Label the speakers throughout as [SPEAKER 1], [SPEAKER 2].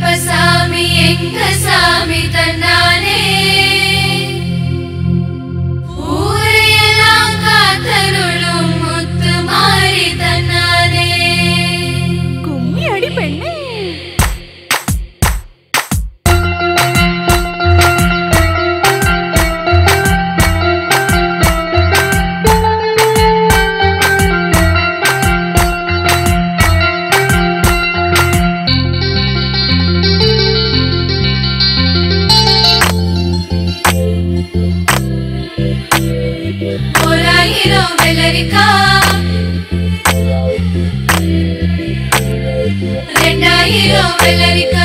[SPEAKER 1] கருப்பசாமி எங்க சாமி தன்னானே ஊரையெல்லாம் காத்தருளும் முத்து மாறி தன்னானே
[SPEAKER 2] കുമ്മി അടി പെണ്ണേ
[SPEAKER 1] ஓராயிரம் வெள்ளரிக்கா ரெண்டாயிரம் வெள்ளரிக்கா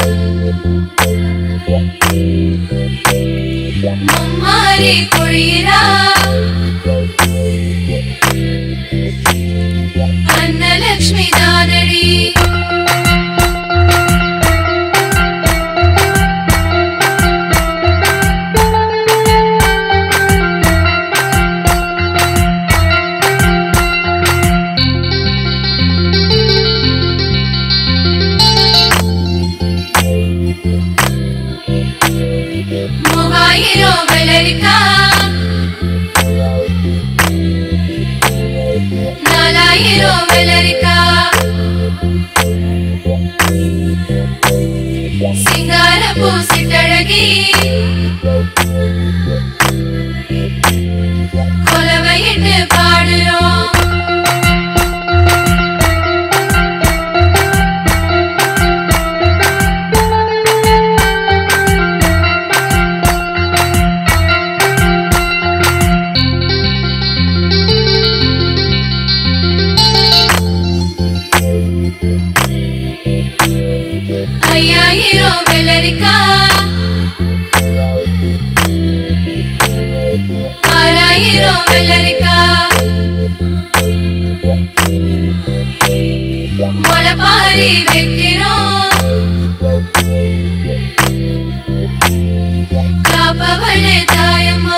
[SPEAKER 1] மும்மாரி குழிரா அன்னலக்ஷ்மி தானடி மூவாயிரம் வெள்ளரிக்கா நாலாயிரம் வெள்ளரிக்கா சிங்கார பூசிட்டழகி கொலவையிட்டு பாடுறோம் ஐயாயிரம் வெள்ளரிக்கா ஆறாயிரம் வெள்ளரிக்கா முளைப்பாரி வைக்கிறோம் காப்பவளே தாயம்மா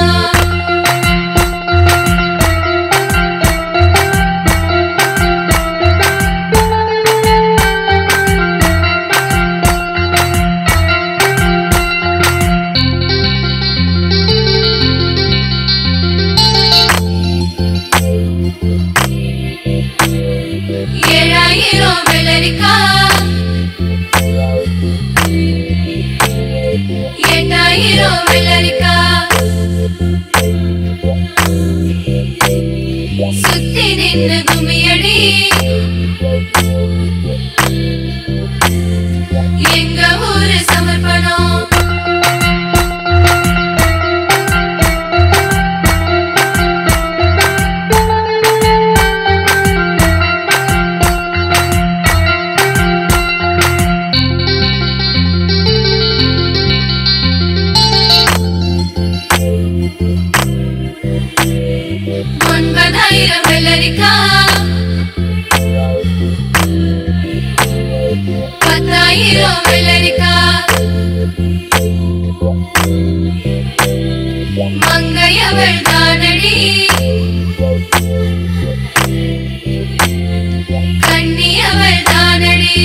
[SPEAKER 1] ஏழாயிரம் வெள்ளரிக்கா எட்டாயிரம் வெள்ளரிக்கா சுத்தி நின்று கும்மியடி எங்க ஊரு சமர்ப்பணம் ஒன்பதாயிரம் வெள்ளரிக்கா பத்தாயிரம் வெள்ளரிக்கா மங்கையவள் தானடி கண்ணியவள் தானடி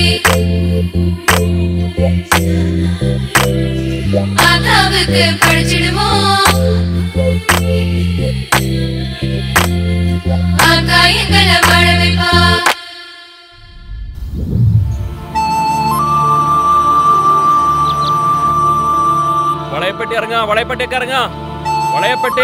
[SPEAKER 1] அதாவுக்கு படிச்சிடுவோம் ஆகாயங்களை வாழ வைப்பா
[SPEAKER 3] വളയപ്പെട്ടി ഇറങ്ങാ വളയപ്പെട്ടിയൊക്കെ ഇറങ്ങാ വളയപ്പെട്ടി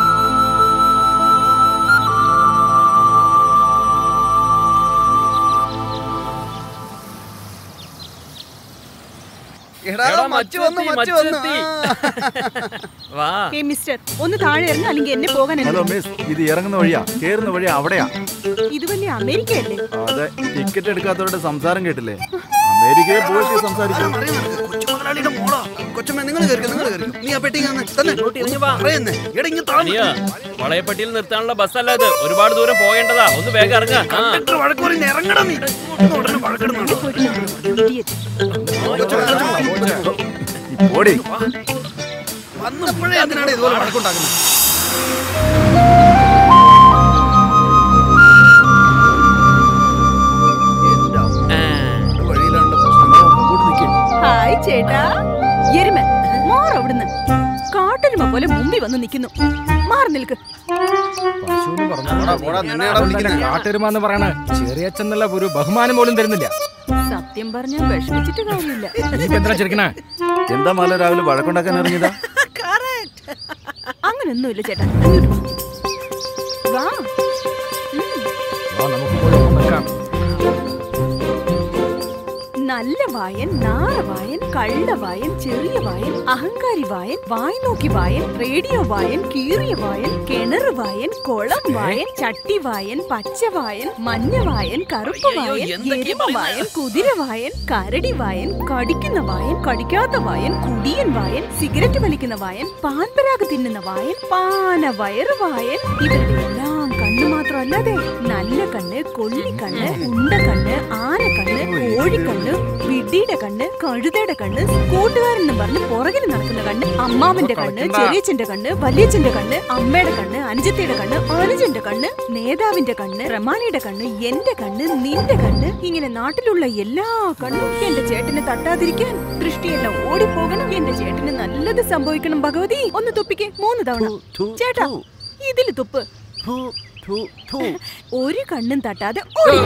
[SPEAKER 4] എടാ
[SPEAKER 3] എടാ,
[SPEAKER 4] മച്ചു വന്നു
[SPEAKER 3] മച്ചു
[SPEAKER 4] മച്ചു
[SPEAKER 3] എത്തി,
[SPEAKER 4] വന്നു
[SPEAKER 3] വാ
[SPEAKER 2] ഏ മിസ്റ്റർ ഒന്ന് താഴെ ഇറങ്ങി അല്ലെങ്കിൽ എന്നെ പോകാൻ
[SPEAKER 5] ഹലോ
[SPEAKER 2] അനുവദിക്കൂ.
[SPEAKER 5] മിസ് ഇത് ഇറങ്ങുന്ന വഴിയാ കേറുന്ന വഴി അവിടെയാ
[SPEAKER 2] ഇത് വലിയ അമേരിക്കയല്ലേ
[SPEAKER 5] അതെ ടിക്കറ്റ് എടുക്കാത്തവരുടെ സംസാരം കേട്ടില്ലേ അമേരിക്കയിൽ പോയിട്ട് സംസാരിക്കും
[SPEAKER 4] കൊച്ചുമുതലാളിയുടെ മോളാ കൊച്ചമ്മ നിങ്ങൾ കയറിക്കും നിങ്ങൾ കയറിക്കും നീ ആ പെട്ടി കാണുന്നെ. തന്നെ
[SPEAKER 3] ഇറങ്ങി വാ.
[SPEAKER 4] പറയുന്നേ എടാ ഇങ്ങ് താന്ന്.
[SPEAKER 3] അനിയ വളയപ്പെട്ടിയിൽ നിർത്താനുള്ള ബസ്സല്ല ഇത് ഒരുപാട് ദൂരം പോകേണ്ടതാ ഒന്ന് വേഗം ഇറങ്ങാ ആ.
[SPEAKER 4] കണ്ടക്ടർ വഴക്ക് പറയുന്ന ഇറങ്ങടാ നീ ഇങ്ങോട്ട് ഉടനെ വഴക്കിടുന്നുണ്ടോ
[SPEAKER 2] പോയിട്ട് ഞാൻ idiot.
[SPEAKER 5] ഓടി
[SPEAKER 4] വന്നപ്പോഴേ അതിനാണ് ഇതുപോലെ വഴക്കുണ്ടാക്കുന്നത് എന്റെ
[SPEAKER 3] ആ.
[SPEAKER 4] വഴിയിലാണ്ട് പ്രശ്നം
[SPEAKER 5] അങ്ങോട്ട് നിൽക്കേ
[SPEAKER 2] നിൽക്കുന്നു മാറി നിൽക്ക്
[SPEAKER 6] പശുവിന് പറഞ്ഞു
[SPEAKER 4] പോടാ, പോടാ, നിന്നെയാടാ
[SPEAKER 6] അവൻ തന്നെ
[SPEAKER 4] വിളിക്കുന്നത്.
[SPEAKER 6] കാട്ടുരുമാന്ന് പറയണ ചെറിയച്ഛൻ എന്നുള്ള ഒരു ബഹുമാനം പോലും തരുന്നില്ല
[SPEAKER 2] സത്യം പറഞ്ഞാൽ വിഷമിച്ചിട്ട് കാര്യമില്ല
[SPEAKER 6] ഇനിയിപ്പോ എന്തിനാ ചിരിക്കണേ
[SPEAKER 5] എന്താ മാല രാവിലെ വഴക്കുണ്ടാക്കാൻ ഇറങ്ങിയതാ
[SPEAKER 2] അങ്ങനൊന്നുമില്ല ചേട്ടാ ഇങ്ങോട്ട് വാ. വാ ഉം.
[SPEAKER 6] വാ, നമുക്ക് പോയി ഒന്ന് നിൽക്കാം
[SPEAKER 2] നല്ല വായൻ നാറ വായൻ കള്ള വായൻ ചെറിയ വായൻ അഹങ്കാരി വായൻ വായ് നോക്കി വായൻ റേഡിയോ വായൻ കീറിയ വായൻ കിണറ് വായൻ കുളം വായൻ ചട്ടി വായൻ പച്ച വായൻ മഞ്ഞ വായൻ കറുപ്പ്
[SPEAKER 3] അയ്യോ,
[SPEAKER 2] വായൻ
[SPEAKER 3] എന്തൊക്കെയാ
[SPEAKER 2] എരുമ വായൻ കുതിര വായൻ കരടി വായൻ കടിക്കുന്ന വായൻ കടിക്കാത്ത വായൻ കുടിയൻ വായൻ സിഗരറ്റ് വലിക്കുന്ന വായൻ പാൻപരാഗ് തിന്നുന്ന വായൻ പാന വയറ് വായൻ ഇവരുടെ എല്ലാം കണ്ണ് മാത്രമല്ലാതെ നല്ല കണ്ണ് കൊള്ളിക്കണ്ണ് ഉണ്ട കണ്ണ് ആന കണ്ണ് കോഴിക്കണ്ണ് വിഡ്ഡിയുടെ കണ്ണ് കഴുതയുടെ കണ്ണ് കൂട്ടുകാരൻ എന്ന് പറഞ്ഞ് പുറകിൽ നടക്കുന്ന കണ്ണ് അമ്മാവന്റെ കണ്ണ് ചെറിയച്ഛന്റെ കണ്ണ് വലിയച്ഛന്റെ കണ്ണ് അമ്മയുടെ കണ്ണ് അനുജത്തിയുടെ കണ്ണ് അനുജന്റെ കണ്ണ് നേതാവിന്റെ കണ്ണ് റമാനിയുടെ കണ്ണ് എന്റെ കണ്ണ് നിന്റെ കണ്ണ് ഇങ്ങനെ നാട്ടിലുള്ള എല്ലാ കണ്ണും എന്റെ ചേട്ടനെ തട്ടാതിരിക്കാൻ ദൃഷ്ടിയെല്ലാം ഓടിപ്പോകണം എന്റെ ചേട്ടന് നല്ലത് സംഭവിക്കണം ഭഗവതി ഒന്ന് തുപ്പിക്ക് മൂന്ന് തവണ
[SPEAKER 5] ഥു,
[SPEAKER 2] ചേട്ടാ
[SPEAKER 5] ഥു.
[SPEAKER 2] ഇതില് തുപ്പ്
[SPEAKER 5] ഥു, ഥു, ഥു.
[SPEAKER 2] ഒരു കണ്ണും തട്ടാതെ ഓടി.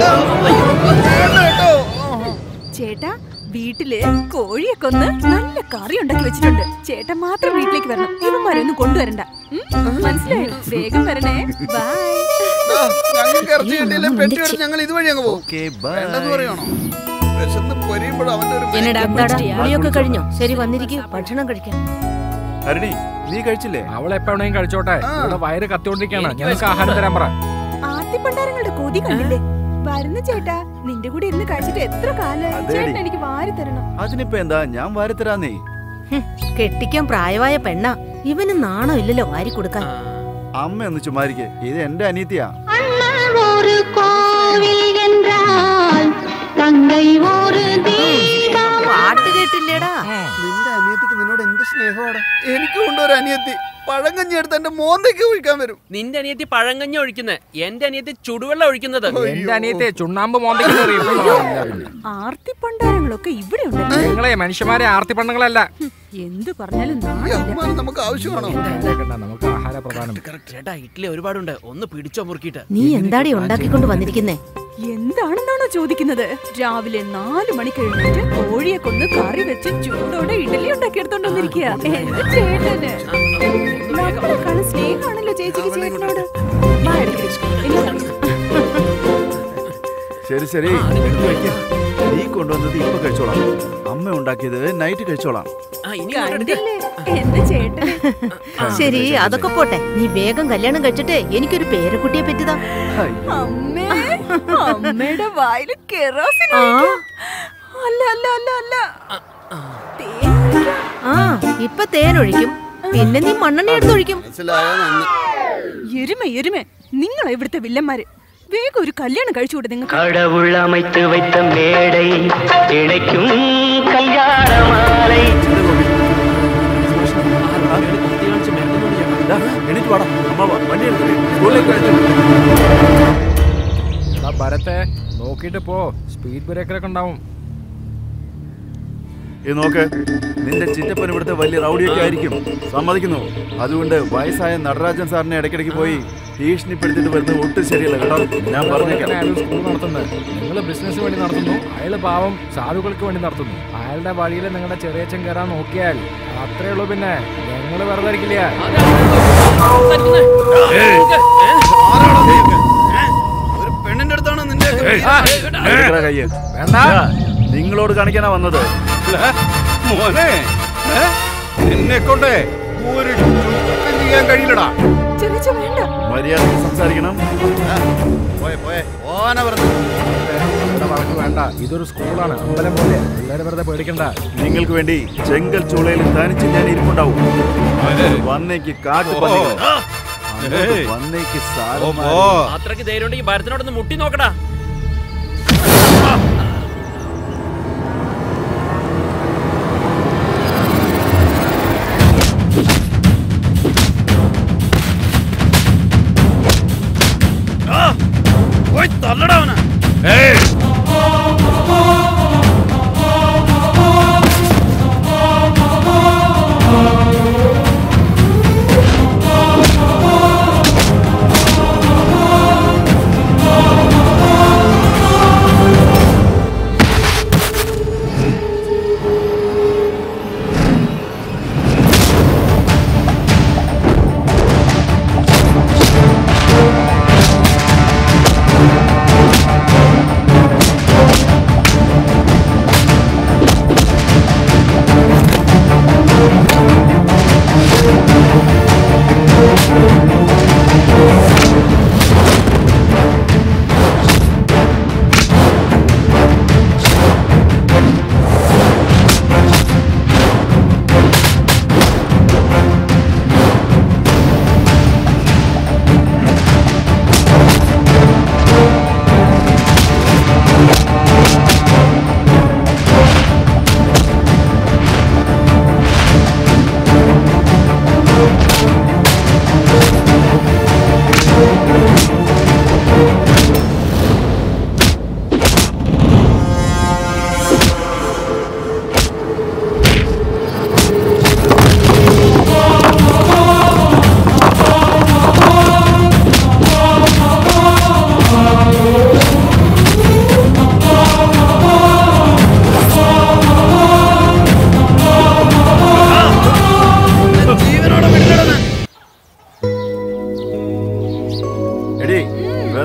[SPEAKER 2] ചേട്ടാ വീട്ടില് കോഴിയെ കൊന്ന് നല്ല കറി ഉണ്ടാക്കി വെച്ചിട്ടുണ്ട് ചേട്ടൻ മാത്രം വീട്ടിലേക്ക് വരണം ഇവന്മാരൊന്നും കൊണ്ടുവരണ്ട ഉം? മനസ്സിലായോ വേഗം വരണേ ബൈ
[SPEAKER 4] ദാ, ഞങ്ങൾക്ക് ഇറച്ചി കിട്ടിയില്ലേ പെട്ടി എടുത്ത് ഞങ്ങൾ ഇതുവഴി അങ്ങ് പോകും
[SPEAKER 5] ഓക്കേ, ബൈ.
[SPEAKER 4] വേണ്ടെന്ന് പറയണോ വിശന്ന് പൊരിയുമ്പോഴും അവന്റെ ഒരു
[SPEAKER 7] എന്നടാ എന്താടാ കുളിയൊക്കെ കഴിഞ്ഞോ ശരി വന്നിരിക്കും ഭക്ഷണം കഴിക്കാം
[SPEAKER 5] ഹരിണി നീ കഴിച്ചില്ലേ
[SPEAKER 6] അവൾ എപ്പോഴെങ്കിലും കഴിച്ചോട്ടെ ഇവിടെ വയറ് കത്തിക്കൊണ്ടിരിക്കുകയാണ് ഞങ്ങൾക്ക് ആഹാരം തരാൻ പറ
[SPEAKER 2] ആർത്തിപ്പണ്ടാരങ്ങളുടെ കൊതി കണ്ടില്ലേ വരുന്ന ചേട്ടാ നിന്റെ കൂടെ ഇരുന്ന് കഴിച്ചിട്ട് എത്ര കാലായി
[SPEAKER 5] അതേടി.
[SPEAKER 2] ചേട്ടൻ എനിക്ക് വാരി തരണം
[SPEAKER 5] അതിനിപ്പോ എന്താ ഞാൻ വാരിത്തരാന്നേ
[SPEAKER 7] ഹും, കെട്ടിക്കാൻ പ്രായമായ പെണ്ണ ഇവന് നാണം ഇല്ലല്ലോ വാരി കൊടുക്കാൻ
[SPEAKER 5] അമ്മ ഒന്ന് ചുമ്മാരിക്കെ ഇത് എന്റെ അനിയത്തിയാ
[SPEAKER 8] ஒரு கோவில் என்றால் தங்கை ஒரு தீபம்
[SPEAKER 7] പാട്ട് കേട്ടില്ലേടാ
[SPEAKER 4] നിന്റെ അനിയത്തിക്ക് നിന്നോട് എന്ത് സ്നേഹമാടാ എനിക്കും ഉണ്ട് ഒരു അനിയത്തി പഴങ്കഞ്ഞി എടുത്ത് എന്റെ മോന്തയ്ക്ക് ഒഴിക്കാൻ വരും
[SPEAKER 3] നിന്റെ അനിയത്തി പഴങ്കഞ്ഞ ഒഴിക്കുന്നത് എന്റെ അനിയത്തി ചുടുവെള്ളം ഒഴിക്കുന്നത്
[SPEAKER 6] എന്റെ അനിയത്തെ ചുണ്ണാമ്പ് മോന്തയ്ക്ക് എറിയും.
[SPEAKER 2] ആർത്തിപ്പണ്ടാരങ്ങളൊക്കെ ഇവിടെ ഉണ്ടല്ലോ
[SPEAKER 6] നിങ്ങളെ മനുഷ്യന്മാരെ ആർത്തി പെണ്ണുങ്ങളല്ല
[SPEAKER 2] എന്ത് പറഞ്ഞാലും
[SPEAKER 4] ഈ
[SPEAKER 2] നാണില്ല
[SPEAKER 4] അഭിമാനം നമുക്ക് ആവശ്യമാണോ
[SPEAKER 6] കേൾക്കണ്ട, നമുക്ക് ആഹാര പ്രധാനം
[SPEAKER 3] ചേട്ടാ ഇഡ്ഡലി ഒരുപാടുണ്ട് ഒന്ന് പിടിച്ചോ മുറുക്കിയിട്ട്
[SPEAKER 7] നീ എന്താടി ഉണ്ടാക്കിക്കൊണ്ട് വന്നിരിക്കുന്നേ
[SPEAKER 2] എന്താണെന്നാണോ ചോദിക്കുന്നത് രാവിലെ നാല് മണിക്ക് എഴുന്നേറ്റ് കോഴിയെ കൊന്ന് കറി വെച്ച് ചൂടോടെ ഇഡലി ഉണ്ടാക്കി എടുത്തോണ്ട് വന്നിരിക്കുക എന്റെ ചേട്ടന് നമ്മളെക്കാളും സ്നേഹമാണല്ലോ ചേച്ചിക്ക് ചേട്ടനോട് വാ, എടുക്ക്. ഇങ്ങോട്ട്.
[SPEAKER 5] ശരി ശരി എടുത്ത് വെക്ക്. നീ കൊണ്ടുവന്നത് ഇപ്പൊ കഴിച്ചോളാം അമ്മ ഉണ്ടാക്കിയത് നൈറ്റ് കഴിച്ചോളാം
[SPEAKER 3] ആ ഇനി ഇങ്ങോട്ട് എടുക്ക്.
[SPEAKER 2] കണ്ടില്ലേ എന്റെ ചേട്ടന്
[SPEAKER 7] ശരി അതൊക്കെ പോട്ടെ നീ വേഗം കല്യാണം കഴിച്ചിട്ട് എനിക്കൊരു പേരക്കുട്ടിയെ പറ്റിതാ
[SPEAKER 5] ഹൈ.
[SPEAKER 2] അമ്മേ അമ്മയുടെ വായിൽ കെറോസിൻ
[SPEAKER 7] ആ.
[SPEAKER 2] ഒഴിക്കാം. അല്ല അല്ല അല്ല അല്ല തേൻ ഒഴിക്കാം.
[SPEAKER 7] ആ ഇപ്പൊ തേനൊഴിക്കും പിന്നെ നീ മണ്ണെണ്ണ എടുത്തൊഴിക്കും
[SPEAKER 4] മനസ്സിലായോ നന്ദി
[SPEAKER 2] എരുമ എരുമ നിങ്ങളാ ഇവിടുത്തെ വില്ലന്മാര് വേഗം ഒരു കല്യാണം കഴിച്ചുകൂടെ നിങ്ങൾക്ക്
[SPEAKER 9] கடவுள் அமைத்து வைத்த மேடை இணைக்கும் கல்யாண மாலை
[SPEAKER 5] ദാ, എണീറ്റ് വാടാ അമ്മ വാ, വണ്ടി എടുത്തിട്ട് സ്കൂളിലേക്ക് കഴിച്ചു
[SPEAKER 6] എടാ ഭരത്തെ നോക്കിയിട്ട് പോ സ്പീഡ് ബ്രേക്കറൊക്കെ ഉണ്ടാവും
[SPEAKER 5] ഇത് നോക്ക് നിന്റെ ചിറ്റപ്പൻ ഇവിടുത്തെ വലിയ റൗഡിയൊക്കെ ആയിരിക്കും സമ്മതിക്കുന്നു അതുകൊണ്ട് വയസ്സായ നടരാജൻ സാറിനെ ഇടയ്ക്കിടയ്ക്ക് പോയി ഭീഷണിപ്പെടുത്തിട്ട് വരുന്നത് ഒട്ടും ശരിയല്ല കേട്ടോ ഞാൻ പറഞ്ഞേക്കാം
[SPEAKER 6] അയാൾ സ്കൂൾ നടത്തുന്നത് നിങ്ങൾ ബിസിനസ് വേണ്ടി നടത്തുന്നു അയാൾ പാവം സാധുക്കൾക്ക് വേണ്ടി നടത്തുന്നു അയാളുടെ വഴിയിൽ നിങ്ങളുടെ ചെറിയച്ഛൻ കയറാൻ നോക്കിയാൽ അത്രേ ഉള്ളൂ പിന്നെ ഞങ്ങൾ വെറുതെ ഇരിക്കില്ല
[SPEAKER 4] ആരാടാ നീയൊക്കെ? ഏ? ഒരു പെണ്ണിന്റെ അടുത്താണ് നിന്റെ
[SPEAKER 5] എടുക്കടാ കയ്യ്
[SPEAKER 6] വേണ്ട
[SPEAKER 5] നിങ്ങളോട് കാണിക്കാനാ വന്നത്
[SPEAKER 10] മോനെ എന്നെ കൊണ്ട് ഒരു ചുക്കും ചെയ്യാൻ കഴിയില്ലടാ
[SPEAKER 2] ചെറിച്ച വേണ്ട
[SPEAKER 5] മര്യാദ സംസാരിക്കണം
[SPEAKER 4] പോയെ പോയെ ഓന പറഞ്ഞു
[SPEAKER 6] ഇവിടെ വഴക്ക് വേണ്ട ഇതൊരു സ്കൂളാണ് അമ്പലം പോലെ എല്ലാവരും വെറുതെ പേടിക്കണ്ട
[SPEAKER 5] നിങ്ങൾക്ക് വേണ്ടി ചെങ്കൽ ചൂളയിൽ തനിച്ച് ഞാൻ ഇരിപ്പുണ്ടാവും വന്നേക്ക് കാട്ടു
[SPEAKER 10] ഏയ്.
[SPEAKER 5] വന്നേക്ക്
[SPEAKER 10] ഓ,
[SPEAKER 5] സാരന്മാര്.
[SPEAKER 10] ഓ.
[SPEAKER 3] അത്രയ്ക്ക് ധൈര്യം ഉണ്ടെങ്കിൽ ഭരത്തിനോടൊന്ന് മുട്ടി നോക്കടാ
[SPEAKER 4] പോയി തള്ളടാ അവനെ
[SPEAKER 10] ഏയ്.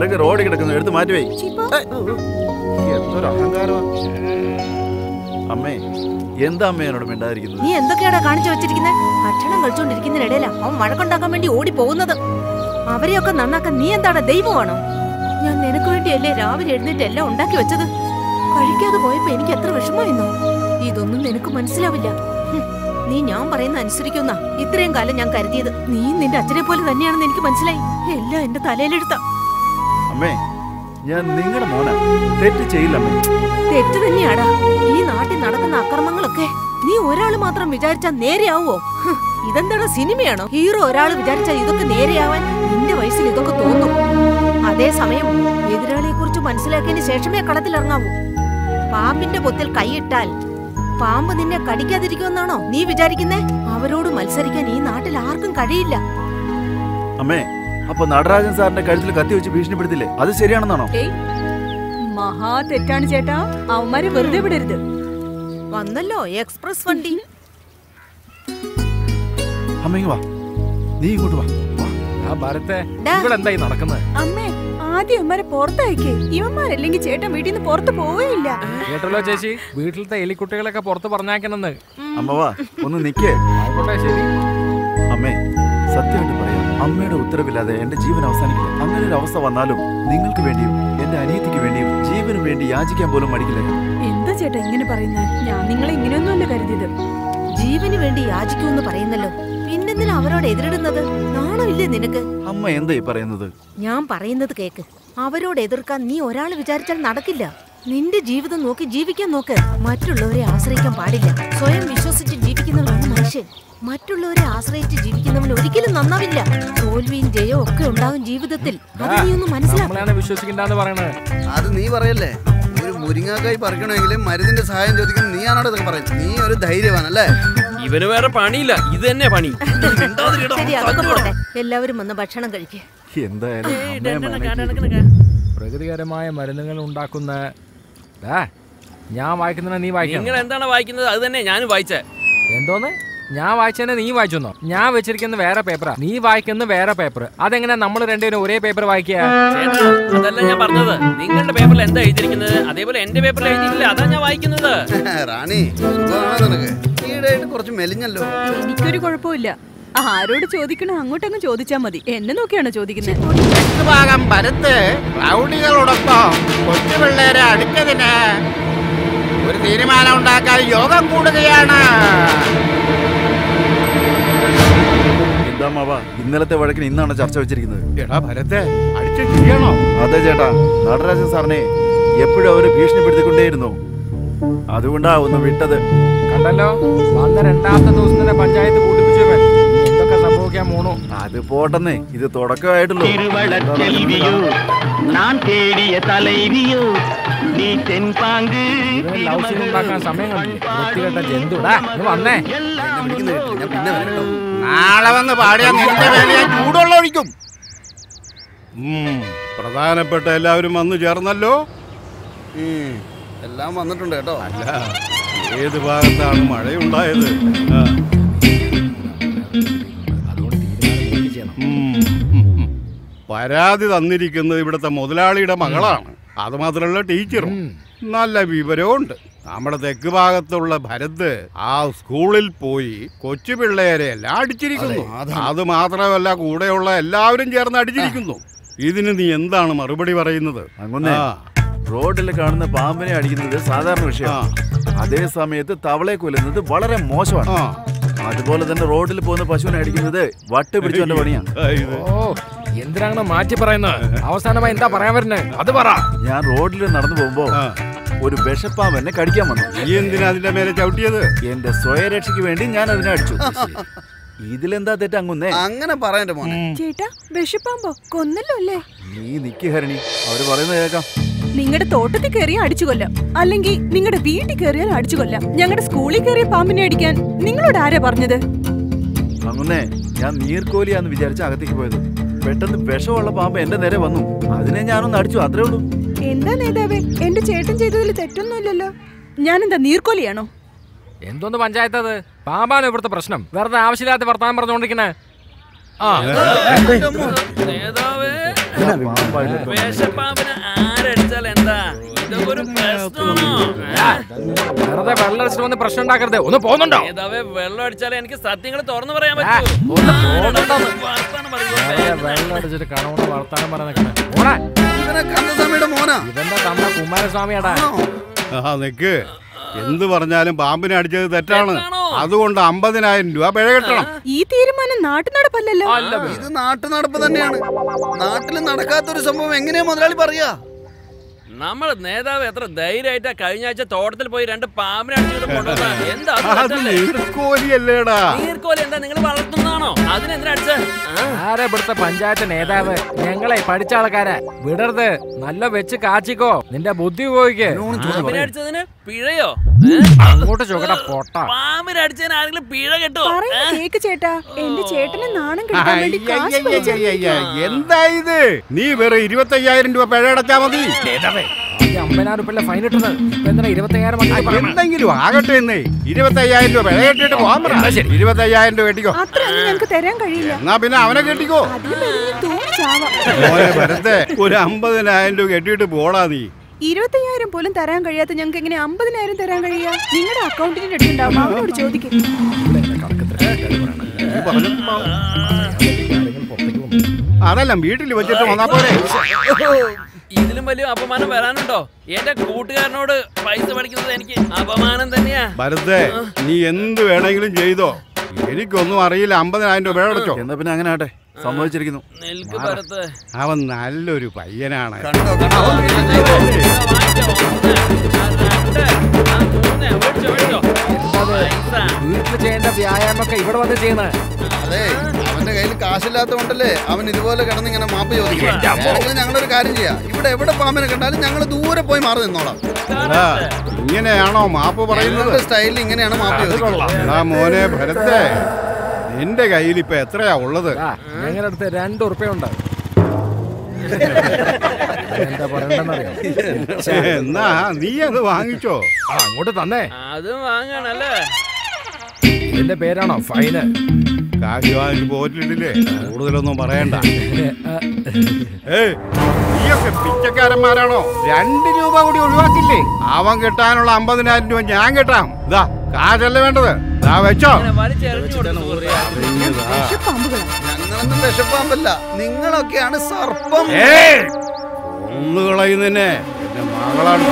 [SPEAKER 5] വിറക് റോഡ് കിടക്കുന്നു എടുത്ത് മാറ്റി വേ
[SPEAKER 2] ചിപ്പോ
[SPEAKER 5] എന്തൊരു അഹങ്കാരമാ അമ്മേ എന്താ അമ്മ എന്നോട് മിണ്ടാതിരിക്കുന്നത്
[SPEAKER 7] നീ എന്തൊക്കെയാടാ കാണിച്ചു വെച്ചിരിക്കുന്നത് ഭക്ഷണം കഴിച്ചോണ്ടിരിക്കുന്നതിനിടയിലാ അവൻ വഴക്കുണ്ടാക്കാൻ വേണ്ടി ഓടി പോകുന്നത് അവരെയൊക്കെ നന്നാക്കാൻ നീ എന്താണ് ദൈവമാണോ ഞാൻ നിനക്ക് വേണ്ടിയല്ലേ രാവിലെ എഴുന്നേറ്റ് എല്ലാം ഉണ്ടാക്കി വെച്ചത് കഴിക്കാതെ പോയപ്പോ എനിക്ക് എത്ര വിഷമമായിരുന്നോ ഇതൊന്നും നിനക്ക് മനസ്സിലാവില്ല ഹും, നീ ഞാൻ പറയുന്ന അനുസരിക്കുന്ന ഇത്രയും കാലം ഞാൻ കരുതിയത് നീ നിന്റെ അച്ഛനെ പോലെ തന്നെയാണെന്ന് എനിക്ക് മനസ്സിലായി എല്ലാം എന്റെ തലയിലെടുത്ത
[SPEAKER 5] അമ്മേ ഞാൻ നിങ്ങളുടെ മോനാ തെറ്റ് ചെയ്യില്ല അമ്മേ
[SPEAKER 7] തെറ്റ് തന്നെയാടാ ഈ നാട്ടിൽ നടക്കുന്ന അക്രമങ്ങളൊക്കെ നീ ഒരാള് മാത്രം വിചാരിച്ചാ നേരെയാവോ ഹ്, ഇതെന്താടാ സിനിമയാണോ ഹീറോ ഒരാള് വിചാരിച്ചാ ഇതൊക്കെ നേരെയാവാൻ നിന്റെ വയസ്സിൽ ഇതൊക്കെ തോന്നും അതേസമയം എതിരാളിയെ കുറിച്ച് മനസ്സിലാക്കിയതിന് ശേഷമേ കളത്തിലിറങ്ങാവൂ പാമ്പിന്റെ പൊത്തിൽ കൈയിട്ടാൽ പാമ്പ് നിന്നെ കടിക്കാതിരിക്കുമെന്നാണോ നീ വിചാരിക്കുന്നേ അവരോട് മത്സരിക്കാൻ ഈ നാട്ടിൽ ആർക്കും കഴിയില്ല
[SPEAKER 5] അമ്മേ അപ്പൊ നടരാജൻ സാറിന്റെ കഴുത്തിൽ കത്തി വെച്ച് ഭീഷണിപ്പെടുത്തില്ലേ അത് ശരിയാണെന്നാണോ
[SPEAKER 2] ഏയ് മഹാ തെറ്റാണ് ചേട്ടാ അവന്മാരെ വെറുതെ വിടരുത്
[SPEAKER 7] വന്നല്ലോ എക്സ്പ്രസ് വണ്ടി
[SPEAKER 5] അമ്മ വാ നീ ഇങ്ങോട്ട് വാ വാ.
[SPEAKER 6] ആ ഭരത്തെ
[SPEAKER 7] ഡാ.
[SPEAKER 6] ഇവിടെ എന്തായി നടക്കുന്നത്
[SPEAKER 2] അമ്മേ ആദ്യം ഇവന്മാരെ പുറത്തയക്കേ ഇവന്മാരല്ലെങ്കിൽ ചേട്ടൻ വീട്ടിൽ നിന്ന് പുറത്ത് പോവേയില്ല
[SPEAKER 6] കേട്ടല്ലോ ചേച്ചി വീട്ടിലത്തെ എലിക്കുട്ടികളൊക്കെ പുറത്ത് പറഞ്ഞേക്കണെന്ന്
[SPEAKER 5] അമ്മ വാ ഒന്ന് നിക്കേ
[SPEAKER 6] ആയിക്കോട്ടെ ശരി
[SPEAKER 5] അമ്മേ സത്യമായിട്ട് പറയാം അമ്മയുടെ ഉത്തരവില്ലാതെ എന്റെ ജീവൻ അവസാനിക്കില്ല അങ്ങനെ ഒരു അവസ്ഥ വന്നാലും നിങ്ങൾക്ക് വേണ്ടിയും എന്റെ അനിയത്തിക്ക് വേണ്ടിയും ജീവന് വേണ്ടി യാചിക്കാൻ പോലും മടിക്കില്ല ഞാൻ.
[SPEAKER 2] എന്താ ചേട്ടാ ഇങ്ങനെ പറയുന്നത് ഞാൻ നിങ്ങളെ ഇങ്ങനെയൊന്നുമല്ല കരുതിയത്
[SPEAKER 7] ജീവന് വേണ്ടി യാചിക്കൂന്ന് പറയുന്നല്ലോ പിന്നെന്തിനാ അവരോട് എതിരിടുന്നത് നാണമില്ലേ നിനക്ക്
[SPEAKER 5] അമ്മ എന്താ ഈ പറയുന്നത്
[SPEAKER 7] ഞാൻ പറയുന്നത് കേക്ക് അവരോട് എതിർക്കാൻ നീ ഒരാൾ വിചാരിച്ചാൽ നടക്കില്ല നിന്റെ ജീവിതം നോക്കി ജീവിക്കാൻ നോക്ക് മറ്റുള്ളവരെ ആശ്രയിക്കാൻ പാടില്ല സ്വയം വിശ്വസിച്ച് ജീവിക്കുന്നവരാണ് മനുഷ്യൻ മറ്റുള്ളവരെ ആശ്രയിച്ച് ജീവിക്കുന്നവൻ ഒരിക്കലും നന്നാവില്ല തോൽവിയും ജയവും ഒക്കെ ഉണ്ടാകും ജീവിതത്തിൽ അത് നീ ഒന്ന് മനസ്സിലാക്കണം
[SPEAKER 6] നമ്മളാണ് വിശ്വസിക്കണ്ടെന്ന് പറയണത്
[SPEAKER 4] അത് നീ പറയല്ലേ ഒരു മുരിങ്ങാക്കായി പറിക്കണമെങ്കിൽ മരുന്നിന്റെ സഹായം ചോദിക്കുന്ന നീയാണോ ഇതൊക്കെ പറയുന്നത് നീ ഒരു ധൈര്യവാനല്ലേ
[SPEAKER 3] ഇവന് വേറെ പണിയില്ല ഇത് തന്നെ പണി
[SPEAKER 7] ശരി അതൊക്കെ പോട്ടെ എല്ലാവരും വന്ന് ഭക്ഷണം കഴിക്കുക
[SPEAKER 5] എന്തായാലും അമ്മയെ manage ചെയ്തു.
[SPEAKER 6] പ്രകൃതികരമായ മരുന്നുകൾ ഉണ്ടാക്കുന്ന ദാ, ഞാൻ വായിക്കുന്ന നീ വായിക്കണം
[SPEAKER 3] നിങ്ങൾ എന്താണ് വായിക്കുന്നത് അത് തന്നെ ഞാനും വായിച്ചേ
[SPEAKER 6] എന്തോന്ന് ഞാൻ വായിച്ചതന്നെ നീ വായിച്ചെന്നോ ഞാൻ വെച്ചിരിക്കുന്ന വേറെ പേപ്പറാ നീ വായിക്കുന്ന വേറെ പേപ്പർ അതെങ്ങനെ നമ്മൾ രണ്ടുപേരും ഒരേ പേപ്പർ വായിക്കുക
[SPEAKER 3] ചേട്ടാ അതല്ല ഞാൻ പറഞ്ഞത് നിങ്ങളുടെ പേപ്പറിൽ എന്താ എഴുതിയിരിക്കുന്നത് അതേപോലെ എന്റെ പേപ്പറിൽ എഴുതിയിട്ടില്ല അതാ ഞാൻ വായിക്കുന്നത്
[SPEAKER 4] റാണി സുഖമാണോ നിനക്ക് ഈയിടെയായിട്ട് കുറച്ച് മെലിഞ്ഞല്ലോ
[SPEAKER 2] എനിക്കൊരു കുഴപ്പമില്ല ആരോട് ചോദിക്കണോ അങ്ങോട്ടങ്ങ് ചോദിച്ചാ മതി എന്നെ നോക്കിയാണോ ചോദിക്കുന്നത്
[SPEAKER 10] തെക്ക് ഭാഗം ഭരത്ത് റൗഡികളോടൊപ്പം കൊച്ചു പിള്ളേരെ അടുത്തതിന് ഒരു തീരുമാനം ഉണ്ടാക്കാൻ യോഗം കൂടുകയാണ്
[SPEAKER 5] എന്താ മാവ ഇന്നലത്തെ വഴക്കിന് ഇന്നാണ് ചർച്ച വെച്ചിരിക്കുന്നത്
[SPEAKER 10] എടാ ഭരത്തെ അടിച്ചു ചെയ്യണോ
[SPEAKER 5] അതെ ചേട്ടാ നടരാജൻ സാറിനെ എപ്പോഴും അവര് ഭീഷണിപ്പെടുത്തിക്കൊണ്ടേയിരുന്നു അതുകൊണ്ടാ ഒന്ന് വിട്ടത്
[SPEAKER 6] കണ്ടല്ലോ വന്ന രണ്ടാമത്തെ ദിവസം തന്നെ പഞ്ചായത്ത് കൂട്ടിപ്പിച്ചവൻ എന്തൊക്കെ സംഭവിക്കാൻ പോണു
[SPEAKER 5] അത് പോട്ടെന്നേ ഇത് തുടക്കമായിട്ടുള്ളൂ
[SPEAKER 9] திருவளச்செல்வியோ நான் தேடிய தலைவியோ நீ தென்பாங்கு
[SPEAKER 6] ഇവന് ലവ് സീൻ ഉണ്ടാക്കാൻ സമയം കണ്ടില്ലേ വൃത്തികെട്ട ജന്തുടാ ഇങ്ങ് വന്നേ
[SPEAKER 4] വിളിക്കുന്ന കേട്ടില്ല ഞാൻ പിന്നെ വരട്ടോ
[SPEAKER 10] നാളെ വന്ന് പാടിയാ നിന്റെ മേലെ ഞാൻ ചൂടുള്ള ഒഴിക്കും പ്രധാനപ്പെട്ട എല്ലാവരും വന്നു ചേർന്നല്ലോ
[SPEAKER 4] ഉം, എല്ലാം വന്നിട്ടുണ്ട് കേട്ടോ
[SPEAKER 10] അല്ല ഏത് ഭാഗത്താണ് മഴയുണ്ടായത് ആ.
[SPEAKER 6] അതുകൊണ്ട് തീരുമാനം നോക്കി ചെയ്യണം
[SPEAKER 10] ഉം. പരാതി തന്നിരിക്കുന്നത് ഇവിടുത്തെ മുതലാളിയുടെ മകളാണ് അത് മാത്രമല്ല ടീച്ചറും നല്ല വിവരമുണ്ട് നമ്മുടെ തെക്ക് ഭാഗത്തുള്ള ഭരത് ആ സ്കൂളിൽ പോയി കൊച്ചു പിള്ളേരെ എല്ലാം അടിച്ചിരിക്കുന്നു അത് മാത്രമല്ല കൂടെയുള്ള എല്ലാവരും ചേർന്ന് അടിച്ചിരിക്കുന്നു ഇതിന് നീ എന്താണ് മറുപടി പറയുന്നത്
[SPEAKER 5] അങ്ങനെ
[SPEAKER 10] ആ.
[SPEAKER 5] റോഡിൽ കാണുന്ന പാമ്പിനെ അടിക്കുന്നത് സാധാരണ വിഷയം അതേ സമയത്ത് തവളെ കൊല്ലുന്നത് വളരെ മോശമാണ്
[SPEAKER 10] ആ.
[SPEAKER 5] അതുപോലെ തന്നെ റോഡിൽ പോകുന്ന പശുവിനെ അടിക്കുന്നത് വട്ട് പിടിച്ചോന്റെ പണിയാണ്
[SPEAKER 10] ആ, ഇത്.
[SPEAKER 6] ഓ എന്തിനാണ് മാറ്റി പറയുന്നത് അവസാനമായി എന്താ പറയാൻ വരുന്നത് അത് പറ
[SPEAKER 5] ഞാൻ റോഡിൽ നടന്നു പോകുമ്പോ
[SPEAKER 10] ആ.
[SPEAKER 5] ഒരു വിഷപ്പാമ്പ് എന്നെ കടിക്കാൻ വന്നു
[SPEAKER 10] നീ എന്തിനാ അതിന്റെ മേലെ ചവിട്ടിയത്
[SPEAKER 5] എന്റെ സ്വയരക്ഷയ്ക്ക് വേണ്ടി ഞാൻ അതിനെ അടിച്ചു ഇതിലെന്താ തെറ്റ് അങ്ങുന്നേ
[SPEAKER 4] അങ്ങനെ പറയണ്ട മോനെ
[SPEAKER 2] ചേട്ടാ വിഷപ്പാമ്പോ കൊന്നല്ലോ അല്ലേ
[SPEAKER 5] നീ നിക്ക് ഹരണി അവര് പറയുന്നത് കേൾക്കാം
[SPEAKER 2] നിങ്ങളുടെ തോട്ടത്തിൽ കയറിയാൽ അടിച്ചു കൊല്ലാം അല്ലെങ്കിൽ നിങ്ങളുടെ വീട്ടിൽ കയറിയാൽ അടിച്ചു കൊല്ലാം ഞങ്ങളുടെ സ്കൂളിൽ കയറിയ പാമ്പിനെ അടിക്കാൻ നിങ്ങളോട് ആരാ പറഞ്ഞത്
[SPEAKER 5] അങ്ങുന്നേ ഞാൻ നീർക്കോലിയാന്ന് വിചാരിച്ച അകത്തേക്ക് പോയത് പെട്ടെന്ന് വിഷമുള്ള പാമ്പ് എന്റെ നേരെ വന്നു അതിനെ ഞാനൊന്ന് അടിച്ചു അത്രേ ഉള്ളൂ
[SPEAKER 2] എന്താ നേതാവേ എന്റെ ചേട്ടൻ ചെയ്തതിൽ തെറ്റൊന്നുമില്ലല്ലോ ഞാനെന്താ നീർക്കോലിയാണോ
[SPEAKER 6] എന്തോന്ന് പഞ്ചായത്ത് അത് പാമ്പാണ് ഇവിടുത്തെ പ്രശ്നം വെറുതെ ആവശ്യമില്ലാത്ത വർത്താനം പറഞ്ഞുകൊണ്ടിരിക്കണേ ആ
[SPEAKER 3] നേതാവേ വേഷപ്പാമ്പിനെ ആരടിച്ചാൽ എന്താ ഇതൊക്കെ ഒരു പ്രശ്നമാണോ ഏ?
[SPEAKER 6] വെറുതെ വെള്ളം അടിച്ചിട്ട് വന്ന് പ്രശ്നം ഉണ്ടാക്കരുത് ഒന്ന് പോകുന്നുണ്ടോ
[SPEAKER 3] നേതാവേ വെള്ളം അടിച്ചാലേ എനിക്ക് സത്യങ്ങൾ തുറന്നു പറയാൻ
[SPEAKER 6] ആ,
[SPEAKER 3] പറ്റൂ
[SPEAKER 6] ഒന്ന്
[SPEAKER 3] ആരോടാ
[SPEAKER 6] പോകുന്നുണ്ടോ?
[SPEAKER 3] വർത്താനം പറയുന്നത്?
[SPEAKER 6] വെറുതെ വെള്ളം അടിച്ചിട്ട് കണവണ വർത്താനം പറയാൻ നിൽക്കണേ ഓണേ
[SPEAKER 4] ഇവനെ കந்தസ്വാമിയുടെ മോനാ
[SPEAKER 6] ഇതെന്താ തന്ന കുമാരസ്വാമിയാടാ
[SPEAKER 10] ആ നിക്ക് എന്ത് പറഞ്ഞാലും പാമ്പിനെ അടിച്ചത് തെറ്റാണ്
[SPEAKER 3] തെറ്റാണോ?
[SPEAKER 10] അതുകൊണ്ട് അമ്പതിനായിരം രൂപ പിഴ കെട്ടണം
[SPEAKER 2] ഈ തീരുമാനം നാട്ടു നടപ്പല്ലല്ലോ
[SPEAKER 4] ഇത് നാട്ടു നടപ്പ് തന്നെയാണ് നാട്ടിൽ നടക്കാത്തൊരു സംഭവം എങ്ങനെയാ മുതലാളി പറയാ
[SPEAKER 3] നമ്മൾ നേതാവ് എത്ര ധൈര്യമായിട്ടാ കഴിഞ്ഞ ആഴ്ച തോട്ടത്തിൽ പോയി രണ്ട് പാമ്പിനെ അടിച്ചിട്ട് കൊണ്ടുവന്നാ എന്താ അത്
[SPEAKER 10] അത്
[SPEAKER 3] തെറ്റല്ലേ?
[SPEAKER 10] നീർക്കോലിയല്ലേടാ
[SPEAKER 3] നീർക്കോലി എന്താ നിങ്ങൾ വളർത്തുന്നതാണോ അതിനെന്തിനാ അടിച്ചത്
[SPEAKER 6] ആരെ ഇവിടുത്തെ പഞ്ചായത്ത് നേതാവ് ഞങ്ങളെ പഠിച്ച ആൾക്കാരെ വിടരുത് നല്ല വെച്ച് കാച്ചിക്കോ നിന്റെ ബുദ്ധി പോയിക്ക്
[SPEAKER 3] പാമ്പിനെ അടിച്ചതിന് പിഴയോ
[SPEAKER 6] അങ്ങോട്ട് ചോക്കട്ടെ പൊട്ട
[SPEAKER 3] പാമ്പിനെ അടിച്ചതിന് ആരെങ്കിലും പിഴ കിട്ടോ
[SPEAKER 2] പറയുന്ന കേക്ക് ചേട്ടാ എന്റെ ചേട്ടനെ നാണം കെടുത്താൻ വേണ്ടി കാശ്
[SPEAKER 10] അയ്യയ്യയ്യയ്യയ്യ, എന്താ ഇത് നീ വെറും ഇരുപത്തയ്യായിരം രൂപ പിഴ അടച്ചാ മതി
[SPEAKER 6] ആദ്യം അമ്പതിനായിരം റുപ്യ ഫൈൻ ഇട്ടത് ഇപ്പൊ എന്തിനാ ഇരുപത്തയ്യായിരം
[SPEAKER 10] ആ, എന്തെങ്കിലും ആകട്ടെ എന്നേ ഇരുപത്തയ്യായിരം രൂപ പിഴ കെട്ടിട്ട് പോകാൻ പറ ഇരുപത്തയ്യായിരം രൂപ കെട്ടിക്കോ
[SPEAKER 2] അത്ര ഒന്നും ഞങ്ങൾക്ക് തരാൻ കഴിയില്ല
[SPEAKER 10] എന്നാ പിന്നെ അവനെ കെട്ടിക്കോ
[SPEAKER 2] അതിൽ വലിയ തൂങ്ങിച്ചാവാം
[SPEAKER 10] മോനെ ഭരത്തെ ഒരു അമ്പതിനായിരം രൂപ കെട്ടിയിട്ട് പോടാ നീ
[SPEAKER 2] ഇരുപത്തയ്യായിരം പോലും തരാൻ കഴിയാത്ത ഞങ്ങൾക്ക് എങ്ങനെ അമ്പതിനായിരം തരാൻ കഴിയാ നിങ്ങളുടെ അക്കൗണ്ടിന്റെ അടുത്തുണ്ടാവും അവനോട് ചോദിക്കും
[SPEAKER 10] നീ പറഞ്ഞു. അതെല്ലാം വീട്ടിൽ വെച്ചിട്ട് വന്നാ പോരെ
[SPEAKER 3] ഇതിലും വലിയ അപമാനം വരാനുണ്ടോ എന്റെ കൂട്ടുകാരനോട് പൈസ പഠിക്കുന്നത് എനിക്ക് അപമാനം തന്നെയാ
[SPEAKER 10] ഭരത്തെ നീ എന്ത് വേണമെങ്കിലും ചെയ്തോ എനിക്കൊന്നും അറിയില്ല അമ്പതിനായിരം രൂപ പിഴ അടച്ചോ
[SPEAKER 5] എന്നാ പിന്നെ അങ്ങനെ ആട്ടെ സമ്മതിച്ചിരിക്കുന്നു
[SPEAKER 3] നിൽക്ക് ഭരത്ത്
[SPEAKER 10] അവൻ നല്ലൊരു പയ്യനാണ്
[SPEAKER 4] കണ്ടോ കണ്ടോ
[SPEAKER 6] വീട്ടിൽ ചെയ്യേണ്ട വ്യായാമൊക്കെ ഇവിടെ വന്ന് ചെയ്യുന്നത്
[SPEAKER 4] അതെ അവന്റെ കയ്യിൽ കാശില്ലാത്തതുകൊണ്ടല്ലേ അവൻ ഇതുപോലെ കിടന്ന് ഇങ്ങനെ മാപ്പ് ചോദിക്കും വേണമെങ്കിൽ ഞങ്ങളൊരു കാര്യം ചെയ്യാം ഇവിടെ എവിടെ പാമ്പിനെ കണ്ടാലും ഞങ്ങൾ ദൂരെ പോയി മാറി നിന്നോളാം
[SPEAKER 10] എടാ, ഇങ്ങനെയാണോ മാപ്പ് പറയുന്നത്
[SPEAKER 4] ഞങ്ങളുടെ സ്റ്റൈലിൽ ഇങ്ങനെയാണ് മാപ്പ് ചോദിക്കുന്നത്
[SPEAKER 10] എടാ മോനെ ഭരത്തെ നിന്റെ കയ്യിൽ ഇപ്പൊ എത്രയാ ഉള്ളത്
[SPEAKER 6] ആ, ഞങ്ങളുടെ അടുത്ത് രണ്ട് ഉറുപ്പ്യ ഉണ്ട് എന്താ പറയണ്ടെന്നറിയോ
[SPEAKER 10] എന്നാ നീ അത് വാങ്ങിച്ചോ
[SPEAKER 6] ആ അങ്ങോട്ട് തന്നേ
[SPEAKER 3] അതും വാങ്ങാണല്ലേ
[SPEAKER 6] ഇതിന്റെ പേരാണോ ഫൈന്
[SPEAKER 10] കാശ് വാങ്ങി പോറ്റിട്ടില്ലേ കൂടുതലൊന്നും പറയണ്ട ഏയ് നീയൊക്കെ പിച്ചക്കാരന്മാരാണോ രണ്ട് രൂപ കൂടി ഒഴിവാക്കില്ലേ അവൻ കിട്ടാനുള്ള അമ്പതിനായിരം രൂപ ഞാൻ കിട്ടാം ഇതാ കാശല്ലേ വേണ്ടത് ദാ വെച്ചോ
[SPEAKER 3] ഇങ്ങനെ വലിച്ചെറിഞ്ഞു കൊടുത്തു സൂര്യ.
[SPEAKER 10] ഇതാ.
[SPEAKER 2] വിഷപ്പാമ്പുകളാ
[SPEAKER 4] ഞങ്ങളൊന്നും വിഷപ്പാമ്പല്ല നിങ്ങളൊക്കെയാണ് സർപ്പം
[SPEAKER 10] ഏയ്! കൊന്നു കളയുന്നതിനെ എന്റെ മകളാണ്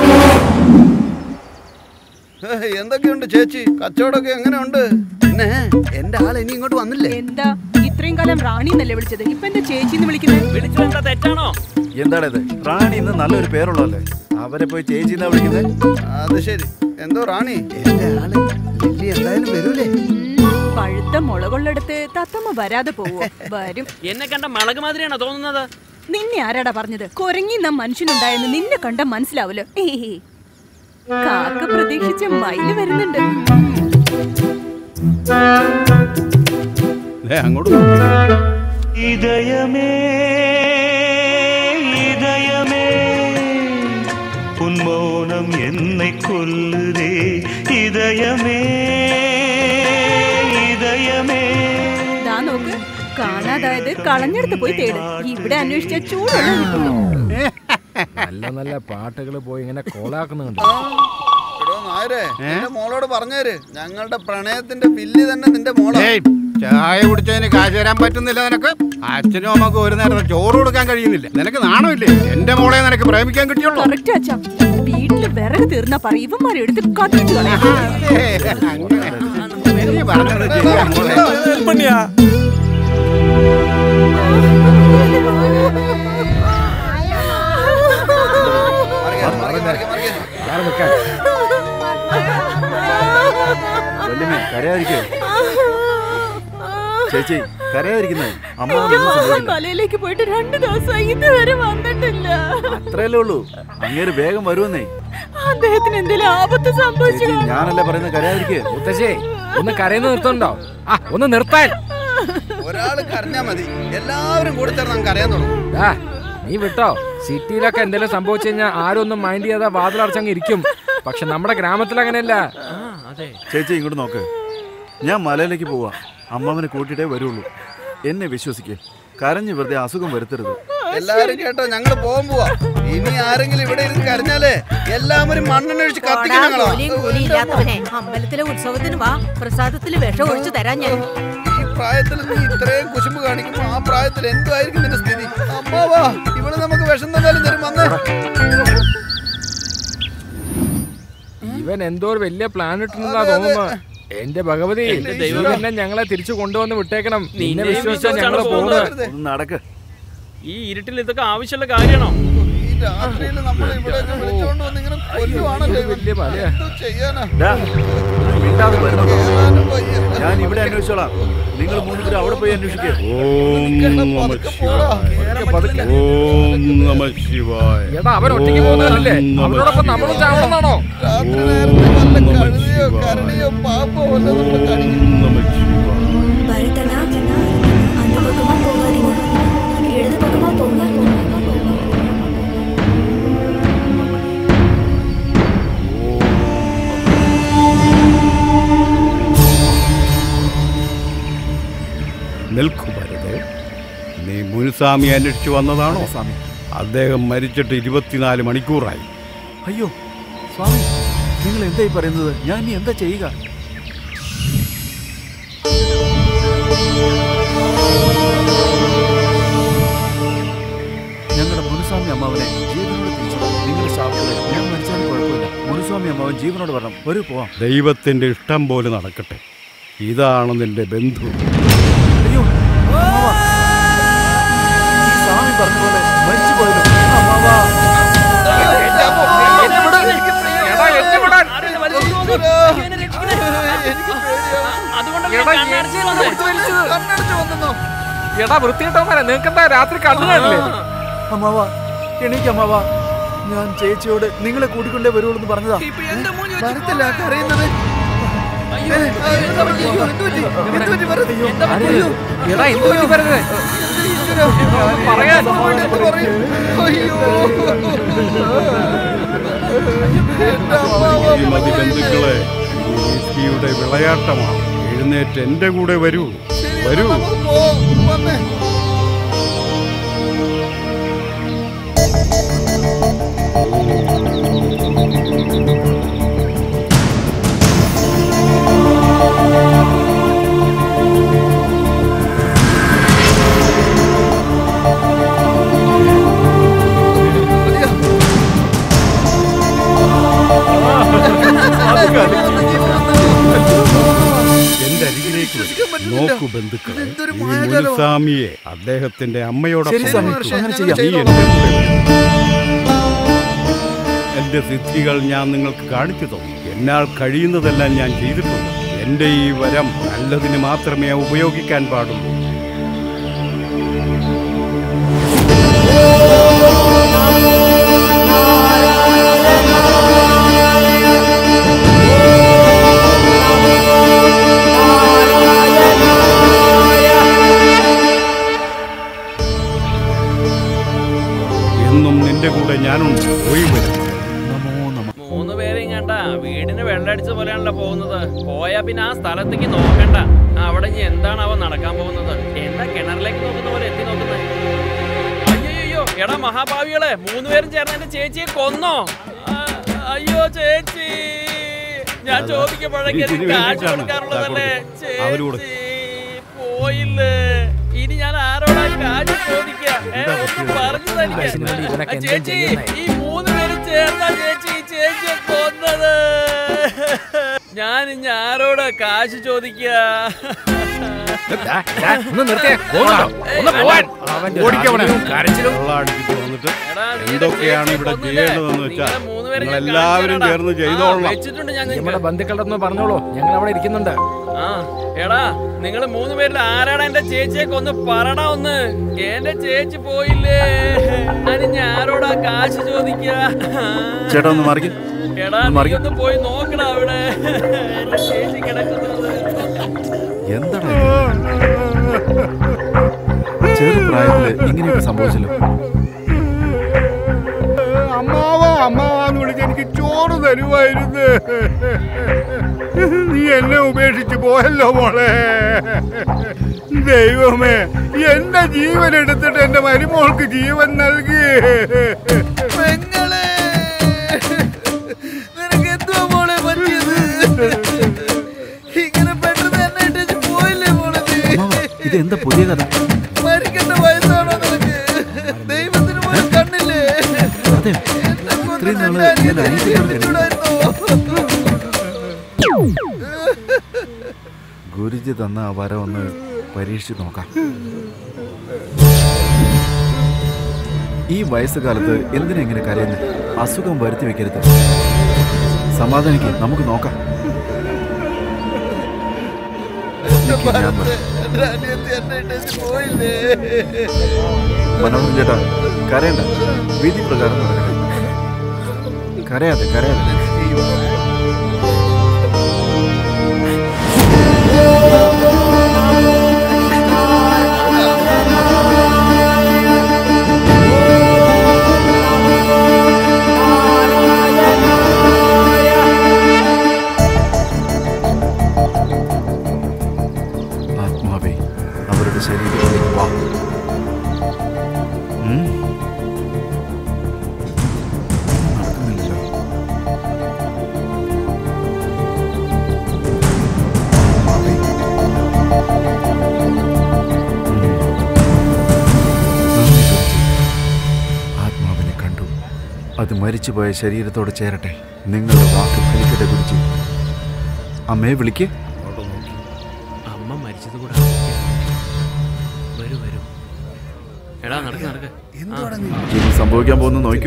[SPEAKER 4] ഏഹ്, എന്തൊക്കെയുണ്ട് ചേച്ചി കച്ചവടമൊക്കെ എങ്ങനെയുണ്ട് പിന്നെ എന്റെ ആൾ ഇനി ഇങ്ങോട്ട് വന്നില്ലേ
[SPEAKER 2] എന്താ ഇത്രയും കാലം റാണി എന്നല്ലേ വിളിച്ചത് ഇപ്പൊ എന്താ ചേച്ചിന്ന് വിളിക്കുന്നത്
[SPEAKER 3] വിളിച്ചത് എന്താ തെറ്റാണോ
[SPEAKER 5] എന്താണ് ഇത് റാണി ഇന്ന് നല്ലൊരു പേരുള്ളതല്ലേ അവരെ പോയി ചേച്ചി എന്നാ വിളിക്കുന്നത്
[SPEAKER 4] അത് ശരി എന്തോ റാണി എന്റെ ആള് ലില്ലി എന്തായാലും വരൂലേ
[SPEAKER 2] പഴുത്ത മുളകൊള്ളെടുത്ത് തത്തമ്മ വരാതെ പോവോ വരും
[SPEAKER 3] എന്നെ കണ്ട മളക് മാതിരിയാണോ തോന്നുന്നത്
[SPEAKER 2] നിന്നെ ആരാടാ പറഞ്ഞത് കൊരങ്ങി നാം മനുഷ്യനുണ്ടായെന്ന് നിന്നെ കണ്ട മനസ്സിലാവല്ലോ ഏയ്. കാക്ക പ്രതീക്ഷിച്ച മയില് വരുന്നുണ്ട്
[SPEAKER 10] ദേ, അങ്ങോട്ട് നോക്ക്.
[SPEAKER 9] இதயமே இதயமே உன் மௌனம் என்னை கொல்லுதே இதயமே இதயமே
[SPEAKER 2] ദാ നോക്ക് കാണാതായത് കളഞ്ഞെടുത്ത് പോയി തേട് ഇവിടെ അന്വേഷിച്ച ചൂടുള്ള കിട്ടുന്നു
[SPEAKER 6] നല്ല നല്ല പാട്ടുകൾ പോയി ഇങ്ങനെ കോളാക്കുന്നുണ്ട്
[SPEAKER 4] എടോ നായരെ എന്റെ മോളോട് പറഞ്ഞേര് ഞങ്ങളുടെ പ്രണയത്തിന്റെ വില്ലി തന്നെ നിന്റെ മോളാ
[SPEAKER 10] ഏയ്, ചായ കുടിച്ചതിന് കാശ് തരാൻ പറ്റുന്നില്ല നിനക്ക് അച്ഛനും അമ്മക്കും ഒരു നേരത്തെ ചോറ് കൊടുക്കാൻ കഴിയുന്നില്ല നിനക്ക് നാണമില്ലേ എന്റെ മോളെ നിനക്ക് പ്രേമിക്കാൻ കിട്ടിയുള്ളൂ
[SPEAKER 2] കറക്റ്റ് അച്ഛാ വീട്ടില് വിറക് തീർന്ന പറ ഇവന്മാരെ എടുത്ത് കത്തിച്ചു കളയാം
[SPEAKER 10] ഏയ്, അങ്ങനെ. നീ പറഞ്ഞത് ശരിയാ മോളെ.
[SPEAKER 4] മറികേറ്, മറികേറ്, മറികേറ്, മറികേറ്.
[SPEAKER 6] വേറെ നിൽക്കാൻ
[SPEAKER 5] വല്യമ്മേ കരയാതിരിക്കേ ചേച്ചി കരയാതിരിക്കുന്നേ അമ്മ ഒന്നും സംഭവിക്കില്ല
[SPEAKER 2] മലയിലേക്ക് പോയിട്ട് രണ്ടു ദിവസമായി ഇതുവരെ വന്നിട്ടില്ല
[SPEAKER 5] അത്രയല്ലേ ഉള്ളൂ അങ്ങേര് വേഗം വരുമെന്നേ
[SPEAKER 2] അദ്ദേഹത്തിന് എന്തെങ്കിലും ആപത്ത് സംഭവിച്ചു
[SPEAKER 5] ചേച്ചി ഞാനല്ലേ പറയുന്നത് കരയാതിരിക്കേ
[SPEAKER 6] മുത്തശ്ശേ ഒന്ന് കരയുന്ന നിർത്തുന്നുണ്ടോ ആ ഒന്ന് നിർത്താൻ
[SPEAKER 4] ഒരാള് കരഞ്ഞാ മതി എല്ലാവരും കൂടി ചേർന്ന് നമുക്ക് അറിയാൻ തുടങ്ങും
[SPEAKER 6] ദാ, നീ വിട്ടോ സിറ്റിയിലൊക്കെ എന്തെങ്കിലും സംഭവിച്ചു കഴിഞ്ഞാൽ ആരും ഒന്നും മൈൻഡ് ചെയ്യാതെ വാതിലടച്ചങ്ങ് ഇരിക്കും പക്ഷെ നമ്മുടെ ഗ്രാമത്തിൽ അങ്ങനെയല്ല
[SPEAKER 3] അതെ
[SPEAKER 5] ചേച്ചി ഇങ്ങോട്ട് നോക്ക് ഞാൻ മലയിലേക്ക് പോവാ അമ്മാവനെ കൂട്ടിയിട്ടേ വരുള്ളൂ എന്നെ വിശ്വസിക്കേ കരഞ്ഞു വെറുതെ അസുഖം വരുത്തരുത്
[SPEAKER 4] എല്ലാരും കേട്ടോ ഞങ്ങള് പോകാൻ പോവാ ഇനി ആരെങ്കിലും ഇവിടെ ഇരുന്ന് കരഞ്ഞാലേ എല്ലാവരും മണ്ണെണ്ണൊഴിച്ച്
[SPEAKER 7] പോടാ,
[SPEAKER 4] കത്തിക്കണം ഞങ്ങളാ.
[SPEAKER 7] കൂലിയും കൂലിയും ഇല്ലാത്തവനെ അമ്പലത്തിലെ ഉത്സവത്തിന് വാ പ്രസാദത്തിൽ വിഷം ഒഴിച്ചു തരാൻ ഞാൻ
[SPEAKER 4] ഈ പ്രായത്തിൽ നീ ഇത്രയും കുശുമ്പ് കാണിക്കുമ്പോ ആ പ്രായത്തിൽ എന്തായിരിക്കും നിന്റെ സ്ഥിതി അമ്മാവാ ഇവിടെ നമുക്ക് വിഷം തന്നാലും തരും വന്നേ
[SPEAKER 6] ഇവൻ എന്തോ ഒരു വലിയ പ്ലാൻ ഇട്ടിട്ടുണ്ടാ തോന്നുന്നു എന്റെ ഭഗവതി
[SPEAKER 3] എന്റെ ദൈവമേ.
[SPEAKER 6] ഇവനെ ഞങ്ങളെ തിരിച്ചു കൊണ്ടുവന്ന് വിട്ടേക്കണം നിന്നെ
[SPEAKER 3] നിന്നെ
[SPEAKER 6] വിശ്വസിച്ചാ
[SPEAKER 3] വിശ്വസിച്ചാണ്
[SPEAKER 6] ഞങ്ങള്
[SPEAKER 3] പോകുന്നത്.
[SPEAKER 6] പോകുന്നത്
[SPEAKER 5] ഒന്ന് നടക്ക്
[SPEAKER 3] ഈ ഇരുട്ടിൽ ഇതൊക്കെ ആവശ്യമുള്ള കാര്യമാണോ
[SPEAKER 4] ഈ രാത്രിയിൽ നമ്മൾ ഇവിടെ വിളിച്ചോണ്ട് വന്ന് ഇങ്ങനെ കൊല്ലുവാണല്ലോ ഇവൻ.
[SPEAKER 6] വലിയ പലയാ
[SPEAKER 4] എന്തോ ചെയ്യാനാ
[SPEAKER 5] ഡാ, മിണ്ടാതെ വരണം.
[SPEAKER 4] കേറാനും വയ്യ.
[SPEAKER 5] ഞാൻ ഇവിടെ അന്വേഷിച്ചോളാം നിങ്ങൾ മൂന്ന് പേരും അവിടെ പോയി അന്വേഷിക്കേ
[SPEAKER 10] ഓം നമ ശിവായ
[SPEAKER 6] പതുക്കെ.
[SPEAKER 10] ഓം നമ ശിവായ
[SPEAKER 6] എടാ അവൻ ഒറ്റയ്ക്ക് പോകുന്നതല്ലേ
[SPEAKER 10] ഓം നമഃ
[SPEAKER 6] അവരോടൊപ്പം നമ്മളും
[SPEAKER 10] ശിവായ.
[SPEAKER 6] ചാവണമെന്നാണോ
[SPEAKER 4] രാത്രി
[SPEAKER 10] ഓം
[SPEAKER 4] നേരത്തെ വല്ല
[SPEAKER 10] നമഃ
[SPEAKER 4] കഴുതയോ
[SPEAKER 10] ശിവായ.
[SPEAKER 4] കരടിയോ പാമ്പോ വല്ലതും നമ്മളെ
[SPEAKER 10] ഓം
[SPEAKER 4] കടിക്കും
[SPEAKER 10] നമ ശിവായ
[SPEAKER 11] பரதனா அந்த பக்கமா போகாதீங்க இடது பக்கமா போங்க
[SPEAKER 10] നിൽക്കു ഭരത് നീ മുനുസ്വാമി അന്വേഷിച്ചു വന്നതാണോ
[SPEAKER 5] സ്വാമി
[SPEAKER 10] അദ്ദേഹം മരിച്ചിട്ട് ഇരുപത്തിനാല് മണിക്കൂറായി
[SPEAKER 5] അയ്യോ സ്വാമി നിങ്ങൾ എന്തായി പറയുന്നത് ഞാൻ ഇനി എന്താ ചെയ്യുക ഞങ്ങളുടെ മുനുസ്വാമി അമ്മാവനെ ജീവനോട് തിരിച്ചു താ. നിങ്ങളുടെ ശാപത്തിലെ ഞാൻ മരിച്ചാലും കുഴപ്പമില്ല മുനുസ്വാമി അമ്മാവൻ ജീവനോട് വരണം വരൂ പോവാം
[SPEAKER 10] ദൈവത്തിന്റെ ഇഷ്ടം പോലെ നടക്കട്ടെ ഇതാണ് നിന്റെ ബന്ധു
[SPEAKER 5] അയ്യോ അമ്മാവാ. ഈ സ്വാമി പറഞ്ഞ പോലെ മരിച്ചു പോയല്ലോ അമ്മാവാ
[SPEAKER 6] എന്നെ വിട്. എടാ, എന്നെ വിടാൻ.
[SPEAKER 3] അതുകൊണ്ടല്ലേ
[SPEAKER 6] എടാ,
[SPEAKER 3] കണ്ണടച്ച്
[SPEAKER 6] എന്നെ
[SPEAKER 3] വന്നേ.
[SPEAKER 6] പിടിച്ച് വലിച്ചത്.
[SPEAKER 4] കണ്ണടച്ച് വന്നെന്നോ
[SPEAKER 6] എടാ വൃത്തിയിട്ടവന്മാരെ നിങ്ങൾക്കെന്താ രാത്രി കണ്ണു കാണില്ലേ
[SPEAKER 5] അമ്മാവാ എണീക്ക് അമ്മാവാ ഞാൻ ചേച്ചിയോട് നിങ്ങളെ കൂട്ടിക്കൊണ്ടേ വരുള്ളൂ എന്ന് പറഞ്ഞതാ
[SPEAKER 4] ഭരത്തില്ല കരയുന്നത് ഏ, ആ, എന്താ പറ്റി? എന്ത് പറ്റി? എന്ത് പറ്റി ഭരത്?
[SPEAKER 6] ആര്? എടാ എന്ത് പറ്റി വരുന്നത്
[SPEAKER 4] ഈശ്വരാ.
[SPEAKER 6] പറയാൻ
[SPEAKER 4] എന്ത് പറയും? അയ്യോ എന്റെ അമ്മാവാ
[SPEAKER 10] മതി ബന്ധുക്കളെ യുടെ വിളയാട്ടമാണ് എഴുന്നേറ്റ് എന്റെ കൂടെ വരൂ വരൂ
[SPEAKER 4] നമുക്ക് പോവാം. വന്നേ
[SPEAKER 10] എന്റെ അരികിലേക്ക് വരൂ. നോക്കൂ ബന്ധുക്കളെ
[SPEAKER 4] ഇതെന്തൊരു
[SPEAKER 10] ഈ
[SPEAKER 4] മായാജാലമാ.
[SPEAKER 10] മുനുസ്വാമിയെ അദ്ദേഹത്തിന്റെ അമ്മയോടൊപ്പം
[SPEAKER 5] ശരി സ്വാമി,
[SPEAKER 10] വിളിക്കൂ.
[SPEAKER 5] അങ്ങനെ ചെയ്യാം.
[SPEAKER 10] നീ എന്റെ കൂടെ വരൂ. എന്റെ സിദ്ധികൾ ഞാൻ നിങ്ങൾക്ക് കാണിച്ചു തന്നു എന്നാൽ കഴിയുന്നതെല്ലാം ഞാൻ ചെയ്തിട്ടുണ്ട് എന്റെ ഈ വരം നല്ലതിന് മാത്രമേ ഉപയോഗിക്കാൻ പാടുള്ളൂ എന്നും നിന്റെ കൂടെ ഞാനുണ്ട് പോയി വരും
[SPEAKER 5] നമോ നമ
[SPEAKER 3] മൂന്ന് പേരെയും കണ്ട വീടിന് വെള്ളടിച്ച പോലെയാണല്ലോ പോകുന്നത് പോയാ പിന്നെ ആ സ്ഥലത്തേക്ക് നോക്കണ്ട അവിടെ ഇനി എന്താണ് അവ നടക്കാൻ പോകുന്നത് എന്താ കിണറിലേക്ക് നോക്കുന്ന പോലെ എത്തി നോക്കുന്നത് അയ്യോ എടാ മഹാഭാവികളെ മൂന്ന് പേരും ചേർന്ന് എന്റെ ചേച്ചിയെ കൊന്നോ ആ, അയ്യോ ചേച്ചി ഞാൻ ചോദിക്കുമ്പോഴേക്ക് എനിക്ക്
[SPEAKER 10] ഇതിന്
[SPEAKER 3] കാശ്
[SPEAKER 10] വേണ്ടിയിട്ടാണ്.
[SPEAKER 3] കൊടുക്കാറുള്ളതല്ലേ
[SPEAKER 10] ദാ അവരോട്.
[SPEAKER 3] ചേച്ചി പോയില്ലേ ഇനി ഞാൻ ആരോടാ കാശ് ചോദിക്കുക ഏ,
[SPEAKER 10] എന്താ
[SPEAKER 3] ഒന്ന്
[SPEAKER 10] പറ്റിയത്?
[SPEAKER 3] പറഞ്ഞു തനിക്ക്
[SPEAKER 6] കാശിന് വേണ്ടി ഇവനൊക്കെ എന്തും
[SPEAKER 3] ചേച്ചി
[SPEAKER 6] ചെയ്യുന്നേ.
[SPEAKER 3] ഈ മൂന്ന് പേരും ചേർന്നാ ചേച്ചി ഈ ചേച്ചിയെ കൊന്നത് ഞാൻ ഇനി ആരോടാ കാശ് ചോദിക്കുക
[SPEAKER 6] ദാ, ദാ, ഒന്ന് നിർത്തിയേ പോകുന്നുണ്ടോ ഒന്ന് പോവാൻ അവന്റെ
[SPEAKER 10] ഓടിക്കവനെ
[SPEAKER 6] രാത്രിയും കരച്ചിലും
[SPEAKER 10] വെള്ളമടിച്ചിട്ട് വന്നിട്ട്
[SPEAKER 3] എടാ, നീ
[SPEAKER 10] എന്തൊക്കെയാണ്
[SPEAKER 3] ചേച്ചിയെ
[SPEAKER 10] ഇവിടെ
[SPEAKER 3] കൊന്നില്ലേ?
[SPEAKER 10] ചെയ്യേണ്ടതെന്ന് വെച്ചാൽ
[SPEAKER 3] നിങ്ങളെ മൂന്നുപേരെ
[SPEAKER 10] നിങ്ങൾ
[SPEAKER 3] ഞാൻ
[SPEAKER 10] എല്ലാവരും
[SPEAKER 3] കാണിച്ചു
[SPEAKER 10] ചേർന്ന്
[SPEAKER 3] തരാടാ.
[SPEAKER 10] ചെയ്തോളണം
[SPEAKER 3] ആ, വെച്ചിട്ടുണ്ട് ഞാൻ
[SPEAKER 6] നമ്മുടെ
[SPEAKER 3] നിങ്ങൾക്ക്
[SPEAKER 6] ബന്ധുക്കളുടെ ഒന്ന് പറഞ്ഞോളൂ ഞങ്ങൾ അവിടെ ഇരിക്കുന്നുണ്ട്
[SPEAKER 3] ആ എടാ നിങ്ങൾ മൂന്ന് പേരിൽ ആരാടാ എന്റെ ചേച്ചിയെ കൊന്ന് പറടാ ഒന്ന് എന്റെ ചേച്ചി പോയില്ലേ ഞാൻ ഇനി ആരോടാ കാശ് ചോദിക്കുക
[SPEAKER 5] ചേട്ടാ ഒന്ന് മാറിക്ക്
[SPEAKER 3] എടാ
[SPEAKER 5] ഒന്ന്
[SPEAKER 3] നീ
[SPEAKER 5] മാറിക്ക്.
[SPEAKER 3] ഒന്ന് പോയി നോക്കടാ അവിടെ എന്റെ ചേച്ചി കിടക്കുന്നത്
[SPEAKER 5] എന്താണ് ചെറുപ്രായത്തില് ഇങ്ങനെയൊക്കെ സംഭവിച്ചല്ലോ
[SPEAKER 10] അമ്മാവ അമ്മാവാന്ന് വിളിച്ച് എനിക്ക് ചോറ് തരുമായിരുന്നു നീ എന്നെ ഉപേക്ഷിച്ച് പോയല്ലോ മോളെ ദൈവമേ എന്റെ ജീവൻ എടുത്തിട്ട് എന്റെ മരുമോൾക്ക് ജീവൻ നൽകി
[SPEAKER 4] പെങ്ങളെ നിനക്ക് എന്തുവാ മോളെ പറ്റിയത് ഇങ്ങനെ പെട്ടെന്ന് എന്നെ ഇട്ടേച്ച് പോയില്ലേ മോളെ നീ
[SPEAKER 5] ഇത് എന്താ പുതിയ കഥ
[SPEAKER 4] മരിക്കേണ്ട വയസ്സാണോ നിനക്ക് ദൈവത്തിന് പോലും കണ്ണില്ലേ
[SPEAKER 5] അതെ
[SPEAKER 4] എന്നെ കൊണ്ട്
[SPEAKER 5] ഇത്രയും
[SPEAKER 4] നിന്റെ
[SPEAKER 5] നാള്
[SPEAKER 4] അനിയനെ
[SPEAKER 5] ഞാൻ അനിയത്തിയെ
[SPEAKER 4] കെട്ടിച്ചൂടായിരുന്നോ?
[SPEAKER 5] ഗുരുജി തന്ന ആ വരം ഒന്ന് പരീക്ഷിച്ച് നോക്കാം ഈ വയസ്സുകാലത്ത് എന്തിനാ ഇങ്ങനെ കരയുന്നത് അസുഖം വരുത്തി വെക്കരുത് സമാധാനിക്ക് നമുക്ക് നോക്കാം നിക്ക്, ഞാൻ വരാം.
[SPEAKER 4] എന്റെ അനിയത്തി എന്നെ ഇട്ടേച്ച് പോയില്ലേ
[SPEAKER 5] മനോഹരൻ ചേട്ടാ കരയണ്ട വിധി പ്രകാരം നടക്കട്ടെ കരയാതെ കരയാതെ ആത്മാവേ അവരുടെ ശരീരത്തിലേക്ക് വാ ഉം. നടക്കുന്നില്ലല്ലോ ആത്മാവേ. ഉം. നന്ദി ഗുരുജി. ആത്മാവിനെ കണ്ടു അത് മരിച്ചുപോയ ശരീരത്തോട് ചേരട്ടെ നിങ്ങളുടെ വാക്ക് ഫലിക്കട്ടെ ഗുരുജി അമ്മയെ വിളിക്കേ
[SPEAKER 3] അമ്മ മരിച്ചത് കൂടെ വരൂ വരൂ എടാ നടക്ക് നടക്ക് ആ.
[SPEAKER 5] ഇനി സംഭവിക്കാൻ പോകുന്ന നോക്കിയോ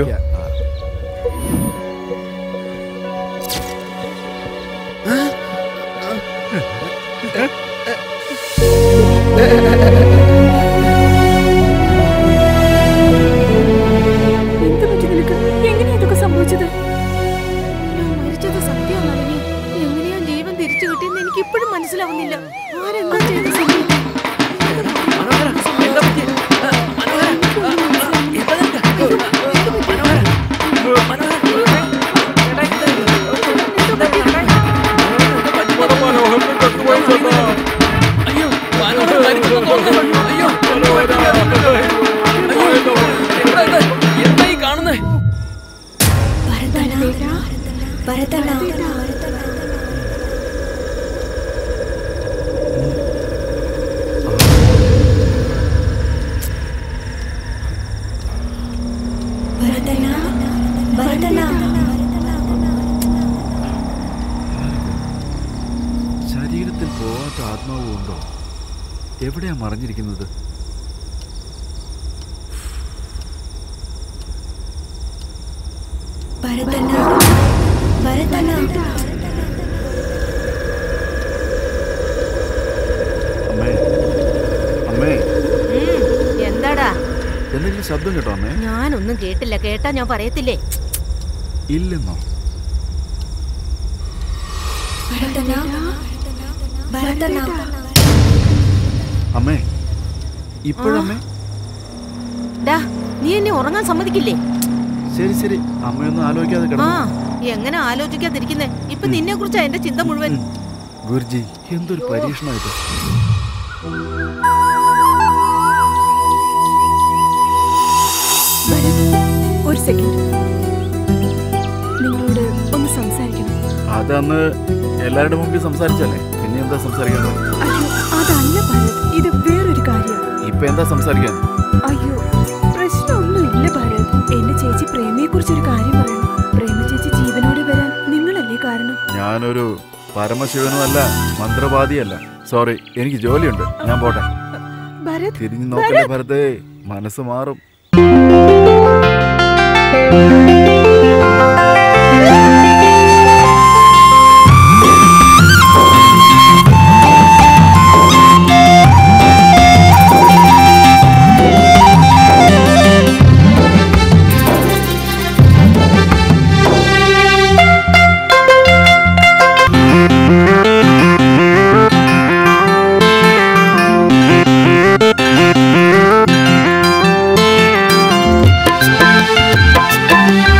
[SPEAKER 2] എന്ത് പറ്റി നിനക്ക് എങ്ങനെയാ ഇതൊക്കെ സംഭവിച്ചത്
[SPEAKER 7] ഞാൻ മരിച്ചത് സത്യമാണെന്ന് എങ്ങനെയാ ജീവൻ തിരിച്ചു കിട്ടിയെന്ന് എനിക്ക് ഇപ്പോഴും മനസ്സിലാവുന്നില്ല ആരെന്താ ചെയ്ത സമയം
[SPEAKER 3] മനോഹര, എന്താ പറ്റിയെ? ആ, മനോഹര, ആ, ആ, എന്താ നിനക്ക്? മനോഹര, മനോഹര, എടാ, എന്താ ഇത്? എന്താ പറ്റിയെ? അയ്യോ, മനോഹര മരിച്ചെന്ന് തോന്നുന്നു. അയ്യോ, അയ്യോ, എന്താ ഇത്? എന്താ ഈ കാണുന്നേ
[SPEAKER 11] ഭരതണ്ണ ഭരതണ്ണ ഭരതണ്ണ
[SPEAKER 5] ശരീരത്തിൽ പോവാത്ത ആത്മാവും ഉണ്ടോ എവിടെയാ മറഞ്ഞിരിക്കുന്നത്
[SPEAKER 11] ഭരതണ്ണ ഭരതണ്ണ
[SPEAKER 5] അമ്മേ അമ്മേ
[SPEAKER 7] ഉം, എന്താടാ
[SPEAKER 5] എന്തെങ്കിലും ശബ്ദം കേട്ടോ അമ്മേ
[SPEAKER 7] ഞാനൊന്നും കേട്ടില്ല കേട്ടാ ഞാൻ പറയത്തില്ലേ
[SPEAKER 5] ഇല്ലെന്നോ
[SPEAKER 11] ഭരതണ്ണ ഭരതണ്ണ
[SPEAKER 5] അമ്മേ ഇപ്പോഴമ്മേ
[SPEAKER 7] ഡാ നീ എന്നെ ഉറങ്ങാൻ സമ്മതിക്കില്ലേ
[SPEAKER 5] ശരി ശരി അമ്മയൊന്നും ആലോചിക്കാതെ
[SPEAKER 7] ആ
[SPEAKER 5] കിടന്നു
[SPEAKER 7] എങ്ങനെ ആലോചിക്കാതിരിക്കുന്നേ ഇപ്പൊ നിന്നെ കുറിച്ചാ എന്റെ ചിന്ത മുഴുവൻ
[SPEAKER 5] ഗുരുജി എന്തൊരു പരീക്ഷണം ഇത്
[SPEAKER 2] ഭരത് ഒരു സെക്കൻഡ് നിങ്ങളോട് ഒന്ന് സംസാരിക്കണം
[SPEAKER 5] അതന്ന് എല്ലാവരുടെ മുമ്പിൽ സംസാരിച്ചല്ലേ പിന്നെ എന്താ സംസാരിക്കാൻ
[SPEAKER 2] അയ്യോ അതല്ല ഭരത് ഇത് വേറൊരു കാര്യം
[SPEAKER 5] ഇപ്പൊ എന്താ സംസാരിക്കാൻ
[SPEAKER 2] അയ്യോ പ്രശ്നമൊന്നുമില്ല ഭരത് എന്റെ ചേച്ചി പ്രേമയെ കുറിച്ചൊരു കാര്യം പറയണം പ്രേമ ചേച്ചി ജീവനോടെ വരാൻ നിങ്ങളല്ലേ കാരണം
[SPEAKER 5] ഞാനൊരു പരമശിവനും അല്ല മന്ത്രവാദിയല്ല സോറി എനിക്ക് ജോലിയുണ്ട് ഞാൻ പോട്ടെ
[SPEAKER 2] ഭരത്
[SPEAKER 5] തിരിഞ്ഞു നോക്കല്ലേ ഭരതേ മനസ്സ് മാറും
[SPEAKER 8] ഭരതണ്ണ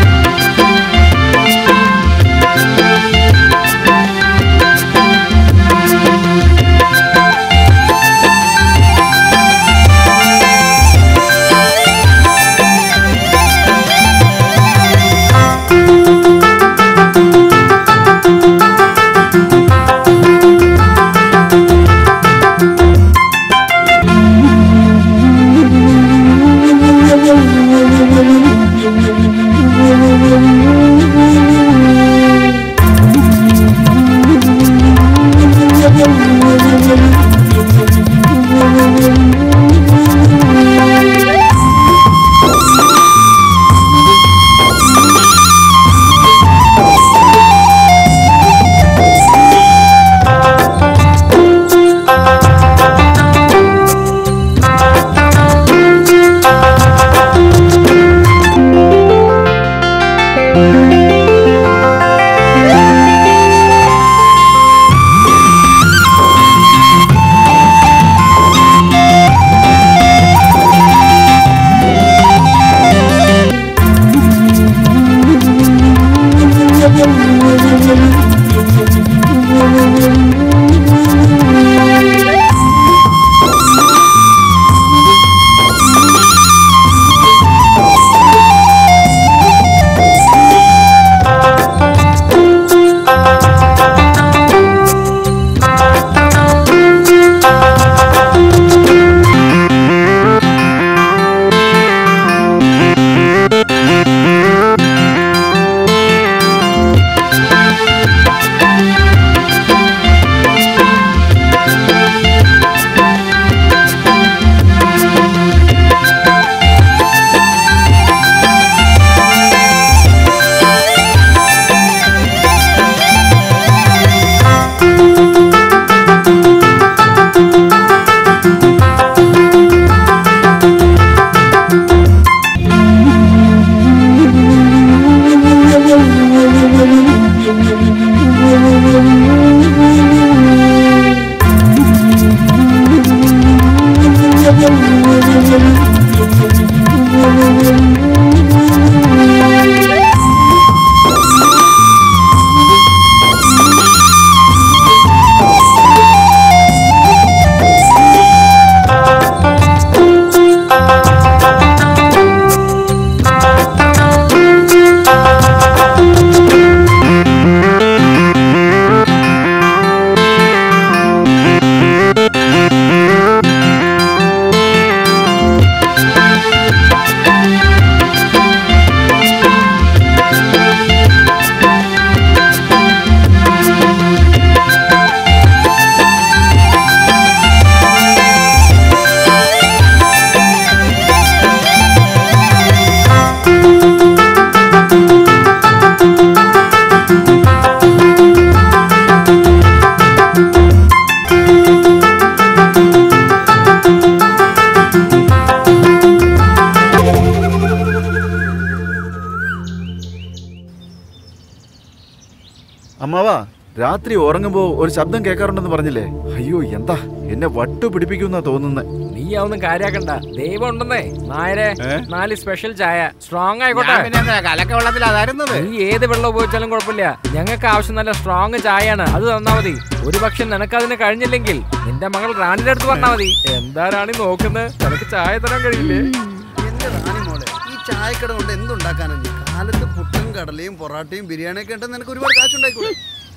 [SPEAKER 5] അമ്മാവാ രാത്രി ഉറങ്ങുമ്പോ ഒരു ശബ്ദം കേൾക്കാറുണ്ടെന്ന് പറഞ്ഞില്ലേ അയ്യോ എന്താ എന്നെ വട്ടു പിടിപ്പിക്കുന്ന തോന്നുന്നത്
[SPEAKER 6] നീ അതൊന്നും കാര്യാക്കണ്ട ദൈവം ഉണ്ടെന്നേ നായരെ നാല് സ്പെഷ്യൽ ചായ സ്ട്രോങ് ആയിക്കോട്ടെ
[SPEAKER 10] കലക്ക വെള്ളത്തിലാ
[SPEAKER 6] നീ ഏത് വെള്ളം ഉപയോഗിച്ചാലും കുഴപ്പമില്ല ഞങ്ങൾക്ക് ആവശ്യം നല്ല സ്ട്രോങ് ചായയാണ് അത് തന്നാ മതി ഒരു പക്ഷെ നിനക്ക് അതിന് കഴിഞ്ഞില്ലെങ്കിൽ നിന്റെ മകൾ റാണിയുടെ അടുത്ത് പറഞ്ഞാ മതി എന്താ റാണി നോക്കുന്നത് നിനക്ക് ചായ തരാൻ കഴിയില്ലേ
[SPEAKER 4] എന്റെ റാണി മോളെ ഈ ചായക്കട കൊണ്ട് എന്തുണ്ടാക്കാനാണ് കാലത്ത് പുട്ടും കടലയും പൊറാട്ടയും ബിരിയാണിയൊക്കെ ഉണ്ടെന്ന് നിനക്ക് ഒരുപാട് കാശുണ്ടായിക്കൂടെ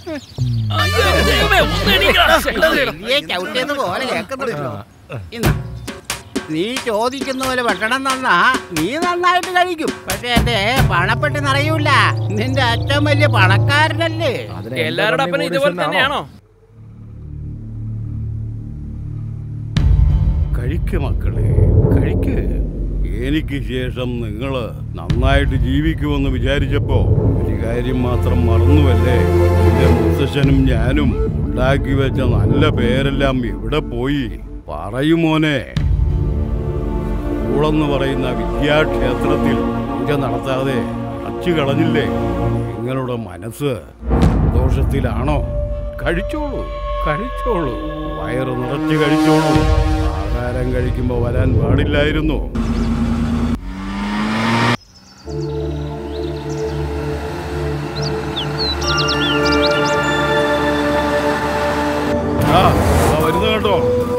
[SPEAKER 10] പോലെ കേൾക്കുന്നുണ്ടല്ലോ ഇന്ന് നീ ചോദിക്കുന്ന പോലെ ഭക്ഷണം തന്നാ നീ നന്നായിട്ട് കഴിക്കും പക്ഷെ എന്റെ പണപ്പെട്ടി നിറയൂല നിന്റെ അച്ഛൻ വലിയ പണക്കാരനല്ലേ
[SPEAKER 3] എല്ലാവരുടെ അപ്പനും ഇതുപോലെ തന്നെയാണോ
[SPEAKER 10] കഴിക്ക് മക്കളെ കഴിക്ക് എനിക്ക് ശേഷം നിങ്ങൾ നന്നായിട്ട് ജീവിക്കുമെന്ന് വിചാരിച്ചപ്പോ ഒരു കാര്യം മാത്രം മറന്നുവല്ലേ എന്റെ മുത്തശ്ശനും ഞാനും ഉണ്ടാക്കി വെച്ച നല്ല പേരെല്ലാം എവിടെ പോയി പറയുമോനെ സ്കൂളെന്ന് പറയുന്ന വിദ്യാക്ഷേത്രത്തിൽ പൂജ നടത്താതെ അടച്ചു കളഞ്ഞില്ലേ നിങ്ങളുടെ മനസ്സ് ദോഷത്തിലാണോ കഴിച്ചോളൂ കഴിച്ചോളൂ വയറ് നിറച്ച് കഴിച്ചോളൂ ആഹാരം കഴിക്കുമ്പോൾ വരാൻ പാടില്ലായിരുന്നു ആ ദാ വരുന്നു കേട്ടോ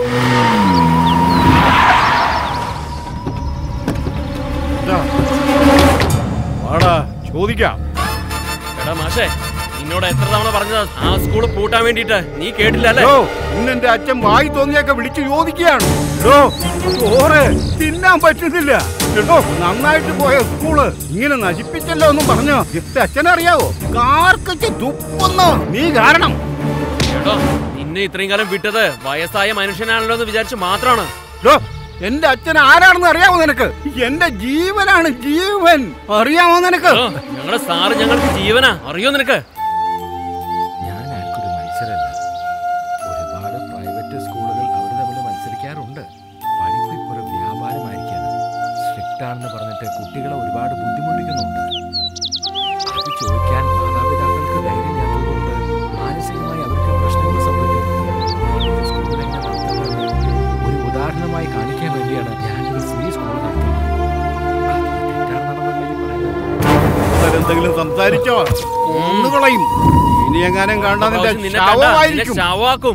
[SPEAKER 10] ഇതാ. വാടാ ചോദിക്കാം
[SPEAKER 3] എടാ മാഷേ നിന്നോട് എത്ര തവണ പറഞ്ഞതാ ആ സ്കൂൾ പൂട്ടാൻ വേണ്ടിട്ട് നീ കേട്ടില്ല അല്ലേ
[SPEAKER 10] ഓ ഇന്ന് എന്റെ അച്ഛൻ വായി തോന്നിയൊക്കെ വിളിച്ചു ചോദിക്കുകയാണ് എടോ ചോറ് തിന്നാൻ പറ്റുന്നില്ല എടോ നന്നായിട്ട് പോയ സ്കൂള് ഇങ്ങനെ നശിപ്പിച്ചല്ലോ എന്നും പറഞ്ഞു എന്റെ അച്ഛനറിയാവോ കാർക്കച്ച് തുപ്പുന്നോ നീ കാരണം
[SPEAKER 3] എടോ നിന്നെ ഇത്രയും കാലം വിട്ടത് വയസ്സായ മനുഷ്യനാണല്ലോ എന്ന് വിചാരിച്ച് മാത്രമാണ്
[SPEAKER 10] എടോ എന്റെ അച്ഛൻ ആരാണെന്ന് അറിയാമോ നിനക്ക് എന്റെ ജീവനാണ് ജീവൻ അറിയാമോ നിനക്ക്
[SPEAKER 3] എടോ, ഞങ്ങളുടെ സാറ് ഞങ്ങൾക്ക് ജീവനാ അറിയോ നിനക്ക്
[SPEAKER 6] ഞാൻ ആർക്കൊരു മത്സരമല്ല ഒരുപാട് പ്രൈവറ്റ് സ്കൂളുകൾ അവർ തമ്മിൽ മത്സരിക്കാറുണ്ട് പഠിപ്പ് ഇപ്പോൾ ഒരു വ്യാപാരമായിരിക്കാണ് സ്ട്രിക്റ്റ് ആണെന്ന് പറഞ്ഞിട്ട് കുട്ടികളെ ഒരുപാട് ബുദ്ധിമുട്ടിക്കുന്നുണ്ട് അത് ചോദിക്കാൻ മാതാപിതാക്കൾക്ക് ധൈര്യമില്ലാത്തതുകൊണ്ട് മാനസികമായി അവർക്ക് പ്രശ്നങ്ങൾ സംഭവിക്കുന്നുണ്ട് ഇത് സ്കൂൾ എങ്ങനെ നടത്തുന്നത് ഒരു ഉദാഹരണമായി കാണിക്കാൻ വേണ്ടിയാണ് ഞാനൊരു ഫ്രീ സ്കൂൾ നടത്തുന്നത് അത് തെറ്റാണ് നടന്നതെങ്കിൽ പറയുന്നത്
[SPEAKER 10] എന്തെങ്കിലും സംസാരിച്ചോ ഒന്നുകളയും ഇനി എങ്ങാനും കാണാൻ നിന്റെ
[SPEAKER 3] നിന്നെ കണ്ടാ നിന്നെ
[SPEAKER 10] ശവമായിരിക്കും
[SPEAKER 3] ശവമാക്കും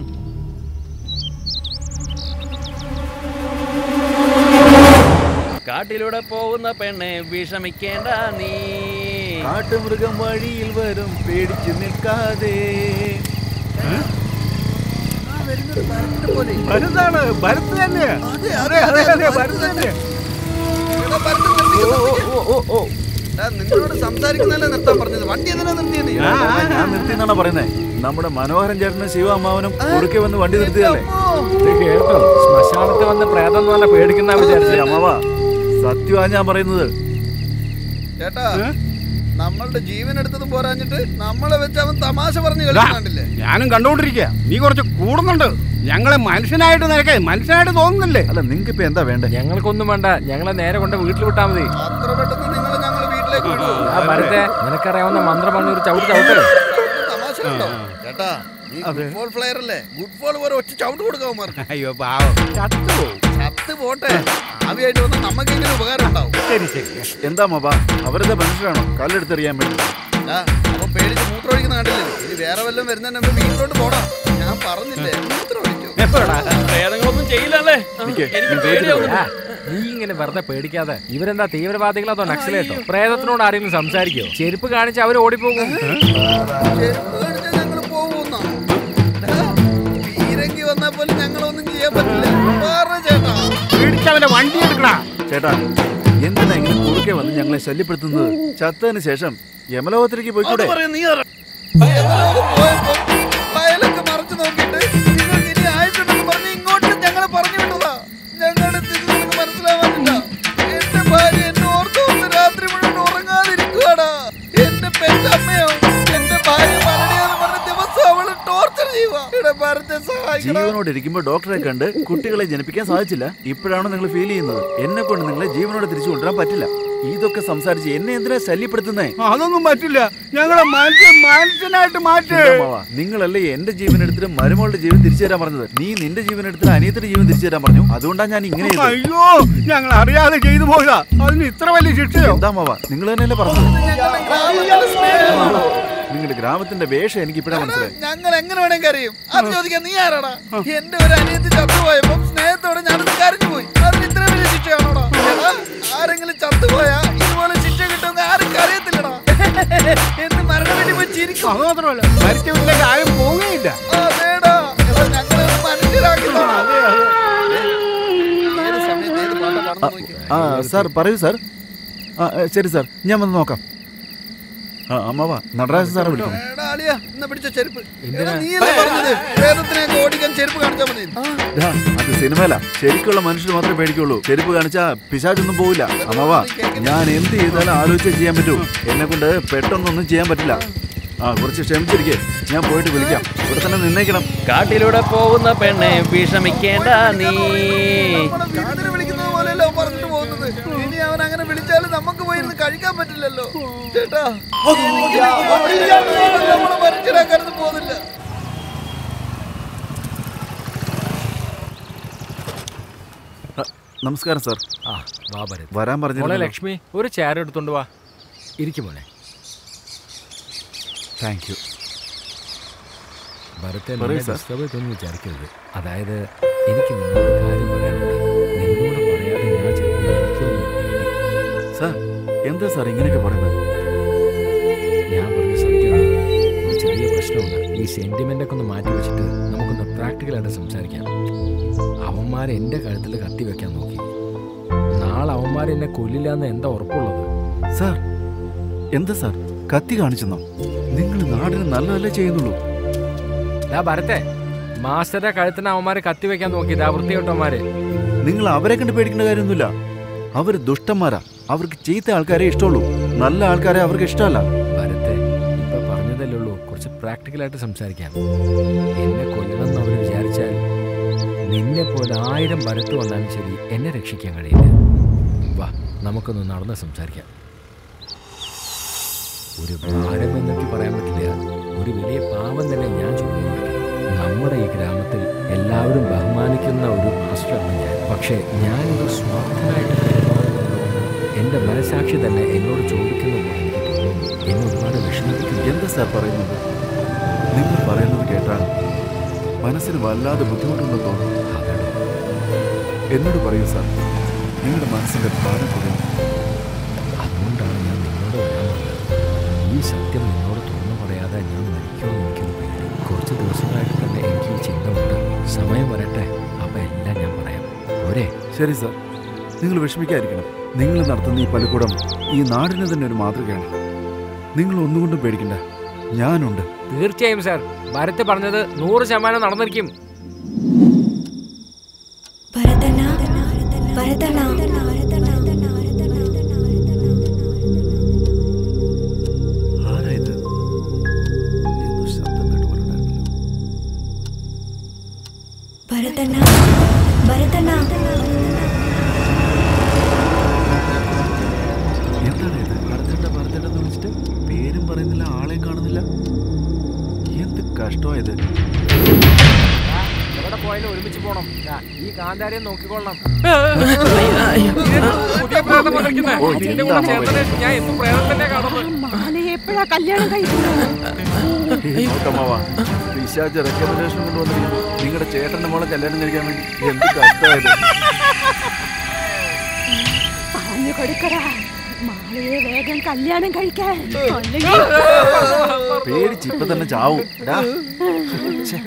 [SPEAKER 3] കാട്ടിലൂടെ പോകുന്ന പെണ്ണെ വിഷമിക്കേണ്ട നീ
[SPEAKER 5] കാട്ടുമൃഗം വഴിയിൽ വരും പേടിച്ചു നിൽക്കാതെ
[SPEAKER 10] ഭരതാണ് ഭരത് തന്നെ
[SPEAKER 4] അതെ,
[SPEAKER 10] അതെ അതെ അതെ ഭരത് തന്നെ
[SPEAKER 4] എടാ, ഭരതൻ നിർത്തിക്ക്, നിർത്തിക്ക്. എടാ, നിങ്ങളോട് സംസാരിക്കുന്നതല്ലേ നിർത്താൻ പറഞ്ഞത് വണ്ടി എന്തിനാ നിർത്തിയത്
[SPEAKER 5] ആ, ആ, ഞാൻ നിർത്തിന്നാണ് പറയുന്നത് നമ്മുടെ മനോഹരൻ ചേട്ടനും ശിവ അമ്മാവനും കുറുക്കെ വന്ന് വണ്ടി നിർത്തിയതല്ലേ
[SPEAKER 6] ഇത് കേട്ടോ ശ്മശാനത്ത് വന്ന് പ്രേതം എന്ന് പറഞ്ഞാൽ പേടിക്കുന്ന
[SPEAKER 5] ശരി,
[SPEAKER 6] വിചാരിച്ചേ
[SPEAKER 5] അമ്മാവാ സത്യമാ ഞാൻ പറയുന്നത്
[SPEAKER 4] ചേട്ടാ നമ്മളുടെ ജീവൻ എടുത്തത് പോരാഞ്ഞിട്ട് നമ്മളെ വെച്ച് അവൻ തമാശ പറഞ്ഞു
[SPEAKER 10] ദാ,
[SPEAKER 4] കളിക്കുന്നുണ്ടല്ലേ
[SPEAKER 10] ഞാനും കണ്ടോണ്ടിരിക്കുക നീ കുറച്ച് കൂടുന്നുണ്ട് ഞങ്ങളെ മനുഷ്യനായിട്ട് നിനക്ക് മനുഷ്യനായിട്ട് തോന്നുന്നില്ലേ
[SPEAKER 5] അല്ല നിങ്ങൾക്ക് ഇപ്പൊ എന്താ വേണ്ടേ
[SPEAKER 6] ഞങ്ങൾക്കൊന്നും വേണ്ട ഞങ്ങളെ നേരെ കൊണ്ട് വീട്ടിൽ വിട്ടാ മതി
[SPEAKER 4] അത്ര പെട്ടെന്ന് നിങ്ങൾ ഞങ്ങൾ വീട്ടിലേക്ക് വിടുവോ?
[SPEAKER 6] ആ ഭരത്തെ നിനക്കറിയാവുന്ന മന്ത്രം പറഞ്ഞ ഒരു ചവിട്ട് ചവിട്ട്
[SPEAKER 4] തമാശ ഉണ്ടോ ചേട്ടാ നീ ഗുഡ് ബോൾ പ്ലെയർ അല്ലേ ഗുഡ് ബോൾ പോലെ ഒറ്റ ചവിട്ട് കൊടുക്കാവുമാർക്ക്
[SPEAKER 10] അയ്യോ പാവം ചത്തുപോകും
[SPEAKER 4] ചത്ത് പോട്ടെ ആവിയായിട്ട് വന്നാൽ നമുക്ക് എങ്ങനെ ഉപകാരം ഉണ്ടാവും
[SPEAKER 10] ശരി ശരി
[SPEAKER 5] എന്താ മൊബ അവരുടെ മനുഷ്യരാണോ കല്ലെടുത്തെറിയാൻ വേണ്ടി
[SPEAKER 4] ആ, അവൻ പേടിച്ച് മൂത്രമൊഴിക്കുന്ന കണ്ടില്ലേ ഇനി വേറെ വല്ലതും വരുന്നതിന് മുമ്പ് വീട്ടിലോട്ട് പോടാ ഞാൻ പറഞ്ഞില്ലേ മൂത്രമൊഴിക്കും
[SPEAKER 3] പ്രേതങ്ങളൊന്നും ചെയ്യില്ലല്ലേ ആ,
[SPEAKER 5] നിക്ക്,
[SPEAKER 3] എനിക്ക്
[SPEAKER 5] ഞാൻ
[SPEAKER 3] പേടിയാവുന്നു
[SPEAKER 6] ആ, നീ ഇങ്ങനെ വെറുതെ പേടിക്കാതെ ഇവരെന്താ തീവ്രവാദികളോ അതോ നക്സലേറ്റോ പ്രേതത്തിനോട് ആരെങ്കിലും സംസാരിക്കോ ചെരുപ്പ് കാണിച്ച് അവർ ഓടിപ്പോകും
[SPEAKER 4] ചെരുപ്പ് കാണിച്ചാൽ ഞങ്ങൾ പോകുന്ന പീരങ്കി വന്നാൽ പോലും ഞങ്ങളൊന്നും ചെയ്യാൻ പറ്റില്ല പറഞ്ഞ ചേട്ടാ
[SPEAKER 10] പിടിച്ചവന്റെ വണ്ടി എടുക്കണ
[SPEAKER 5] ചേട്ടാ എന്തിനാ ഇങ്ങനെ കുറുക്കെ വന്ന് ഞങ്ങളെ ശല്യപ്പെടുത്തുന്നത് ചത്തതിന് ശേഷം യമലോകത്തിലേക്ക്
[SPEAKER 4] അത്
[SPEAKER 5] പോയിക്കൂടെ
[SPEAKER 4] പറയാം നീ പറ. എവരോ പോയപ്പോ വയലൊക്കെ മറച്ചു നോക്കിയിട്ട് നിങ്ങൾക്ക് ഇനി ആയിട്ടുണ്ടെന്ന് പറഞ്ഞ് ഇങ്ങോട്ട് ഞങ്ങളെ പറഞ്ഞു വിട്ടതാ ഞങ്ങളുടെ സ്ഥിതി നിനക്ക് മനസ്സിലാവാനില്ല എന്റെ ഭാര്യ എന്നെ ഓർത്ത് ഓർത്ത് രാത്രി മുഴുവൻ ഉറങ്ങാതിരിക്കുവാടാ എന്റെ പെറ്റമ്മയോ എന്റെ ഭാര്യ മലടിയെന്ന് പറഞ്ഞ ദിവസം അവള് ടോർച്ചർ ചെയ്യുക എടാ ഭരത്തെ സഹായിക്കണം
[SPEAKER 5] ജീവനോട് ഇരിക്കുമ്പോൾ ഡോക്ടറെ കണ്ട് കുട്ടികളെ ജനിപ്പിക്കാൻ സാധിച്ചില്ല ഇപ്പോഴാണ് നിങ്ങൾ ഫീൽ ചെയ്യുന്നത് എന്നെ കൊണ്ട് നിങ്ങളെ ജീവനോട് തിരിച്ചു കൊണ്ടുവരാൻ പറ്റില്ല ഇതൊക്കെ സംസാരിച്ച് എന്നെ എന്തിനാ ശല്യപ്പെടുത്തുന്നേ
[SPEAKER 10] അതൊന്നും പറ്റില്ല ഞങ്ങളെ മനുഷ്യൻ മനുഷ്യനായിട്ട് മാറ്റ്
[SPEAKER 5] മാവാ, നിങ്ങളല്ലേ എന്റെ ജീവൻ എടുത്തിട്ട് മരുമകളുടെ ജീവൻ തിരിച്ചു തരാൻ പറഞ്ഞത് നീ നിന്റെ ജീവൻ എടുത്തിട്ട് അനിയത്തിന്റെ ജീവൻ തിരിച്ചു തരാൻ പറഞ്ഞു അതുകൊണ്ടാണ് ഞാൻ ഇങ്ങനെ ചെയ്തത്.
[SPEAKER 10] അയ്യോ ഞങ്ങൾ അറിയാതെ ചെയ്തു പോയതാ അതിന് ഇത്ര വലിയ ശിക്ഷയോ
[SPEAKER 5] എന്താ മാവാ നിങ്ങൾ തന്നെയല്ലേ പറഞ്ഞത് നിങ്ങളുടെ ഗ്രാമത്തിന്റെ വേഷം എനിക്ക് ഇപ്പഴാ മനസ്സിലായി
[SPEAKER 4] ഞങ്ങൾ എങ്ങനെ വേണമെങ്കിൽ അറിയും അത് ചോദിക്കാൻ നീ ആരാടാ എന്റെ ഒരു അനിയത്തി ചത്തുപോയപ്പോ സ്നേഹത്തോടെ ഞാനത് കരഞ്ഞു പോയി അതിന് ഇത്ര വലിയ ശിക്ഷയാണോടാ എടാ, ആരെങ്കിലും ചത്തുപോയാ ഇതുപോലെ ശിക്ഷ കിട്ടുമെന്ന് ആർക്കും അറിയത്തില്ലടാ എന്ന് മരണം വേണ്ടി പോയി ചിരിക്കും
[SPEAKER 10] അത് മാത്രമല്ല മരിച്ച വീട്ടിലേക്ക് ആരും പോവുകയില്ല
[SPEAKER 4] അതേടാ എടാ, ഞങ്ങളെ മനുഷ്യരാക്കി
[SPEAKER 5] ആ സാർ പറയൂ സാർ ആ ആ, ശരി സാർ ഞാൻ വന്ന് നോക്കാം ആ അമ്മാവാ നടരാജൻ സാറെ വിളിക്കണം
[SPEAKER 4] എടാ അളിയാ എന്നാ പിടിച്ച ചെരുപ്പ് എടാ, നീയല്ലേ പറഞ്ഞത് വേദത്തിനെയൊക്കെ ഓടിക്കാൻ ചെരുപ്പ് കാണിച്ചാൽ മതി
[SPEAKER 5] ദാ, അത് സിനിമയല്ല ശരിക്കുള്ള മനുഷ്യർ മാത്രമേ പേടിക്കുള്ളൂ ചെരുപ്പ് കാണിച്ചാ പിശാചൊന്നും പോവില്ല അമ്മാവാ ഞാൻ എന്ത് ചെയ്താലും ആലോചിച്ചേ ചെയ്യാൻ പറ്റൂ എന്നെ കൊണ്ട് പെട്ടെന്നൊന്നും ചെയ്യാൻ പറ്റില്ല ആ കുറച്ച് ക്ഷമിച്ചിരിക്കേ ഞാൻ പോയിട്ട് വിളിക്കാം ഇവിടെ തന്നെ നിന്നേക്കണം
[SPEAKER 3] കാട്ടിലൂടെ പോകുന്ന പെണ്ണെ വിഷമിക്കേണ്ട നീ
[SPEAKER 4] വേദന വിളിക്കുന്നത് പോലെയല്ലോ പറഞ്ഞിട്ട് പോകുന്നത് ഇനി അവൻ അങ്ങനെ വിളിച്ചാലും നമുക്ക് പോയിരുന്ന് കഴിക്കാൻ പറ്റില്ലല്ലോ ചേട്ടാ എനിക്ക് നമ്മളെ മനുഷ്യരാക്കാനൊന്നും പോകുന്നില്ല
[SPEAKER 5] ആ, നമസ്കാരം സാർ
[SPEAKER 6] ആ വാ ഭരത്
[SPEAKER 5] വരാൻ
[SPEAKER 6] മോളെ
[SPEAKER 5] പറഞ്ഞു
[SPEAKER 6] ലക്ഷ്മി ഒരു ചെയർ എടുത്തോണ്ട് വാ ഇരിക്കും മോനെ
[SPEAKER 5] താങ്ക് യു
[SPEAKER 6] ഭരത്തെ
[SPEAKER 5] പറയൂ സാർ.
[SPEAKER 6] ഡിസ്റ്റർബ് ചെയ്തൊന്നും വിചാരിക്കരുത് അതായത് എനിക്ക് നിന്നോട് ഒരു കാര്യം പറയാനുണ്ട് നിന്നോട് പറയാതെ ഞാൻ ചിലപ്പോൾ എനിക്കൊന്നും പേടി.
[SPEAKER 5] സാർ എന്താ സാർ ഇങ്ങനെയൊക്കെ പറയുന്നത്
[SPEAKER 6] ഞാൻ പറഞ്ഞ സത്യമാണ് ഒരു ചെറിയ പ്രശ്നമുണ്ട് ഈ സെന്റിമെന്റ് ഒക്കെ ഒന്ന് മാറ്റി വെച്ചിട്ട് നമുക്കൊന്ന് പ്രാക്ടിക്കലായിട്ട് സംസാരിക്കാം അവന്മാർ എൻ്റെ കഴുത്തിൽ കത്തി വെക്കാൻ നോക്കി നാളെ അവന്മാർ എന്നെ കൊല്ലില്ല എന്ന് എന്താ ഉറപ്പുള്ളത്
[SPEAKER 5] സാർ എന്താ സാർ കത്തി കാണിച്ചെന്നോ നിങ്ങൾ നാടിന് നല്ലതല്ലേ ചെയ്യുന്നുള്ളൂ
[SPEAKER 6] ദാ ഭരത്തെ മാസ്റ്ററുടെ കഴുത്തിന് അവന്മാരെ കത്തി വെക്കാൻ നോക്കി ദാ വൃത്തികെട്ടവന്മാര്
[SPEAKER 5] നിങ്ങൾ അവരെ കണ്ട് പേടിക്കേണ്ട കാര്യമൊന്നുമില്ല അവർ ദുഷ്ടന്മാരാ അവർക്ക് ചീത്ത ആൾക്കാരെ ഇഷ്ടമുള്ളൂ നല്ല ആൾക്കാരെ അവർക്ക് ഇഷ്ടമല്ല
[SPEAKER 6] ഭരത്തെ ഇപ്പൊ പറഞ്ഞതല്ലേ ഉള്ളൂ കുറച്ച് പ്രാക്ടിക്കലായിട്ട് സംസാരിക്കാം എന്നെ കൊല്ലണം എന്ന് അവർ വിചാരിച്ചാൽ നിന്നെ പോലെ ആയിരം ഭരത്ത് വന്നാലും ശരി എന്നെ രക്ഷിക്കാൻ കഴിയില്ല വാ നമുക്കൊന്ന് നടന്ന് സംസാരിക്കാം ഒരു ഭാരം എന്നൊക്കെ പറയാൻ പറ്റില്ല ഒരു വലിയ പാവം തന്നെ ഞാൻ ചൂണ്ടുന്നുണ്ട് നമ്മുടെ ഈ ഗ്രാമത്തിൽ എല്ലാവരും ബഹുമാനിക്കുന്ന ഒരു മാസ്റ്ററാണ് ഞാൻ പക്ഷേ ഞാനൊരു സ്വാർത്ഥനായിട്ട് പെരുമാറുന്നുണ്ടോയെന്ന് എൻ്റെ മനസാക്ഷി തന്നെ എന്നോട് ചോദിക്കുന്ന പോലെ എനിക്ക് തോന്നുന്നു എന്നെ ഒരുപാട് വിഷമിപ്പിക്കുന്നു
[SPEAKER 5] എന്താ സാർ പറയുന്നത് നിങ്ങൾ പറയുന്നത് കേട്ടാൽ മനസ്സിന് വല്ലാതെ ബുദ്ധിമുട്ടുണ്ടെന്ന് തോന്നുന്നു എന്നോട് പറയൂ സാർ നിങ്ങളുടെ മനസ്സിന്റെ ഭാരം കുറയും
[SPEAKER 6] അതുകൊണ്ടാണ് ഞാൻ നിന്നോട് വരാൻ പറഞ്ഞത് ഈ സത്യം നിന്നോട് തുറന്നു പറയാതെ ഞാൻ മരിക്കുമെന്ന് എനിക്കൊരു പേടി കുറച്ച് ദിവസങ്ങളായിട്ട് തന്നെ എനിക്ക് ഈ ചിന്ത ഉണ്ട് സമയം വരട്ടെ അപ്പം എല്ലാം ഞാൻ പറയാം ഒരേ
[SPEAKER 5] ശരി സാർ നിങ്ങൾ വിഷമിക്കാതിരിക്കണം നിങ്ങൾ നടത്തുന്ന ഈ പള്ളിക്കൂടം ഈ നാടിന് തന്നെ ഒരു മാതൃകയാണ് നിങ്ങൾ ഒന്നുകൊണ്ടും പേടിക്കണ്ട ഞാനുണ്ട്
[SPEAKER 6] തീർച്ചയായും സാർ ഭരത് പറഞ്ഞത് നൂറ് ശതമാനം നടന്നിരിക്കും
[SPEAKER 11] ഭരതന ഭരതന
[SPEAKER 5] ആരാ ഇത് എന്തോ ശബ്ദം കേട്ട് പോലെ ഉണ്ടായിരുന്നല്ലോ.
[SPEAKER 11] ഭരതന ഭരതന
[SPEAKER 5] എന്താണ് ഇത് ഭരതേട്ട ഭരതേട്ട എന്ന് വിളിച്ചിട്ട് പേരും പറയുന്നില്ല ആളെയും കാണുന്നില്ല എന്ത് കഷ്ടമായത്
[SPEAKER 6] എവിടെ പോയാലും ഒരുമിച്ച് പോണം ദാ, ഈ കാന്താരിയെ നോക്കിക്കൊള്ളണം
[SPEAKER 5] ഓ, ഇത്
[SPEAKER 6] ഇതിന്റെ കൂടെ ചേർത്തതിന് ഞാൻ എന്നും പ്രേതത്തിന്റെ കാണുന്നത്
[SPEAKER 2] മാനെ എപ്പോഴാ കല്യാണം കഴിക്കുന്നത്
[SPEAKER 5] നോക്കമ്മാവാ പിശാച്ച് റെക്കമെൻഡേഷൻ കൊണ്ടുവന്നിരിക്കുന്നു നിങ്ങളുടെ ചേട്ടന്റെ മോളെ കല്യാണം കഴിക്കാൻ വേണ്ടി എന്ത് കഷ്ടമായത്
[SPEAKER 2] പറഞ്ഞു കൊടുക്കടാ മാലയെ വേഗം കല്യാണം കഴിക്കാൻ അല്ലെങ്കിൽ
[SPEAKER 5] പേടിച്ച് ഇപ്പൊ തന്നെ ചാവും ഡാ. ഛെ.